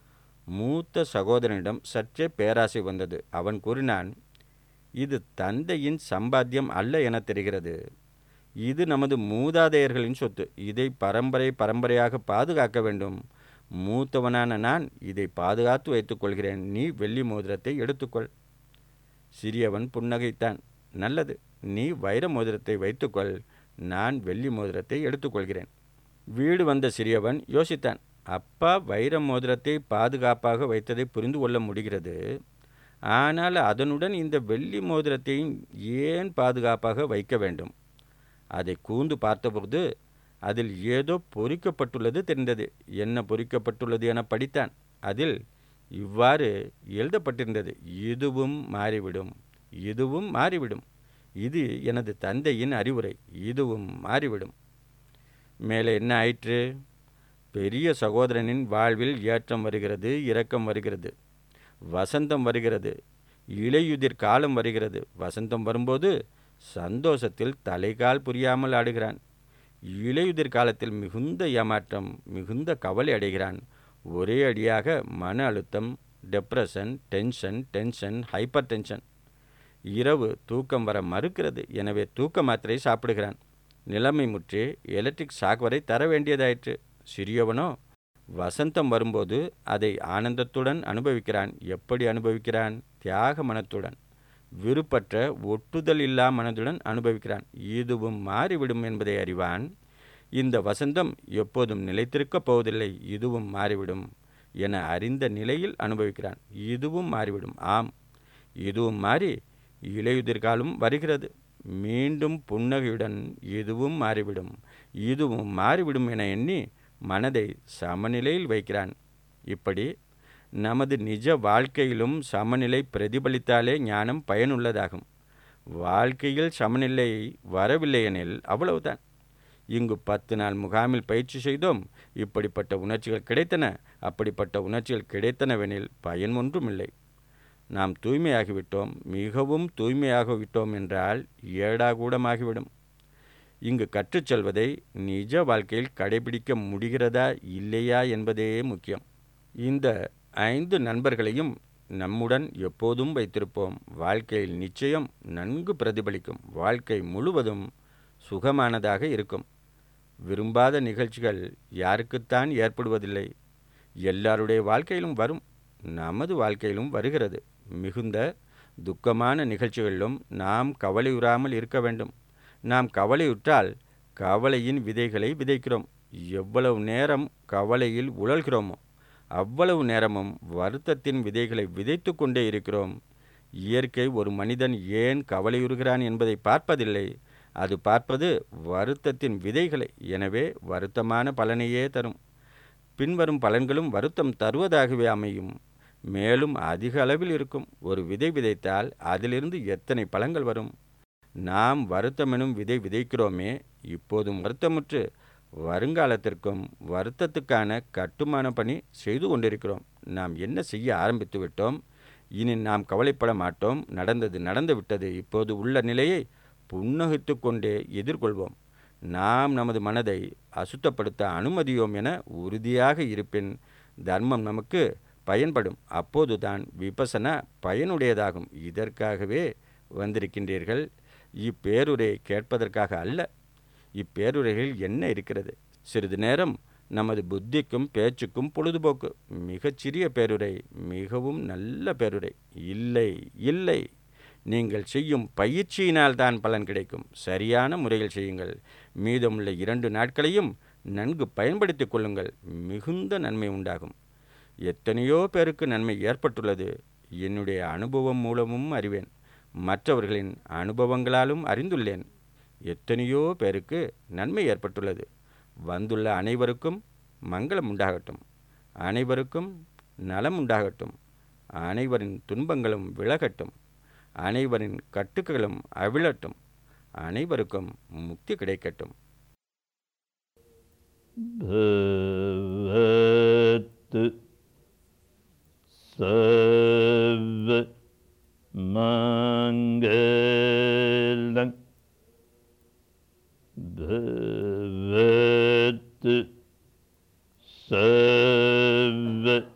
மூத்த சகோதரனிடம் சற்றே பேராசை வந்தது அவன் கூறினான் இது தந்தையின் சம்பாத்தியம் அல்ல என தெரிகிறது இது நமது மூதாதையர்களின் சொத்து இதை பரம்பரை பரம்பரையாக பாதுகாக்க வேண்டும் மூத்தவனான நான் இதை பாதுகாத்து வைத்துக் கொள்கிறேன் நீ வெள்ளி மோதிரத்தை எடுத்துக்கொள் சிறியவன் புன்னகைத்தான் நல்லது நீ வைர மோதிரத்தை வைத்துக்கொள் நான் வெள்ளி மோதிரத்தை எடுத்துக்கொள்கிறேன் வீடு வந்த சிறியவன் யோசித்தான் அப்பா வைர மோதிரத்தை பாதுகாப்பாக வைத்ததை புரிந்து கொள்ள முடிகிறது ஆனால் அதனுடன் இந்த வெள்ளி மோதிரத்தையும் ஏன் பாதுகாப்பாக வைக்க வேண்டும் அதை கூர்ந்து பார்த்தபோது அதில் ஏதோ பொறிக்கப்பட்டுள்ளது தெரிந்தது என்ன பொறிக்கப்பட்டுள்ளது என படித்தான் அதில் இவ்வாறு எழுதப்பட்டிருந்தது இதுவும் மாறிவிடும் இதுவும் மாறிவிடும் இது எனது தந்தையின் அறிவுரை இதுவும் மாறிவிடும் மேலே என்ன ஆயிற்று பெரிய சகோதரனின் வாழ்வில் ஏற்றம் வருகிறது இரக்கம் வருகிறது வசந்தம் வருகிறது இலையுதிர் காலம் வருகிறது வசந்தம் வரும்போது சந்தோஷத்தில் தலைகால் புரியாமல் ஆடுகிறான் இலையுதிர் காலத்தில் மிகுந்த ஏமாற்றம் மிகுந்த கவலை அடைகிறான் ஒரே அடியாக மன அழுத்தம் depression tension tension hypertension இரவு தூக்கம் வர மறுக்கிறது எனவே தூக்க மாத்திரை சாப்பிடுகிறான் நிலைமை முற்றி எலக்ட்ரிக் ஷாக் வரை தர வேண்டியதாயிற்று சிறியவனோ வசந்தம் வரும்போது அதை ஆனந்தத்துடன் அனுபவிக்கிறான் எப்படி அனுபவிக்கிறான் தியாக மனத்துடன் விருப்பற்ற ஒட்டுதல் இல்லா மனதுடன் அனுபவிக்கிறான் இதுவும் மாறிவிடும் என்பதை அறிவான் இந்த வசந்தம் எப்போதும் நிலைத்திருக்கப் போவதில்லை இதுவும் மாறிவிடும் என அறிந்த நிலையில் அனுபவிக்கிறான் இதுவும் மாறிவிடும் ஆம் இதுவும் மாறி இலையுதிர்காலம் வருகிறது மீண்டும் புன்னகையுடன் இதுவும் மாறிவிடும் இதுவும் மாறிவிடும் என எண்ணி மனதை சமநிலையில் வைக்கிறான் இப்படி நமது நிஜ வாழ்க்கையிலும் சமநிலை பிரதிபலித்தாலே ஞானம் பயனுள்ளதாகும் வாழ்க்கையில் சமநிலை வரவில்லையெனில் அவ்வளவுதான் இங்கு பத்து நாள் முகாமில் பயிற்சி செய்தோம் இப்படிப்பட்ட உணர்ச்சிகள் கிடைத்தன அப்படிப்பட்ட உணர்ச்சிகள் கிடைத்தனவெனில் பயன் ஒன்றுமில்லை நாம் தூய்மையாகிவிட்டோம் மிகவும் தூய்மையாகிவிட்டோம் என்றால் ஏடாகூடமாகிவிடும் இங்கு கற்றுச் செல்வதை நிஜ வாழ்க்கையில் கடைபிடிக்க முடிகிறதா இல்லையா என்பதே முக்கியம் இந்த ஐந்து நண்பர்களையும் நம்முடன் எப்போதும் வைத்திருப்போம் வாழ்க்கையில் நிச்சயம் நன்கு பிரதிபலிக்கும் வாழ்க்கை முழுவதும் சுகமானதாக இருக்கும் விரும்பாத நிகழ்ச்சிகள் யாருக்குத்தான் ஏற்படுவதில்லை எல்லாருடைய வாழ்க்கையிலும் வரும் நமது வாழ்க்கையிலும் வருகிறது மிகுந்த துக்கமான நிகழ்ச்சிகளிலும் நாம் கவலையுறாமல் இருக்க வேண்டும் நாம் கவலையுற்றால் கவலையின் விதைகளை விதைக்கிறோம் எவ்வளவு நேரம் கவலையில் உழல்கிறோமோ அவ்வளவு நேரமும் வருத்தத்தின் விதைகளை விதைத்து கொண்டே இருக்கிறோம் இயற்கை ஒரு மனிதன் ஏன் கவலையுறுகிறான் என்பதை பார்ப்பதில்லை அது பார்ப்பது வருத்தத்தின் விதைகளை எனவே வருத்தமான பலனையே தரும் பின்வரும் பலன்களும் வருத்தம் தருவதாகவே அமையும் மேலும் அதிக அளவில் இருக்கும் ஒரு விதை விதைத்தால் அதிலிருந்து எத்தனை பழங்கள் வரும் நாம் வருத்தமெனும் விதை விதைக்கிறோமே இப்போதும் வருத்தமுற்று வருங்காலத்திற்கும் வருத்தத்துக்கான கட்டுமான பணி செய்து கொண்டிருக்கிறோம் நாம் என்ன செய்ய ஆரம்பித்து விட்டோம் இனி நாம் கவலைப்பட மாட்டோம் நடந்தது நடந்து விட்டது இப்போது உள்ள நிலையை புன்னகித்து கொண்டே எதிர்கொள்வோம் நாம் நமது மனதை அசுத்தப்படுத்த அனுமதியோம் என உறுதியாக இருப்பின் தர்மம் நமக்கு பயன்படும் அப்போதுதான் விபசனா பயனுடையதாகும் இதற்காகவே வந்திருக்கின்றீர்கள் இப்பேருரை கேட்பதற்காக அல்ல இப்பேருரைகளில் என்ன இருக்கிறது சிறிது நேரம் நமது புத்திக்கும் பேச்சுக்கும் பொழுதுபோக்கு மிகச்சிறிய பேருரை மிகவும் நல்ல பேருரை இல்லை இல்லை நீங்கள் செய்யும் பயிற்சியினால் தான் பலன் கிடைக்கும் சரியான முறையில் செய்யுங்கள் மீதமுள்ள இரண்டு நாட்களையும் நன்கு பயன்படுத்திக் கொள்ளுங்கள் மிகுந்த நன்மை உண்டாகும் எத்தனையோ பேருக்கு நன்மை ஏற்பட்டுள்ளது என்னுடைய அனுபவம் மூலமும் அறிவேன் மற்றவர்களின் அனுபவங்களாலும் அறிந்துள்ளேன் எத்தனையோ பேருக்கு நன்மை ஏற்பட்டுள்ளது வந்துள்ள அனைவருக்கும் மங்களம் உண்டாகட்டும் அனைவருக்கும் நலம் உண்டாகட்டும் அனைவரின் துன்பங்களும் விலகட்டும் அனைவரின் கட்டுக்களும் அவிழட்டும் அனைவருக்கும் முக்தி கிடைக்கட்டும் भवतु सर्वमङ्गलम् भवतु सर्व